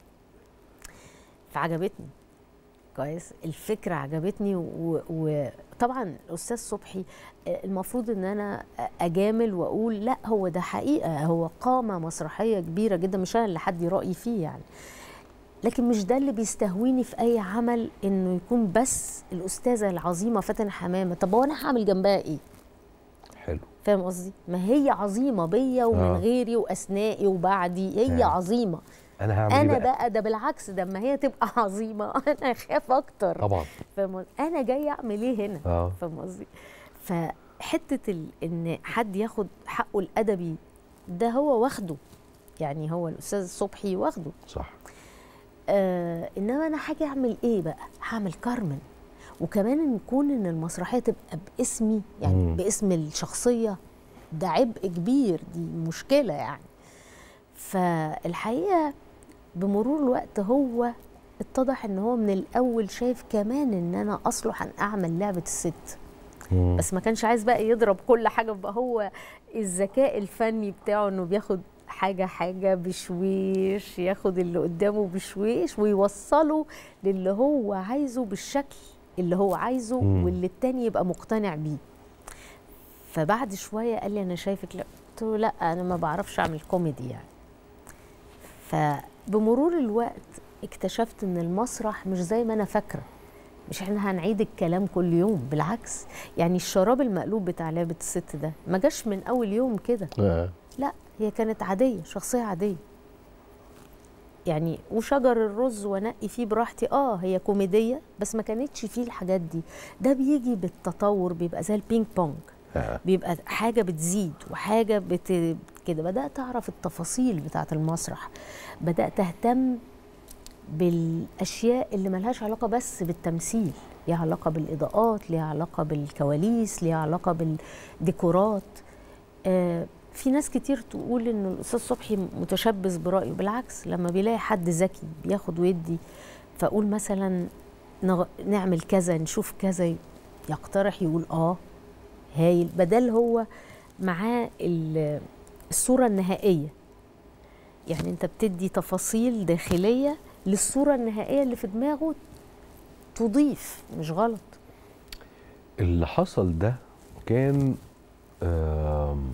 فعجبتني كويس الفكره عجبتني و- وطبعا الاستاذ صبحي آه، المفروض ان انا اجامل واقول لا هو ده حقيقه هو قامه مسرحيه كبيره جدا مش انا اللي حد رايي فيه يعني لكن مش ده اللي بيستهويني في اي عمل انه يكون بس الاستاذه العظيمه فاتن حمامه طب هو انا هعمل جنبها ايه حلو فاهم قصدي ما هي عظيمه بيا ومن آه. غيري واثنائي وبعدي هي آه. عظيمه انا هعمل انا ايه بقى بقى ده بالعكس ده اما هي تبقى عظيمه انا اخاف اكتر طبعا فاهم قصدي؟ انا جاي اعمل ايه هنا اه فاهم قصدي فحته ال... ان حد ياخد حقه الادبي ده هو واخده يعني هو الاستاذ صبحي واخده صح آه انما انا حاجه اعمل ايه بقى هعمل كارمن وكمان ان يكون ان المسرحيه تبقى باسمي يعني مم. باسم الشخصيه ده عبء كبير دي مشكله يعني فالحقيقه بمرور الوقت هو اتضح ان هو من الاول شايف كمان ان انا اصلح ان اعمل لعبه الست مم. بس ما كانش عايز بقى يضرب كل حاجه بقى هو الذكاء الفني بتاعه انه بياخد حاجه حاجه بشويش ياخد اللي قدامه بشويش ويوصله للي هو عايزه بالشكل اللي هو عايزه مم. واللي التاني يبقى مقتنع بيه فبعد شويه قال لي انا شايفك لا قلت له لا انا ما بعرفش اعمل كوميدي يعني فبمرور الوقت اكتشفت ان المسرح مش زي ما انا فاكره مش احنا هنعيد الكلام كل يوم بالعكس يعني الشراب المقلوب بتاع لعبه الست ده ما جاش من اول يوم كده آه. لا هي كانت عاديه شخصيه عاديه يعني وشجر الرز وانقي فيه براحتي اه هي كوميديه بس ما كانتش فيه الحاجات دي ده بيجي بالتطور بيبقى زي البينج بونج آه. بيبقى حاجه بتزيد وحاجه بت... كده بدات اعرف التفاصيل بتاعه المسرح بدات اهتم بالاشياء اللي ملهاش علاقه بس بالتمثيل ليها علاقه بالاضاءات ليها علاقه بالكواليس ليها علاقه بالديكورات آه في ناس كتير تقول ان الاستاذ صبحي متشبث برايه بالعكس لما بيلاقي حد ذكي بياخد ويدي فاقول مثلا نغ... نعمل كذا نشوف كذا يقترح يقول اه هايل بدل هو معاه ال- الصوره النهائيه يعني انت بتدي تفاصيل داخليه للصوره النهائيه اللي في دماغه تضيف مش غلط اللي حصل ده كان آم،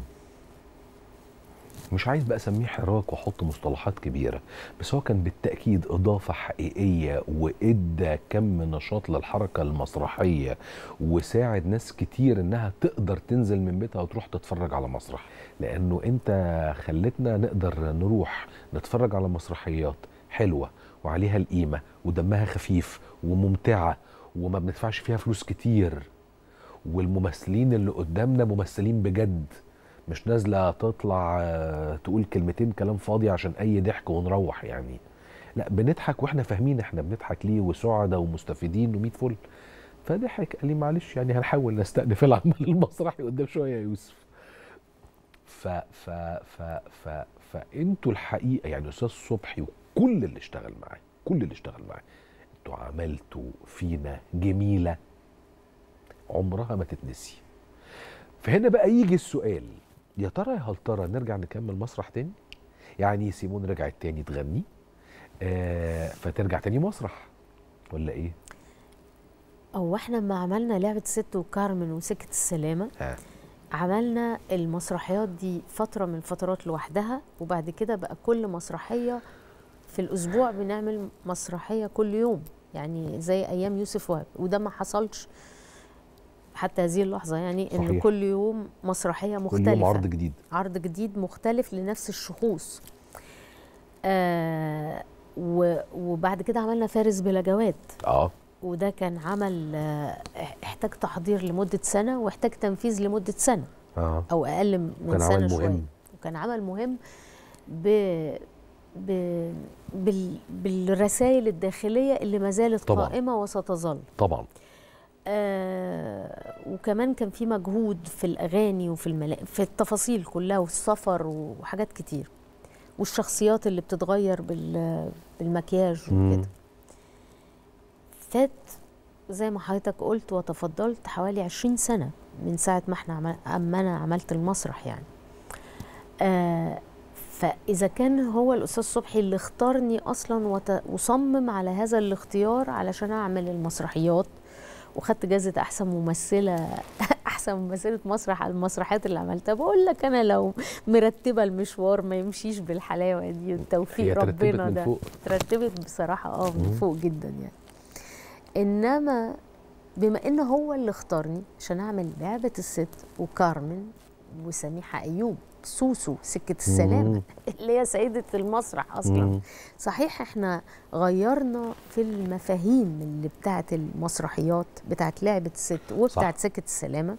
مش عايز بقى اسميه حراك واحط مصطلحات كبيره بس هو كان بالتاكيد اضافه حقيقيه وادى كم نشاط للحركه المسرحيه وساعد ناس كتير انها تقدر تنزل من بيتها وتروح تتفرج على مسرح لانه انت خلتنا نقدر نروح نتفرج على مسرحيات حلوه وعليها القيمه ودمها خفيف وممتعه وما بندفعش فيها فلوس كتير والممثلين اللي قدامنا ممثلين بجد مش نازله تطلع آه، تقول كلمتين كلام فاضي عشان اي ضحك ونروح يعني لا بنضحك واحنا فاهمين احنا بنضحك ليه وسعداء ومستفيدين وميت فل فضحك قال لي معلش يعني هنحاول نستأنف العمل المسرحي قدام شويه يا يوسف ف ف ف ف فانتوا الحقيقه يعني استاذ صبحي وكل اللي اشتغل معاه كل اللي اشتغل معاه انتوا عملتوا فينا جميله عمرها ما تتنسي فهنا بقى يجي السؤال يا ترى يا هل ترى نرجع نكمل مسرح تاني يعني سيمون رجعت تاني تغني آه فترجع تاني مسرح ولا ايه او احنا لما عملنا لعبه ست وكارمن وسكه السلامه ها عملنا المسرحيات دي فتره من الفترات لوحدها وبعد كده بقى كل مسرحيه في الاسبوع بنعمل مسرحيه كل يوم يعني زي ايام يوسف وهب وده ما حصلش حتى هذه اللحظه يعني ان صحيح. كل يوم مسرحيه كل مختلفه يوم عرض جديد عرض جديد مختلف لنفس الشخوص آه و- وبعد كده عملنا فارس بلا جواد اه وده كان عمل آه، احتاج تحضير لمدة سنة واحتاج تنفيذ لمدة سنة اه أو أقل من كان سنة عمل شوية مهم. وكان عمل مهم ب... ب... بال... بالرسائل الداخلية اللي ما زالت طبعاً. قائمة وستظل طبعا آه وكمان كان في مجهود في الأغاني وفي الملا... في التفاصيل كلها والسفر وحاجات كتير والشخصيات اللي بتتغير بال... بالمكياج مم. وكده فات زي ما حضرتك قلت وتفضلت حوالي عشرين سنة من ساعة ما احنا عمل... أما أنا عملت المسرح يعني آه فإذا كان هو الأستاذ صبحي اللي اختارني أصلا وت... وصمم على هذا الاختيار علشان أعمل المسرحيات وخدت جائزة أحسن ممثلة أحسن ممثلة مسرح على المسرحيات اللي عملتها بقول لك أنا لو مرتبة المشوار ما يمشيش بالحلاوة دي هي التوفيق ترتبت ربنا من ده فوق ترتبت بصراحة اه من مم. فوق جدا يعني انما بما ان هو اللي اختارني عشان اعمل لعبة الست وكارمن وسميحة ايوب سوسو سكة السلامة مم. اللي هي سيدة المسرح اصلا مم. صحيح احنا غيرنا في المفاهيم اللي بتاعت المسرحيات بتاعت لعبة الست وبتاعت صح. سكة السلامة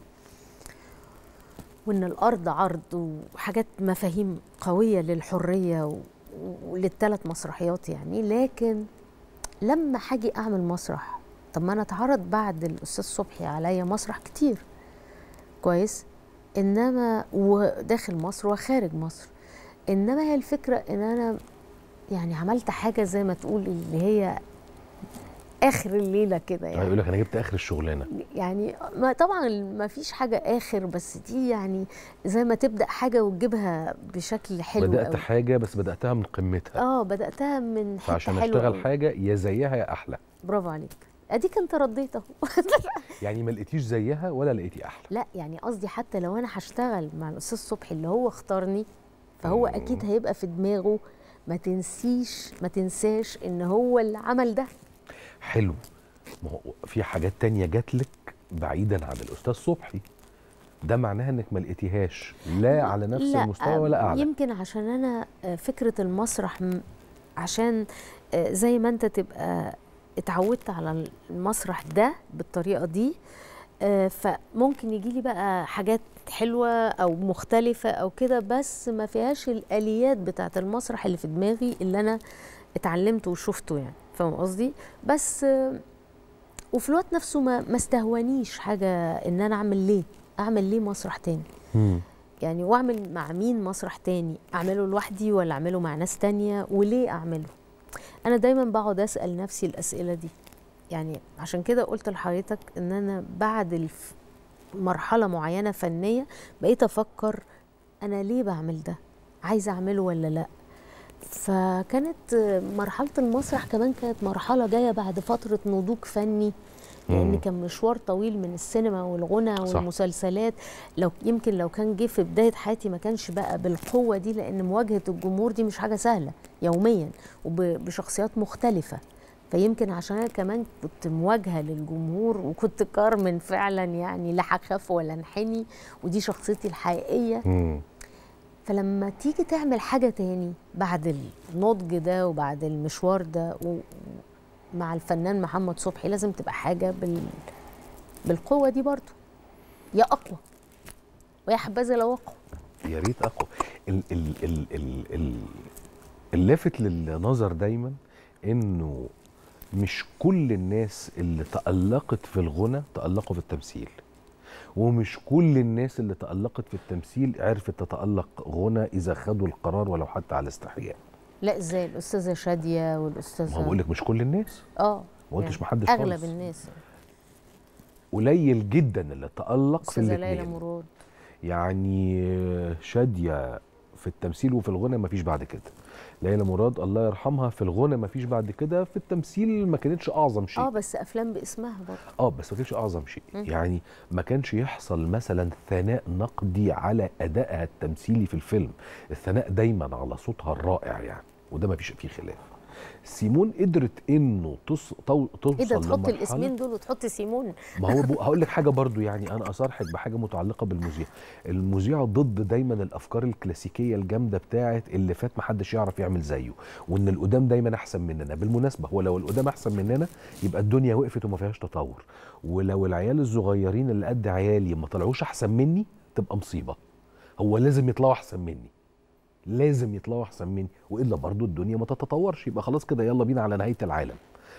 وان الارض عرض وحاجات مفاهيم قوية للحرية و- وللثلاث مسرحيات يعني لكن لما هاجي اعمل مسرح طب ما انا اتعرض بعد الاستاذ صبحي عليا مسرح كتير كويس انما وداخل مصر وخارج مصر انما هي الفكره ان انا يعني عملت حاجه زي ما تقول اللي هي اخر الليله كده يعني هيقول لك انا جبت اخر الشغلانه يعني ما طبعا ما فيش حاجه اخر بس دي يعني زي ما تبدا حاجه وتجيبها بشكل حلو بدات قوي. حاجه بس بداتها من قمتها اه بداتها من حته فعشان حلوه اشتغل قوي. حاجه يا زيها يا احلى برافو عليك اديك انت رديت اهو يعني ما لقيتيش زيها ولا لقيتي احلى لا يعني قصدي حتى لو انا هشتغل مع الاستاذ صبحي اللي هو اختارني فهو مم. اكيد هيبقى في دماغه ما تنسيش ما تنساش ان هو اللي عمل ده حلو ما هو في حاجات تانية جات لك بعيدا عن الاستاذ صبحي ده معناها انك ما لقيتيهاش لا على نفس لا المستوى ولا اعلى يمكن عشان انا آه، فكره المسرح م- عشان آه، زي ما انت تبقى اتعودت على المسرح ده بالطريقه دي آه، فممكن يجي لي بقى حاجات حلوه او مختلفه او كده بس ما فيهاش الاليات بتاعه المسرح اللي في دماغي اللي انا اتعلمته وشفته يعني فاهم قصدي بس آه، وفي الوقت نفسه ما ما استهونيش حاجه ان انا اعمل ليه اعمل ليه مسرح تاني مم. يعني واعمل مع مين مسرح تاني اعمله لوحدي ولا اعمله مع ناس تانية وليه اعمله انا دايما بقعد اسال نفسي الاسئله دي يعني عشان كده قلت لحضرتك ان انا بعد الف... مرحله معينه فنيه بقيت افكر انا ليه بعمل ده عايزه اعمله ولا لا فكانت آه، مرحله المسرح كمان كانت مرحله جايه بعد فتره نضوج فني لان مم. كان مشوار طويل من السينما والغنى صح. والمسلسلات لو يمكن لو كان جه في بدايه حياتي ما كانش بقى بالقوه دي لان مواجهه الجمهور دي مش حاجه سهله يوميا وبشخصيات مختلفه فيمكن عشان انا كمان كنت مواجهه للجمهور وكنت كارمن فعلا يعني لا هخاف ولا انحني ودي شخصيتي الحقيقيه مم. فلما تيجي تعمل حاجة تاني بعد النضج ده وبعد المشوار ده و- مع الفنان محمد صبحي لازم تبقى حاجة بال... بالقوة دي برضو يا أقوى ويا حبذا لو أقوى يا ريت اقوى ال ال ال ال ال اللافت للنظر دايما انه مش كل الناس اللي تألقت في الغنى تألقوا في التمثيل ومش كل الناس اللي تألقت في التمثيل عرفت تتألق غنى إذا خدوا القرار ولو حتى على استحياء لا ازاي الأستاذة شادية ما هو والأستاذة بقول لك مش كل الناس اه ما قلتش يعني محدش أغلب خالص. الناس قليل جدا اللي تألق في أستاذة ليلى الاثنين مراد يعني شادية في التمثيل وفي الغنى مفيش بعد كده ليلى مراد الله يرحمها في الغنى مفيش بعد كده في التمثيل ما كانتش اعظم شيء اه بس أفلام باسمها برضه اه بس ما كانش اعظم شيء مم. يعني ما كانش يحصل مثلا ثناء نقدي على ادائها التمثيلي في الفيلم الثناء دايما على صوتها الرائع يعني وده ما فيش فيه خلاف سيمون قدرت انه تص... تو... توصل ايه ده تحط لمرحلة- الاسمين دول وتحط سيمون ما هو بو- هقول لك حاجه برضو يعني انا اصارحك بحاجه متعلقه بالمذيع المذيع ضد دايما الافكار الكلاسيكيه الجامده بتاعه اللي فات ما حدش يعرف يعمل زيه وان القدام دايما احسن مننا بالمناسبه هو لو القدام احسن مننا يبقى الدنيا وقفت وما فيهاش تطور ولو العيال الصغيرين اللي قد عيالي ما طلعوش احسن مني تبقى مصيبه هو لازم يطلعوا احسن مني لازم يطلعوا احسن مني والا برضو الدنيا ما تتطورش يبقى خلاص كده يلا بينا على نهايه العالم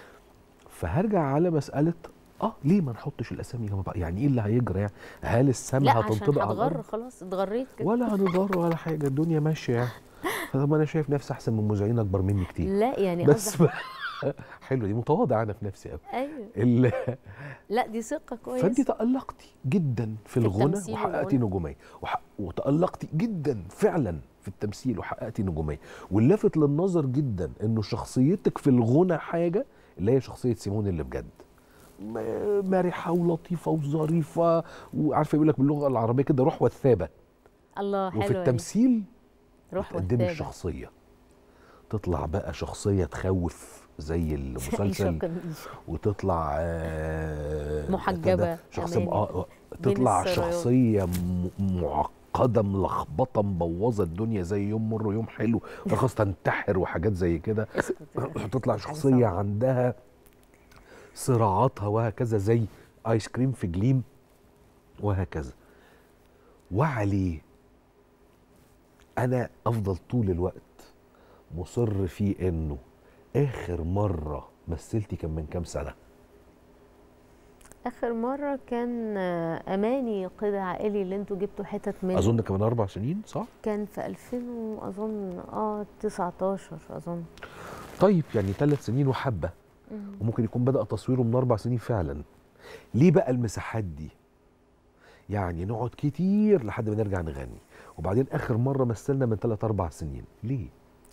فهرجع على مساله اه ليه ما نحطش الاسامي جنب بعض يعني ايه اللي هيجرى يعني هل لا السما عشان هتنطبق على هتغر الارض خلاص اتغريت كده ولا هنضر ولا حاجه الدنيا ماشيه يعني طب انا شايف نفسي احسن من مذيعين اكبر مني كتير لا يعني بس قصدك حلو دي متواضعه انا في نفسي قوي ايوه ال- لا دي ثقة كويسة فانت تالقتي جدا في الغنى التمثيل وحققتي والغنى. نجوميه وح... وتالقتي جدا فعلا في التمثيل وحققتي نجوميه واللافت للنظر جدا انه شخصيتك في الغنى حاجه اللي هي شخصيه سيمون اللي بجد م- مرحه ولطيفه وظريفه وعارفه يقول لك باللغه العربيه كده روح وثابه الله حلوة وفي دي. التمثيل روح تقدمي وثابة. الشخصيه تطلع بقى شخصيه تخوف زي المسلسل شكراً. وتطلع آه، محجبة ده شخصيه أماني. آه آه، بين تطلع السرايات. شخصيه م- معقده ملخبطه مبوظه الدنيا زي يوم مر ويوم حلو وخلاص تنتحر وحاجات زي كده اسكت تطلع حاجة شخصيه صعبة. عندها صراعاتها وهكذا زي ايس كريم في جليم وهكذا وعليه انا افضل طول الوقت مصر في انه اخر مره مثلتي كان من كام سنه اخر مرة كان آه، اماني قضاء عائلي اللي انتوا جبتوا حتت منه اظن كمان اربع سنين صح كان في 2000 اظن اه 19 اظن طيب يعني ثلاث سنين وحبه وممكن يكون بدأ تصويره من أربع سنين فعلا ليه بقى المساحات دي يعني نقعد كتير لحد ما نرجع نغني وبعدين آخر مرة مثلنا من ثلاث أربع سنين ليه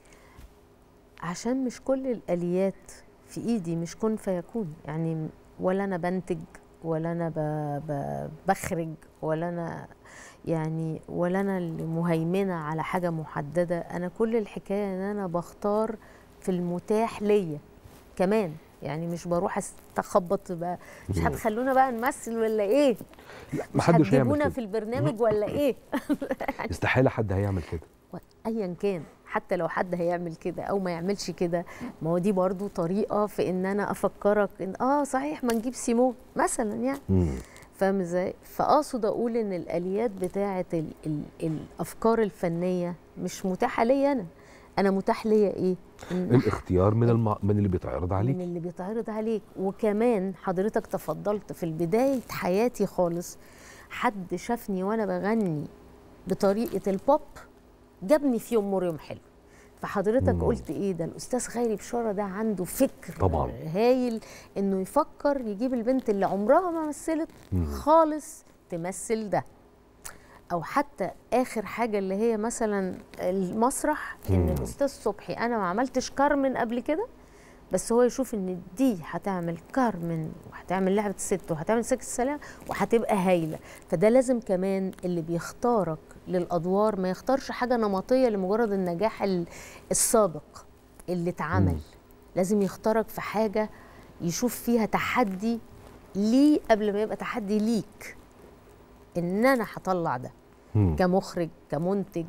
عشان مش كل الآليات في إيدي مش كن فيكون يعني ولا أنا بنتج ولا أنا ب... ب... بخرج ولا أنا يعني ولا أنا اللي مهيمنة على حاجة محددة أنا كل الحكاية إن أنا بختار في المتاح ليا كمان يعني مش بروح استخبط بقى مش مم. هتخلونا بقى نمثل ولا ايه لا مش محدش هيعمل هتجيبونا كده في البرنامج ولا ايه استحالة حد هيعمل كده ايا كان حتى لو حد هيعمل كده او ما يعملش كده ما هو دي برضو طريقه في ان انا افكرك ان اه صحيح ما نجيب سيمون مثلا يعني مم. فاهم ازاي فاقصد اقول ان الاليات بتاعه ال ال الافكار الفنيه مش متاحه ليا انا انا متاح ليا ايه إن الاختيار من الم... من اللي بيتعرض من عليك اللي بيتعرض عليك وكمان حضرتك تفضلت في بداية حياتي خالص حد شافني وانا بغني بطريقة البوب جابني في يوم مر يوم حلو فحضرتك مم. قلت ايه ده الاستاذ خيري بشاره ده عنده فكر طبعاً. هايل انه يفكر يجيب البنت اللي عمرها ما مثلت مم. خالص تمثل ده او حتى اخر حاجه اللي هي مثلا المسرح ان مم. الاستاذ صبحي انا ما عملتش كارمن قبل كده بس هو يشوف ان دي هتعمل كارمن وهتعمل لعبه الست وهتعمل سكة السلام وهتبقى هايله فده لازم كمان اللي بيختارك للادوار ما يختارش حاجه نمطيه لمجرد النجاح ال- السابق اللي اتعمل مم. لازم يختارك في حاجه يشوف فيها تحدي ليه قبل ما يبقى تحدي ليك ان انا هطلع ده مم. كمخرج كمنتج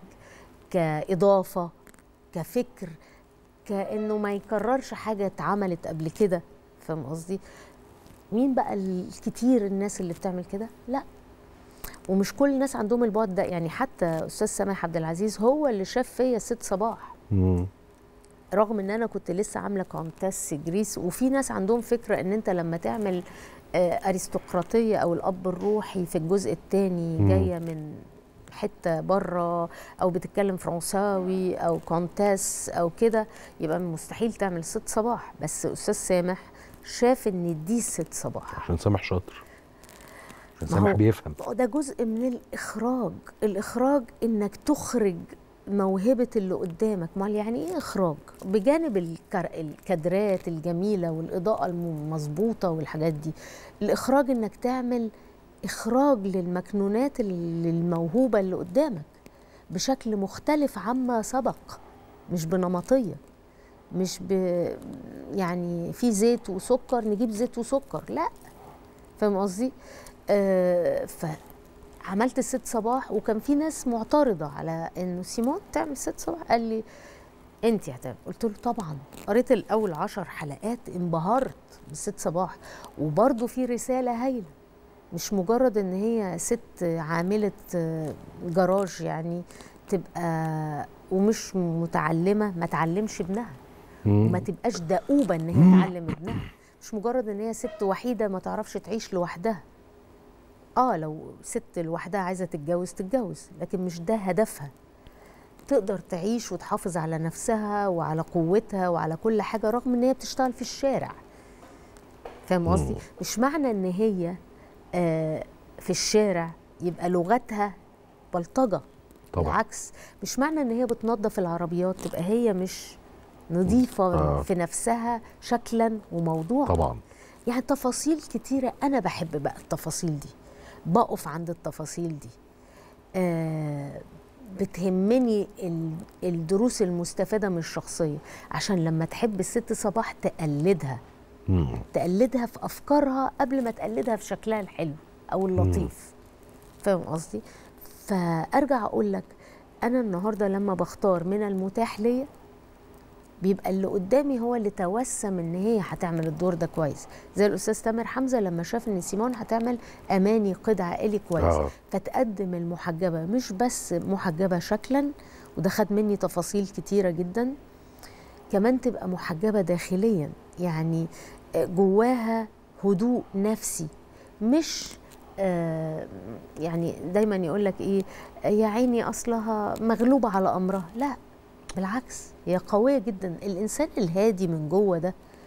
كإضافة كفكر كأنه ما يكررش حاجة اتعملت قبل كده فاهم قصدي؟ مين بقى الكتير الناس اللي بتعمل كده؟ لا ومش كل الناس عندهم البعد ده يعني حتى أستاذ سامح عبد العزيز هو اللي شاف فيا ست صباح مم. رغم ان انا كنت لسه عامله كونتاس جريس وفي ناس عندهم فكره ان انت لما تعمل آه، ارستقراطيه او الاب الروحي في الجزء الثاني مم. جايه من حته بره او بتتكلم فرنساوي او كونتاس او كده يبقى مستحيل تعمل ست صباح بس استاذ سامح شاف ان دي ست صباح عشان سامح شاطر عشان ما سامح هو- بيفهم ده جزء من الإخراج الإخراج إنك تخرج موهبة اللي قدامك ما يعني إيه إخراج بجانب الكر... الكادرات الجميلة والإضاءة المظبوطة والحاجات دي الإخراج إنك تعمل إخراج للمكنونات ال- الموهوبة اللي قدامك بشكل مختلف عما سبق مش بنمطية مش ب يعني في زيت وسكر نجيب زيت وسكر لا فاهم قصدي؟ آه فعملت الست صباح وكان في ناس معترضه على انه سيمون تعمل ست صباح قال لي انت هتعمل قلت له طبعا قريت الاول عشر حلقات انبهرت بالست صباح وبرضه في رساله هايله مش مجرد ان هي ست عامله آه، جراج يعني تبقى ومش متعلمه ما تعلمش ابنها مم. وما تبقاش دؤوبه ان هي تعلم ابنها مش مجرد ان هي ست وحيده ما تعرفش تعيش لوحدها اه لو ست لوحدها عايزه تتجوز تتجوز لكن مش ده هدفها تقدر تعيش وتحافظ على نفسها وعلى قوتها وعلى كل حاجه رغم ان هي بتشتغل في الشارع فاهم قصدي مم. مش معنى ان هي آه في الشارع يبقى لغتها بلطجه طبعا بالعكس مش معنى ان هي بتنظف العربيات تبقى هي مش نظيفه آه. في نفسها شكلا وموضوعا طبعا يعني تفاصيل كتيره انا بحب بقى التفاصيل دي بقف عند التفاصيل دي آه بتهمني ال- الدروس المستفاده من الشخصيه عشان لما تحب الست صباح تقلدها مم. تقلدها في افكارها قبل ما تقلدها في شكلها الحلو او اللطيف فاهم قصدي فارجع اقول لك انا النهارده لما بختار من المتاح ليا بيبقى اللي قدامي هو اللي توسم ان هي هتعمل الدور ده كويس زي الاستاذ تامر حمزه لما شاف ان سيمون هتعمل اماني قيد عائلي كويس آه. فتقدم المحجبه مش بس محجبه شكلا وده خد مني تفاصيل كتيره جدا كمان تبقى محجبه داخليا يعني جواها هدوء نفسي مش آه، يعني دايما يقول لك ايه يا عيني اصلها مغلوبه على امرها لا بالعكس هي قويه جدا الانسان الهادي من جوه ده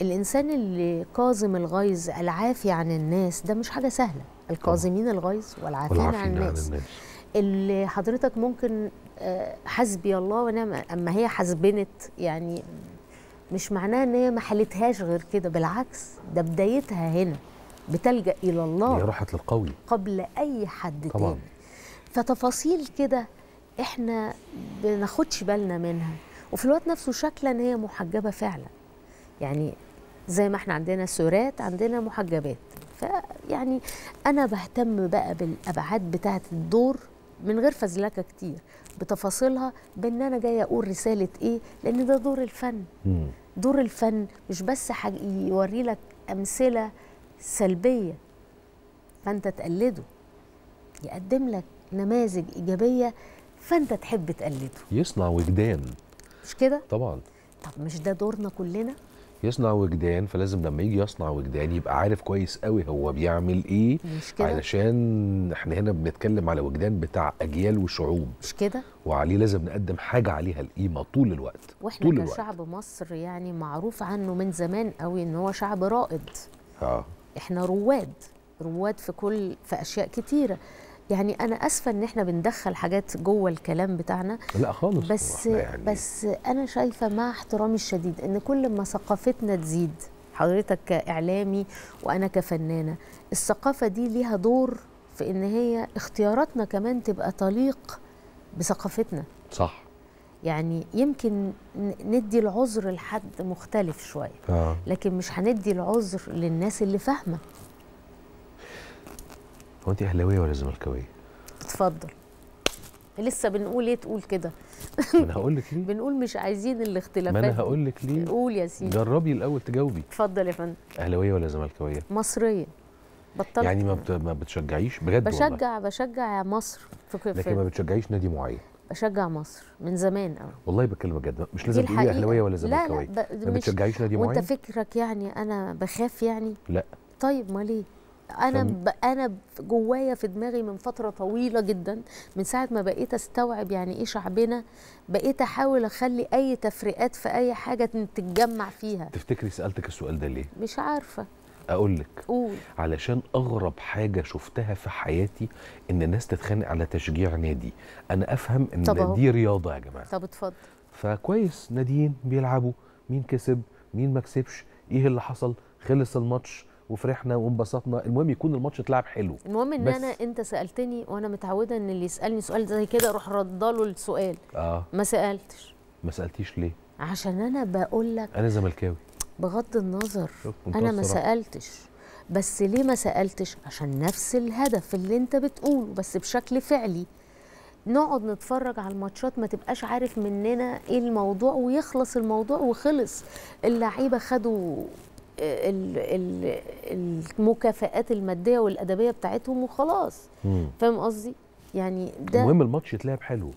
الانسان اللي كاظم الغيظ العافي عن الناس ده مش حاجه سهله الكاظمين الغيظ والعافين عن والعافين عن الناس الناس اللي حضرتك ممكن آه، حسبي الله ونعم اما هي حسبنت يعني مش معناها ان هي ما حلتهاش غير كده بالعكس ده بدايتها هنا بتلجا الى هي الله راحت للقوي قبل اي حد طبعاً. تاني فتفاصيل كده احنا بناخدش بالنا منها وفي الوقت نفسه شكلا هي محجبه فعلا يعني زي ما احنا عندنا سورات عندنا محجبات فيعني انا بهتم بقى بالابعاد بتاعه الدور من غير فزلكه كتير بتفاصيلها بان انا جايه اقول رساله ايه لان ده دور الفن مم. دور الفن مش بس حاج يوري لك امثله سلبيه فانت تقلده يقدم لك نماذج ايجابيه فانت تحب تقلده يصنع وجدان مش كده طبعا طب مش ده دورنا كلنا يصنع وجدان فلازم لما يجي يصنع وجدان يبقى عارف كويس قوي هو بيعمل ايه مش كده علشان احنا هنا بنتكلم على وجدان بتاع اجيال وشعوب مش كده وعليه لازم نقدم حاجه عليها القيمه طول الوقت واحنا طول الوقت كشعب مصر يعني معروف عنه من زمان قوي ان هو شعب رائد اه احنا رواد رواد في كل في اشياء كتيره يعني انا اسفه ان احنا بندخل حاجات جوه الكلام بتاعنا لا خالص بس إحنا يعني بس انا شايفه مع احترامي الشديد ان كل ما ثقافتنا تزيد حضرتك كاعلامي وانا كفنانه الثقافه دي ليها دور في ان هي اختياراتنا كمان تبقى تليق بثقافتنا صح يعني يمكن ن- ندي العذر لحد مختلف شويه اه لكن مش هندي العذر للناس اللي فاهمه هو انت اهلاويه ولا زملكاويه؟ اتفضل لسه بنقول ايه تقول كده ما انا هقول لك ليه بنقول مش عايزين الاختلافات ما انا دي. هقول لك ليه قول يا سيدي جربي الاول تجاوبي اتفضل يا فندم اهلاويه ولا زملكاويه؟ مصريه بطلت يعني ما بت... ما بتشجعيش بجد والله بشجع بشجع مصر في في لكن ما بتشجعيش نادي معين بشجع مصر من زمان قوي والله بتكلم بجد مش دي لازم تقولي الحقيقة. اهلاويه ولا لا لا زملكاويه ب... ما مش بتشجعيش نادي وانت معين فكرك يعني انا بخاف يعني لا طيب ما ليه انا فم- ب... انا جوايا في دماغي من فتره طويله جدا من ساعه ما بقيت استوعب يعني ايه شعبنا بقيت احاول اخلي اي تفريقات في اي حاجه تتجمع فيها تفتكري سالتك السؤال ده ليه مش عارفه اقول لك قول علشان اغرب حاجه شفتها في حياتي ان الناس تتخانق على تشجيع نادي انا افهم ان طب أهو. دي رياضه يا جماعه طب اتفضل فكويس ناديين بيلعبوا مين كسب مين ما كسبش ايه اللي حصل خلص الماتش وفرحنا وانبسطنا المهم يكون الماتش اتلعب حلو المهم ان بس. انا انت سالتني وانا متعوده ان اللي يسالني سؤال زي كده اروح رداله السؤال اه ما سالتش ما سالتيش ليه عشان انا بقول لك انا زملكاوي بغض النظر شوف منتهى انا ما الصراحة. سالتش بس ليه ما سالتش عشان نفس الهدف اللي انت بتقوله بس بشكل فعلي نقعد نتفرج على الماتشات ما تبقاش عارف مننا ايه الموضوع ويخلص الموضوع وخلص اللعيبه خدوا ال- ال- المكافآت الماديه والادبيه بتاعتهم وخلاص مم. فاهم قصدي يعني ده المهم الماتش يتلعب حلو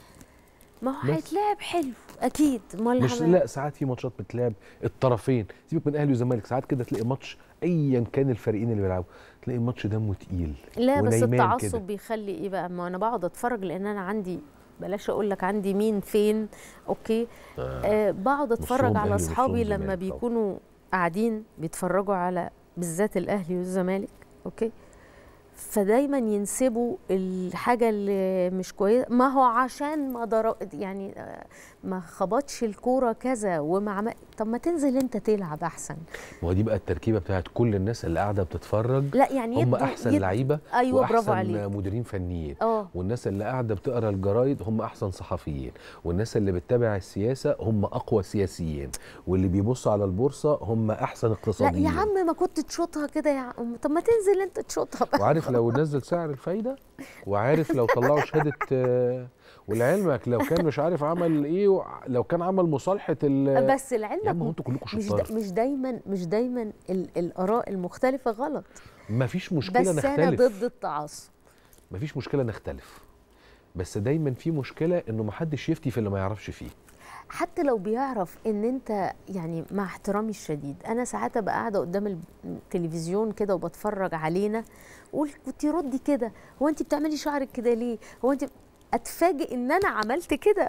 ما هو بس. هيتلعب حلو اكيد امال مش هعمل- لا ساعات في ماتشات بتلعب الطرفين سيبك من اهلي وزمالك ساعات كده تلاقي ماتش ايا كان الفريقين اللي بيلعبوا تلاقي الماتش دمه تقيل لا بس ونايمان التعصب كده. بيخلي ايه بقى ما انا بقعد اتفرج لان انا عندي بلاش اقول لك عندي مين فين اوكي آه بقعد اتفرج نصهم على أهلي اصحابي ونصهم لما زمالك طبعا. بيكونوا قاعدين بيتفرجوا على بالذات الاهلي والزمالك اوكي فدايما ينسبوا الحاجه اللي مش كويسه ما هو عشان ما ضر... يعني آه، ما خبطش الكوره كذا وما عمل طب ما تنزل انت تلعب احسن ما هو دي بقى التركيبه بتاعت كل الناس اللي قاعده بتتفرج لا يعني هم يدوا- احسن يدوا- لعيبه ايوه برافو واحسن عليك مديرين فنيين اه والناس اللي قاعده بتقرا الجرايد هم احسن صحفيين والناس اللي بتتابع السياسه هم اقوى سياسيين واللي بيبصوا على البورصه هم احسن لا اقتصاديين يا عم ما كنت تشوطها كده يا عم طب ما تنزل انت تشوطها بقى وعارف لو نزل سعر الفايده وعارف لو طلعوا شهاده آه، ولعلمك لو كان مش عارف عمل ايه وع- لو كان عمل مصالحه ال بس يا عم هو لعلمك انتوا كلكم مش شطار دا مش دايما مش دايما ال الاراء المختلفه غلط مفيش مشكله بس انا نختلف ضد التعصب مفيش مشكله نختلف بس دايما في مشكله انه محدش يفتي في اللي ما يعرفش فيه حتى لو بيعرف ان انت يعني مع احترامي الشديد انا ساعات ابقى قاعده قدام التلفزيون كده وبتفرج علينا اقول كنت ردي كده هو انت بتعملي شعرك كده ليه هو انت اتفاجئ ان انا عملت كده اهو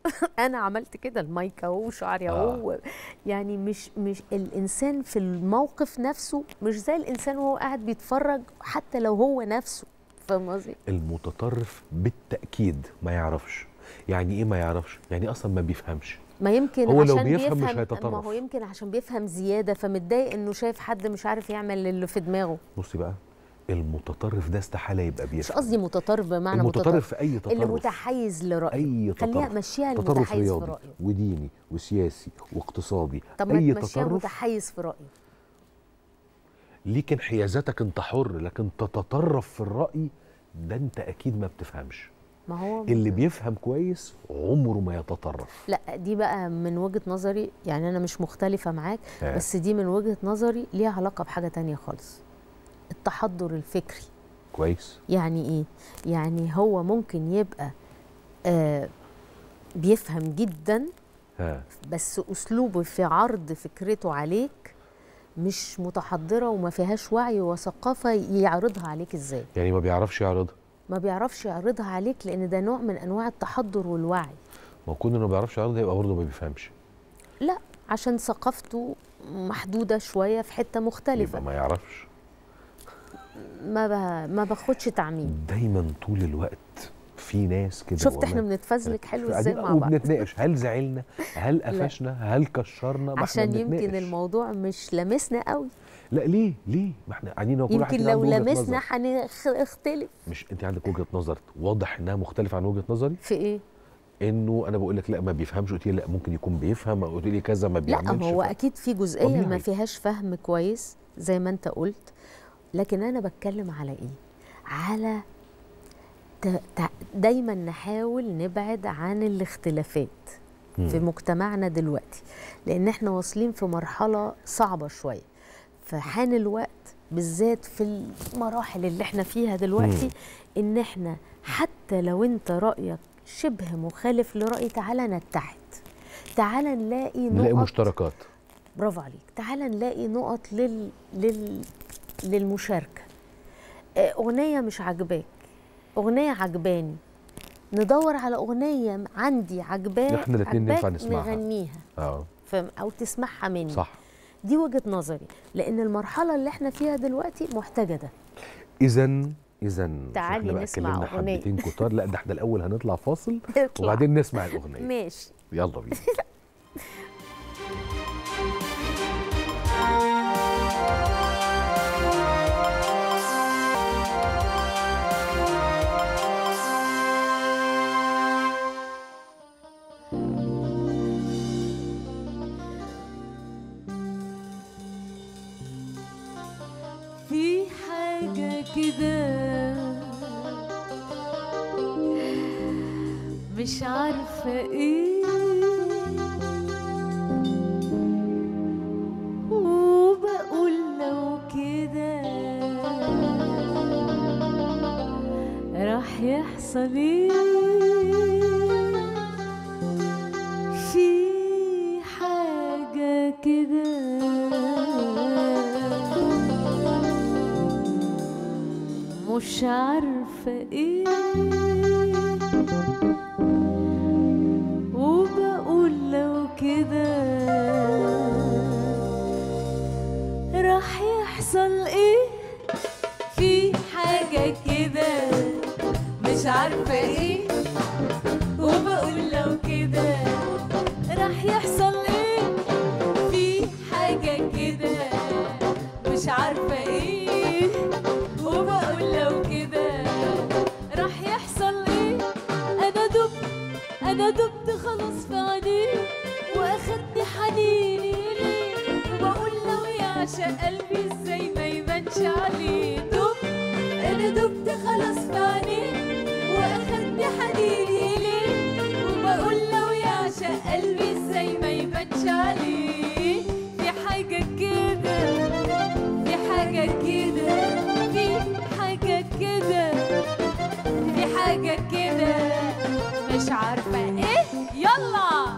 انا عملت كده المايك اهو وشعري آه. اهو يعني مش مش الانسان في الموقف نفسه مش زي الانسان وهو قاعد بيتفرج حتى لو هو نفسه فاهم قصدي المتطرف بالتاكيد ما يعرفش يعني ايه ما يعرفش يعني اصلا ما بيفهمش ما يمكن هو لو عشان بيفهم مش ما هيتطرف. هو يمكن عشان بيفهم زياده فمتضايق انه شايف حد مش عارف يعمل اللي في دماغه بصي بقى المتطرف ده استحاله يبقى مش بيفهم قصدي متطرف بمعنى المتطرف في اي اللي تطرف متحيز لرأيه اي خليها تطرف مشيها تطرف المتحيز في رياضي رأيه وديني وسياسي واقتصادي طب ما اي تمشيها تطرف متحيز في رأيه ليك انحيازاتك انت حر لكن تتطرف في الراي ده انت اكيد ما بتفهمش ما هو اللي بيفهم كويس عمره ما يتطرف لا دي بقى من وجهة نظري يعني أنا مش مختلفة معاك آه. بس دي من وجهة نظري ليها علاقة بحاجة تانية خالص التحضر الفكري كويس يعني إيه؟ يعني هو ممكن يبقى آه بيفهم جدا ها بس أسلوبه في عرض فكرته عليك مش متحضرة وما فيهاش وعي وثقافة يعرضها عليك إزاي يعني ما بيعرفش يعرضها ما بيعرفش يعرضها عليك لأن ده نوع من أنواع التحضر والوعي ما هو كون انه ما بيعرفش يعرضها يبقى برضه ما بيفهمش لا عشان ثقافته محدودة شوية في حتة مختلفة يبقى ما يعرفش ما ب... ما باخدش تعميم دايما طول الوقت في ناس كده شفت احنا وما- بنتفزلك حلو ازاي قاعدين مع بعض وبنتناقش هل زعلنا هل لا. قفشنا هل كشرنا ما احنا عشان يمكن بنتناقش. الموضوع مش لامسنا قوي لا ليه ليه ما احنا قاعدين هو كل واحد يمكن فينا لو عنده وجهة لمسنا نظر. هنختلف مش انت عندك وجهه نظر واضح انها مختلفه عن وجهه نظري في ايه انه انا بقول لك لا ما بيفهمش قلت لي لا ممكن يكون بيفهم قلت لي كذا ما لا بيعملش هو ف- اكيد في جزئيه ما طبيعي. فيهاش فهم كويس زي ما انت قلت لكن انا بتكلم على ايه على ت- ت- دايما نحاول نبعد عن الاختلافات في مم. مجتمعنا دلوقتي لان احنا واصلين في مرحله صعبه شويه فحان الوقت بالذات في المراحل اللي احنا فيها دلوقتي ان احنا حتى لو انت رايك شبه مخالف لرايي تعالى نتحد تعالى نلاقي نلاقي نقط مشتركات برافو عليك تعالى نلاقي نقط لل... لل... للمشاركة آه، أغنية مش عجباك أغنية عجباني ندور على أغنية عندي عجباك إحنا الاتنين ينفع عجباك نسمعها. نغنيها اه فاهم أو تسمعها مني صح دي وجهة نظري لأن المرحلة اللي احنا فيها دلوقتي محتاجة ده اذا اذا تعالي نسمع اتكلمنا أغنية. حبتين كتار لا ده احنا الاول هنطلع فاصل اطلع. وبعدين نسمع الاغنيه ماشي يلا بينا في حاجة كده مش عارفة ايه وبقول لو كده راح يحصل ايه في حاجة كده مش عارفة ايه وبقول لو كده راح يحصل ايه في حاجة كده مش عارفة ايه وبقول لو كده راح يحصل ايه في حاجة كده مش عارفة ايه وبقول لو كده راح يحصل ايه انا دبت انا دبت خلاص في عينيه واخدني حنيني ليه وبقول لو يعشق قلبي ازاي ما يبانش عليه دبت انا دبت خلاص في عينيه واخدني حنيني ليه وبقول لو يعشق قلبي ازاي ما يبانش عليه في حاجة كده في حاجة كده في حاجة كده في حاجة كده مش عارفة ايه يلا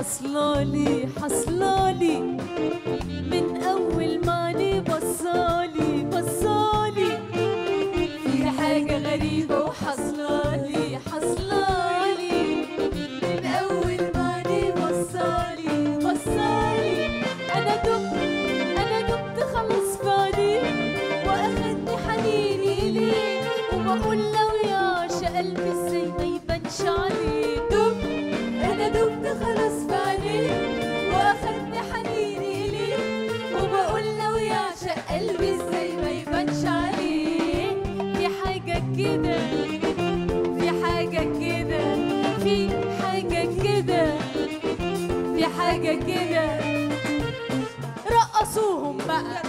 حصلالي حصلالي من اول ما علي بصالي بصالي في حاجة غريبة وحصلالي حصلالي من اول ما علي بصالي بصالي انا دبت انا دبت خلص بالي واخدني حنيني ليه وبقول لو يعشق قلبي ازاي ما يبانش عليه دبت انا دبت خلاص بالي واخدني حنيني ليه وبقول لو يعشق قلبي ازاي ما يبانش عليه في حاجة كده في حاجة كده في حاجة كده في حاجة كده رقصوهم بقى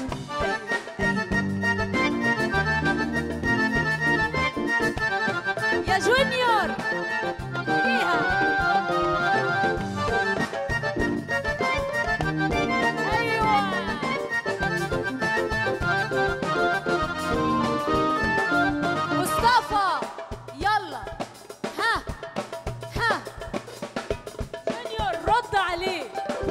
يا جونيور فيها ايوه مصطفى يلا ها ها جونيور رد عليه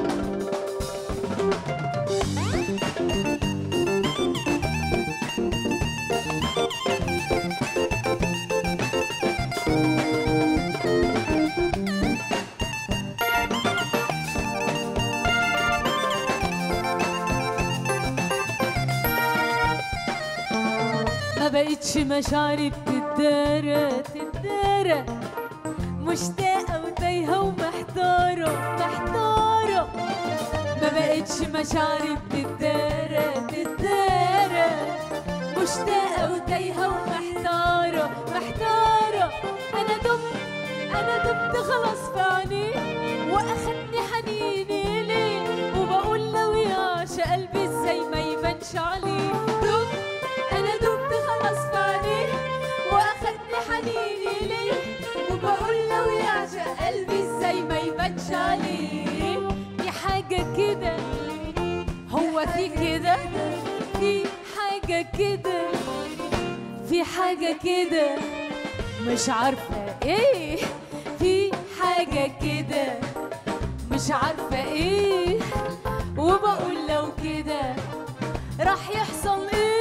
ما بقتش مشاعري بتدارى تدارى مشتاقة وتايهة ومحتارة محتارة ما بقتش مشاعري بتدارى تدارى مشتاقة وتايهة ومحتارة محتارة أنا دمت أنا دمت خلاص في عينيه وأخدني حنيني ليه وبقول لو يعشق قلبي ازاي ما يبانش عليه دمت أنا دمت خلاص في عينيه وأخدني حنيني ليه وبقول لو يعشق قلبي ازاي ما يبانش عليه في حاجة كده هو في كده في حاجة كده في حاجة كده مش عارفة ايه في حاجة كده مش عارفة ايه وبقول لو كده راح يحصل ايه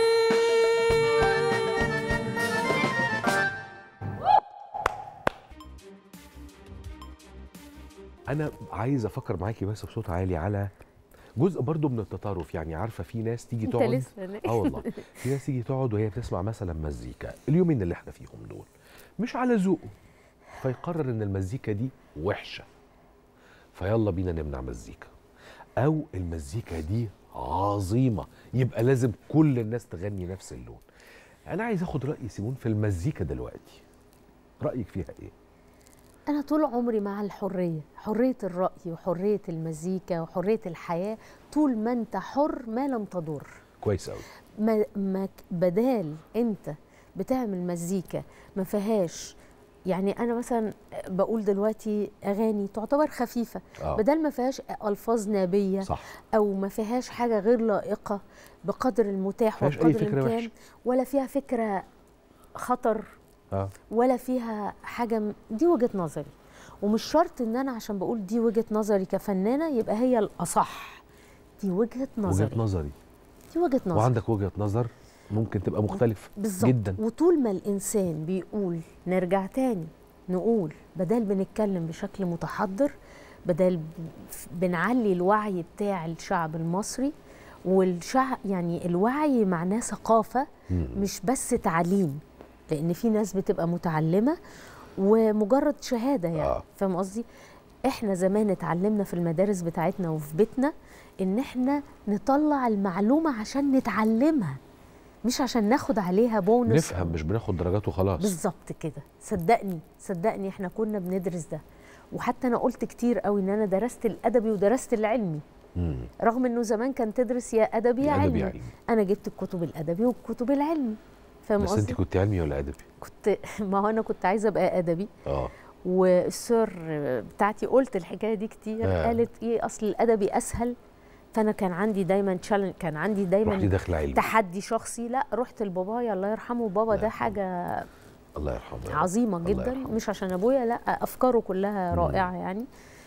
انا عايز افكر معاكي بس بصوت عالي على جزء برضو من التطرف يعني عارفه في ناس تيجي انت تقعد لسه اه والله في ناس تيجي تقعد وهي بتسمع مثلا مزيكا اليومين اللي احنا فيهم دول مش على ذوقه فيقرر ان المزيكا دي وحشه فيلا بينا نمنع مزيكا او المزيكا دي عظيمه يبقى لازم كل الناس تغني نفس اللون انا عايز اخد راي سيمون في المزيكا دلوقتي رايك فيها ايه أنا طول عمري مع الحرية حرية الرأي وحرية المزيكا وحرية الحياة طول ما أنت حر ما لم تضر كويس قوي ما ما ك- بدال أنت بتعمل مزيكا ما فيهاش يعني أنا مثلا بقول دلوقتي أغاني تعتبر خفيفة اه بدل ما فيهاش ألفاظ نابية صح أو ما فيهاش حاجة غير لائقة بقدر المتاح فيهاش أي وبقدر فكرة الإمكان وحشة. ولا فيها فكرة خطر اه ولا فيها حاجه م- دي وجهه نظري ومش شرط ان انا عشان بقول دي وجهه نظري كفنانه يبقى هي الاصح دي وجهه نظري وجهه نظري دي وجهه نظري وعندك وجهه نظر ممكن تبقى مختلفه بالظبط جدا وطول ما الانسان بيقول نرجع تاني نقول بدل بنتكلم بشكل متحضر بدل ب- بنعلي الوعي بتاع الشعب المصري والشعب يعني الوعي معناه ثقافه مم. مش بس تعليم لان في ناس بتبقى متعلمه ومجرد شهاده يعني آه. آه. فاهم قصدي احنا زمان اتعلمنا في المدارس بتاعتنا وفي بيتنا ان احنا نطلع المعلومه عشان نتعلمها مش عشان ناخد عليها بونص نفهم مش بناخد درجات وخلاص بالظبط كده صدقني صدقني احنا كنا بندرس ده وحتى انا قلت كتير قوي ان انا درست الادبي ودرست العلمي مم. رغم انه زمان كان تدرس يا ادبي يا يا أدبي علمي يا علمي. انا جبت الكتب الادبي والكتب العلمي فاهم بس انت قصدي كنت علمي ولا ادبي كنت ما هو انا كنت عايزه ابقى ادبي اه والسر بتاعتي قلت الحكايه دي كتير آه. قالت ايه اصل الادبي اسهل فانا كان عندي دايما تشالنج كان عندي رحتي دايما داخله علمي تحدي شخصي لا رحت لبابايا الله يرحمه بابا الله ده يرحمه. حاجه الله يرحمه يا رب. عظيمه الله جدا يرحمه. مش عشان ابويا لا افكاره كلها مم. رائعه يعني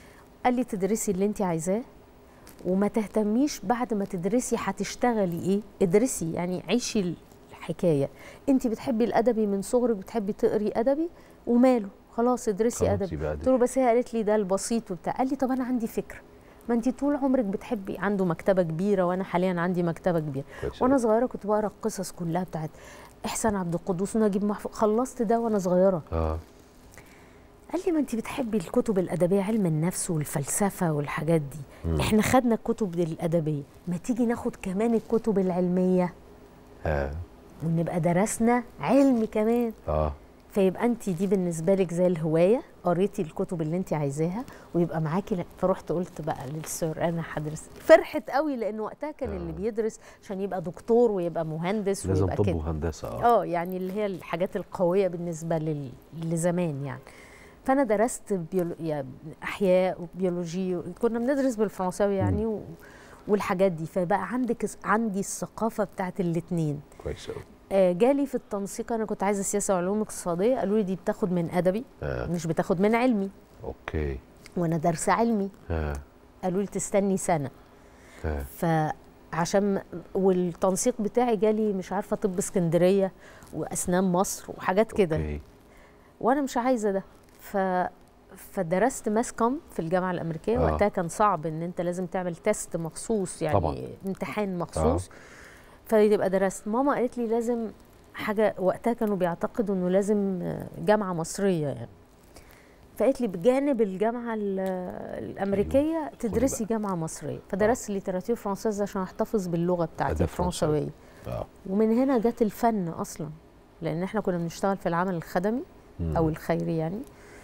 قال لي تدرسي اللي انت عايزاه وما تهتميش بعد ما تدرسي هتشتغلي ايه ادرسي يعني عيشي الحكايه انت بتحبي الادبي من صغرك بتحبي تقري ادبي وماله خلاص ادرسي خلاص ادبي يبقى قلت له بس هي قالت لي ده البسيط وبتاع قال لي طب انا عندي فكره ما انت طول عمرك بتحبي عنده مكتبه كبيره وانا حاليا عندي مكتبه كبيره كويس وانا أوي. صغيره كنت بقرا القصص كلها بتاعت احسان عبد القدوس ونجيب محفوظ خلصت ده وانا صغيره اه قال لي ما انت بتحبي الكتب الادبيه علم النفس والفلسفه والحاجات دي مم. احنا خدنا الكتب الادبيه ما تيجي ناخد كمان الكتب العلميه اه ونبقى درسنا علم كمان اه فيبقى انت دي بالنسبه لك زي الهوايه قريتي الكتب اللي انت عايزاها ويبقى معاكي ل- فرحت قلت بقى للسور انا هدرس فرحت قوي لان وقتها كان آه. اللي بيدرس عشان يبقى دكتور ويبقى مهندس لازم ويبقى طب كده وهندسه اه اه يعني اللي هي الحاجات القويه بالنسبه لل... لزمان يعني فانا درست بيولو... يعني احياء وبيولوجي كنا بندرس بالفرنساوي يعني و... والحاجات دي فبقى عندك عندي الثقافه بتاعت الاثنين كويس قوي آه، جالي في التنسيق انا كنت عايزه سياسه وعلوم اقتصاديه قالوا لي دي بتاخد من ادبي اه مش بتاخد من علمي اوكي وانا دارسه علمي اه قالوا لي تستني سنه اه فعشان والتنسيق بتاعي جالي مش عارفه طب اسكندريه واسنان مصر وحاجات كده اوكي وانا مش عايزه ده ف فدرست ماس كوم في الجامعه الامريكيه آه. آه. وقتها كان صعب ان انت لازم تعمل تيست مخصوص يعني طبعاً. امتحان مخصوص آه. فيبقى درست ماما قالت لي لازم حاجه وقتها كانوا بيعتقدوا انه لازم آه، جامعه مصريه يعني فقالت لي بجانب الجامعه ال- الامريكيه تدرسي جامعه مصريه فدرست ليتراتير فرانسيز عشان احتفظ باللغه بتاعتي أداب فرنساوي. الفرنسويه اه ومن هنا جت الفن اصلا لان احنا كنا بنشتغل في العمل الخدمي مم. او الخيري يعني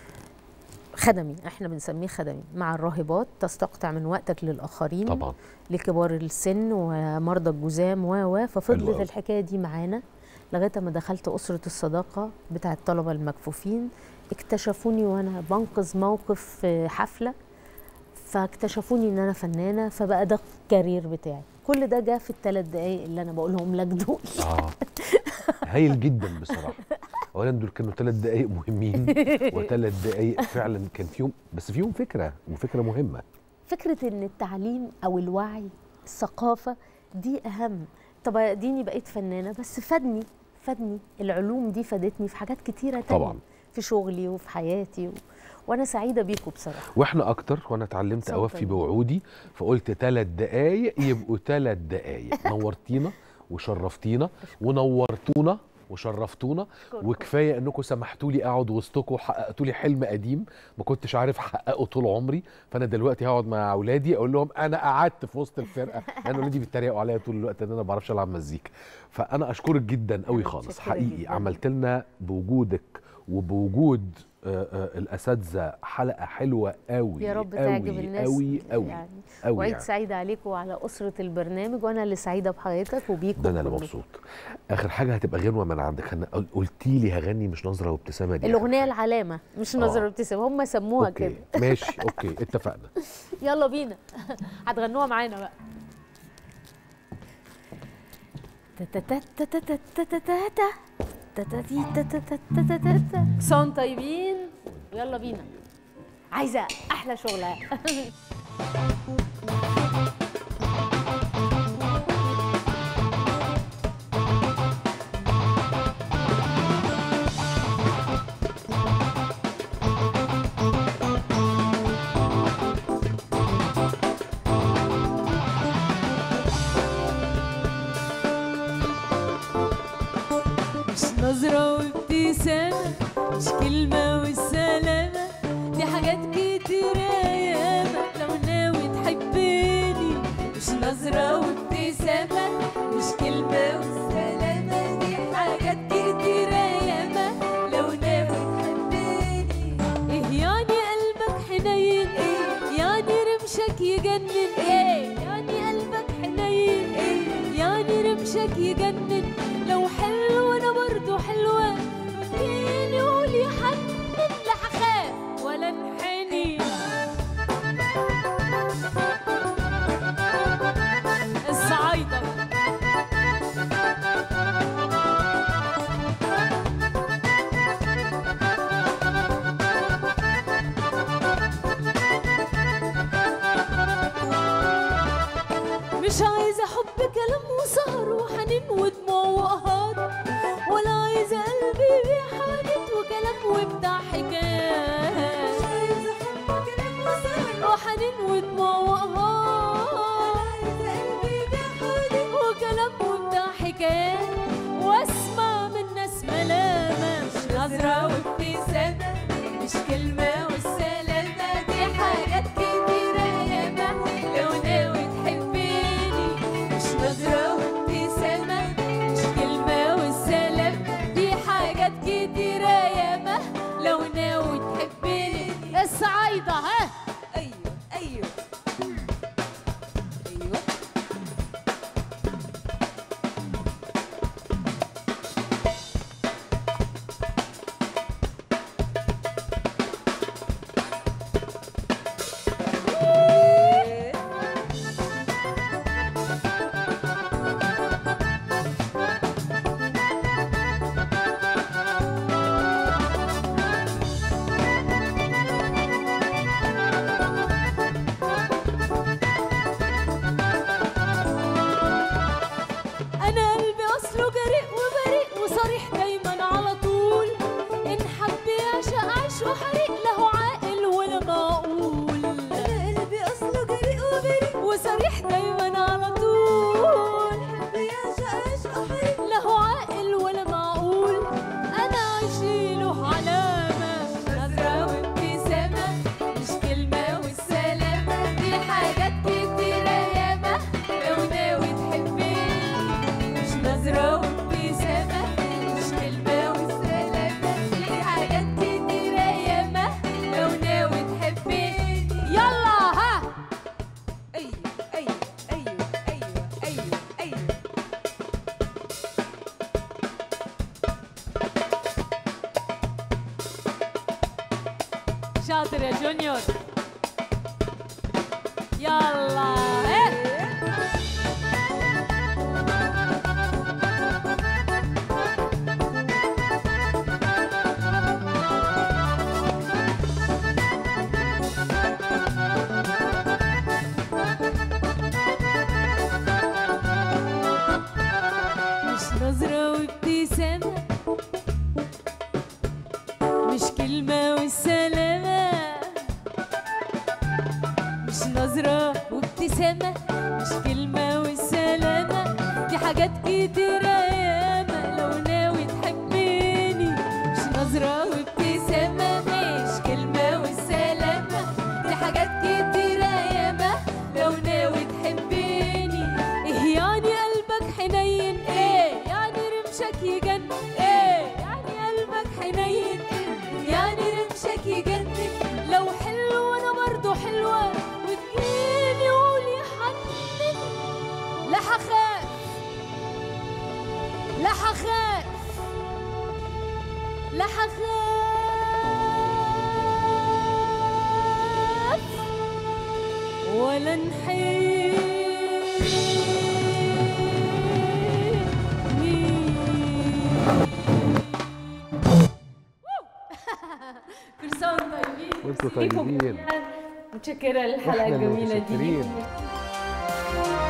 خدمي احنا بنسميه خدمي مع الراهبات تستقطع من وقتك للاخرين طبعا لكبار السن ومرضى الجذام و و حلو ففضلت أوي. الحكايه دي معانا لغايه ما دخلت اسره الصداقه بتاع الطلبه المكفوفين اكتشفوني وانا بنقذ موقف في حفله فاكتشفوني ان انا فنانه فبقى ده الكارير بتاعي كل ده جه في الثلاث دقايق اللي انا بقولهم لك دول اه هايل جدا بصراحه اولا دول كانوا ثلاث دقائق مهمين وثلاث دقائق فعلا كان فيهم بس فيهم فكره وفكره مهمه فكره ان التعليم او الوعي الثقافه دي اهم طب اديني بقيت فنانه بس فادني فادني العلوم دي فادتني في حاجات كتيره تانية طبعاً. في شغلي وفي حياتي و... وانا سعيده بيكم بصراحه واحنا اكتر وانا اتعلمت صوت اوفي طيب. بوعودي فقلت ثلاث دقائق يبقوا ثلاث دقائق نورتينا وشرفتينا ونورتونا وشرفتونا وكفايه انكم سمحتوا لي اقعد وسطكم وحققتوا لي حلم قديم ما كنتش عارف احققه طول عمري فانا دلوقتي هقعد مع اولادي اقول لهم انا قعدت في وسط الفرقه لان اولادي بيتريقوا عليا طول الوقت ان انا ما بعرفش العب مزيكا فانا اشكرك جدا قوي أنا خالص متشكرة حقيقي جداً. عملت لنا بوجودك وبوجود آه، آه، الاساتذه حلقه حلوه قوي يا رب قوي تعجب الناس قوي قوي يعني قوي وعيد يعني. سعيد عليكم وعلى اسره البرنامج وانا اللي سعيده بحضرتك وبيكم ده انا اللي كلكم. مبسوط اخر حاجه هتبقى غنوه من عندك هن- قلتي لي هغني مش نظره وابتسامه دي آخر الاغنيه حاجة. العلامه مش آه. نظر ابتسام هم سموها اوكي كده ماشي اوكي اتفقنا يلا بينا هتغنوها معانا بقى صون طيبين يلا بينا عايزه احلى شغله مش نظرة وابتسامة مش كلمة والسلامة دي حاجات كتيرة ياما لو ناوي تحبني مش نظرة وابتسامة مش كلمة والسلامة دي حاجات كتيرة ياما لو ناوي تحبني ايه يعني قلبك حنين ايه يعني رمشك يجنن ايه يعني قلبك حنين ايه يعني رمشك يجنن لو حلو انا برضو حلوة اديني قول يا حنن لا هخاف ولا انحني الصعايدة وحنين ودموع وقهات ولا عايزة قلبي بحاجات وكلام وبتاع حكايات عايزة حب كلام وسهر وحنين ودموع وقهات عايزة قلبي بحاجة وكلام وبتاع حكايات واسمع من ناس ملامة مش نظرة وابتسامة مش كلمة والسلامة دي حاجات كتيرة ياما لو ناوي تحبيني مش نظرة وابتسامة مش كلمة والسلامة دي حاجات كتيرة ياما لو ناوي تحبيني الصعايدة ها أيوه أيوه أيوه انا قلبي اصله جريء وبريء وصريح دايما على طول ان حب يعشق عيش وحريق له عاقل ولا معقول أنا قلبي أصله جريء وبريء وصريح دايما على طول بيعشق عشق حريق له عاقل ولا معقول انا عايشيله علامه نظره وابتسامه مش كلمه والسلامه دي حاجات كتيره ياما لو ناوي تحبيني مش نظره وابتسامه مش كلمه والسلامه دي حاجات كتيره ياما لو ناوي تحبيني يلا ها أيوه أيوه أيوه أيوه أيوه أيوه شاطر يا جونيور يلا إيه. مش نظرة وابتسامة مش كلمة والسلامة مش نظرة وابتسامة مش كلمة والسلامة دي حاجات كتيرة ياما لو ناوي تحبيني مش نظرة وابتسامة مش كلمة والسلامة دي حاجات كتيرة ياما لو ناوي تحبيني ايه يعني قلبك حنين ايه يعني رمشك يجنن ايه يعني قلبك حنين ايه يعني رمشك يجنن لو حلو وانا برضو حلوة وتجيني وقولي حنن لا هخاف لا هخاف لا هخاف ولا نحيي كل سنة وانتم طيبين وانتوا ليكم طيبين. جميعاً. متشكرة للحلقة إحنا اللي الجميلة دي متشكرين. ليكم.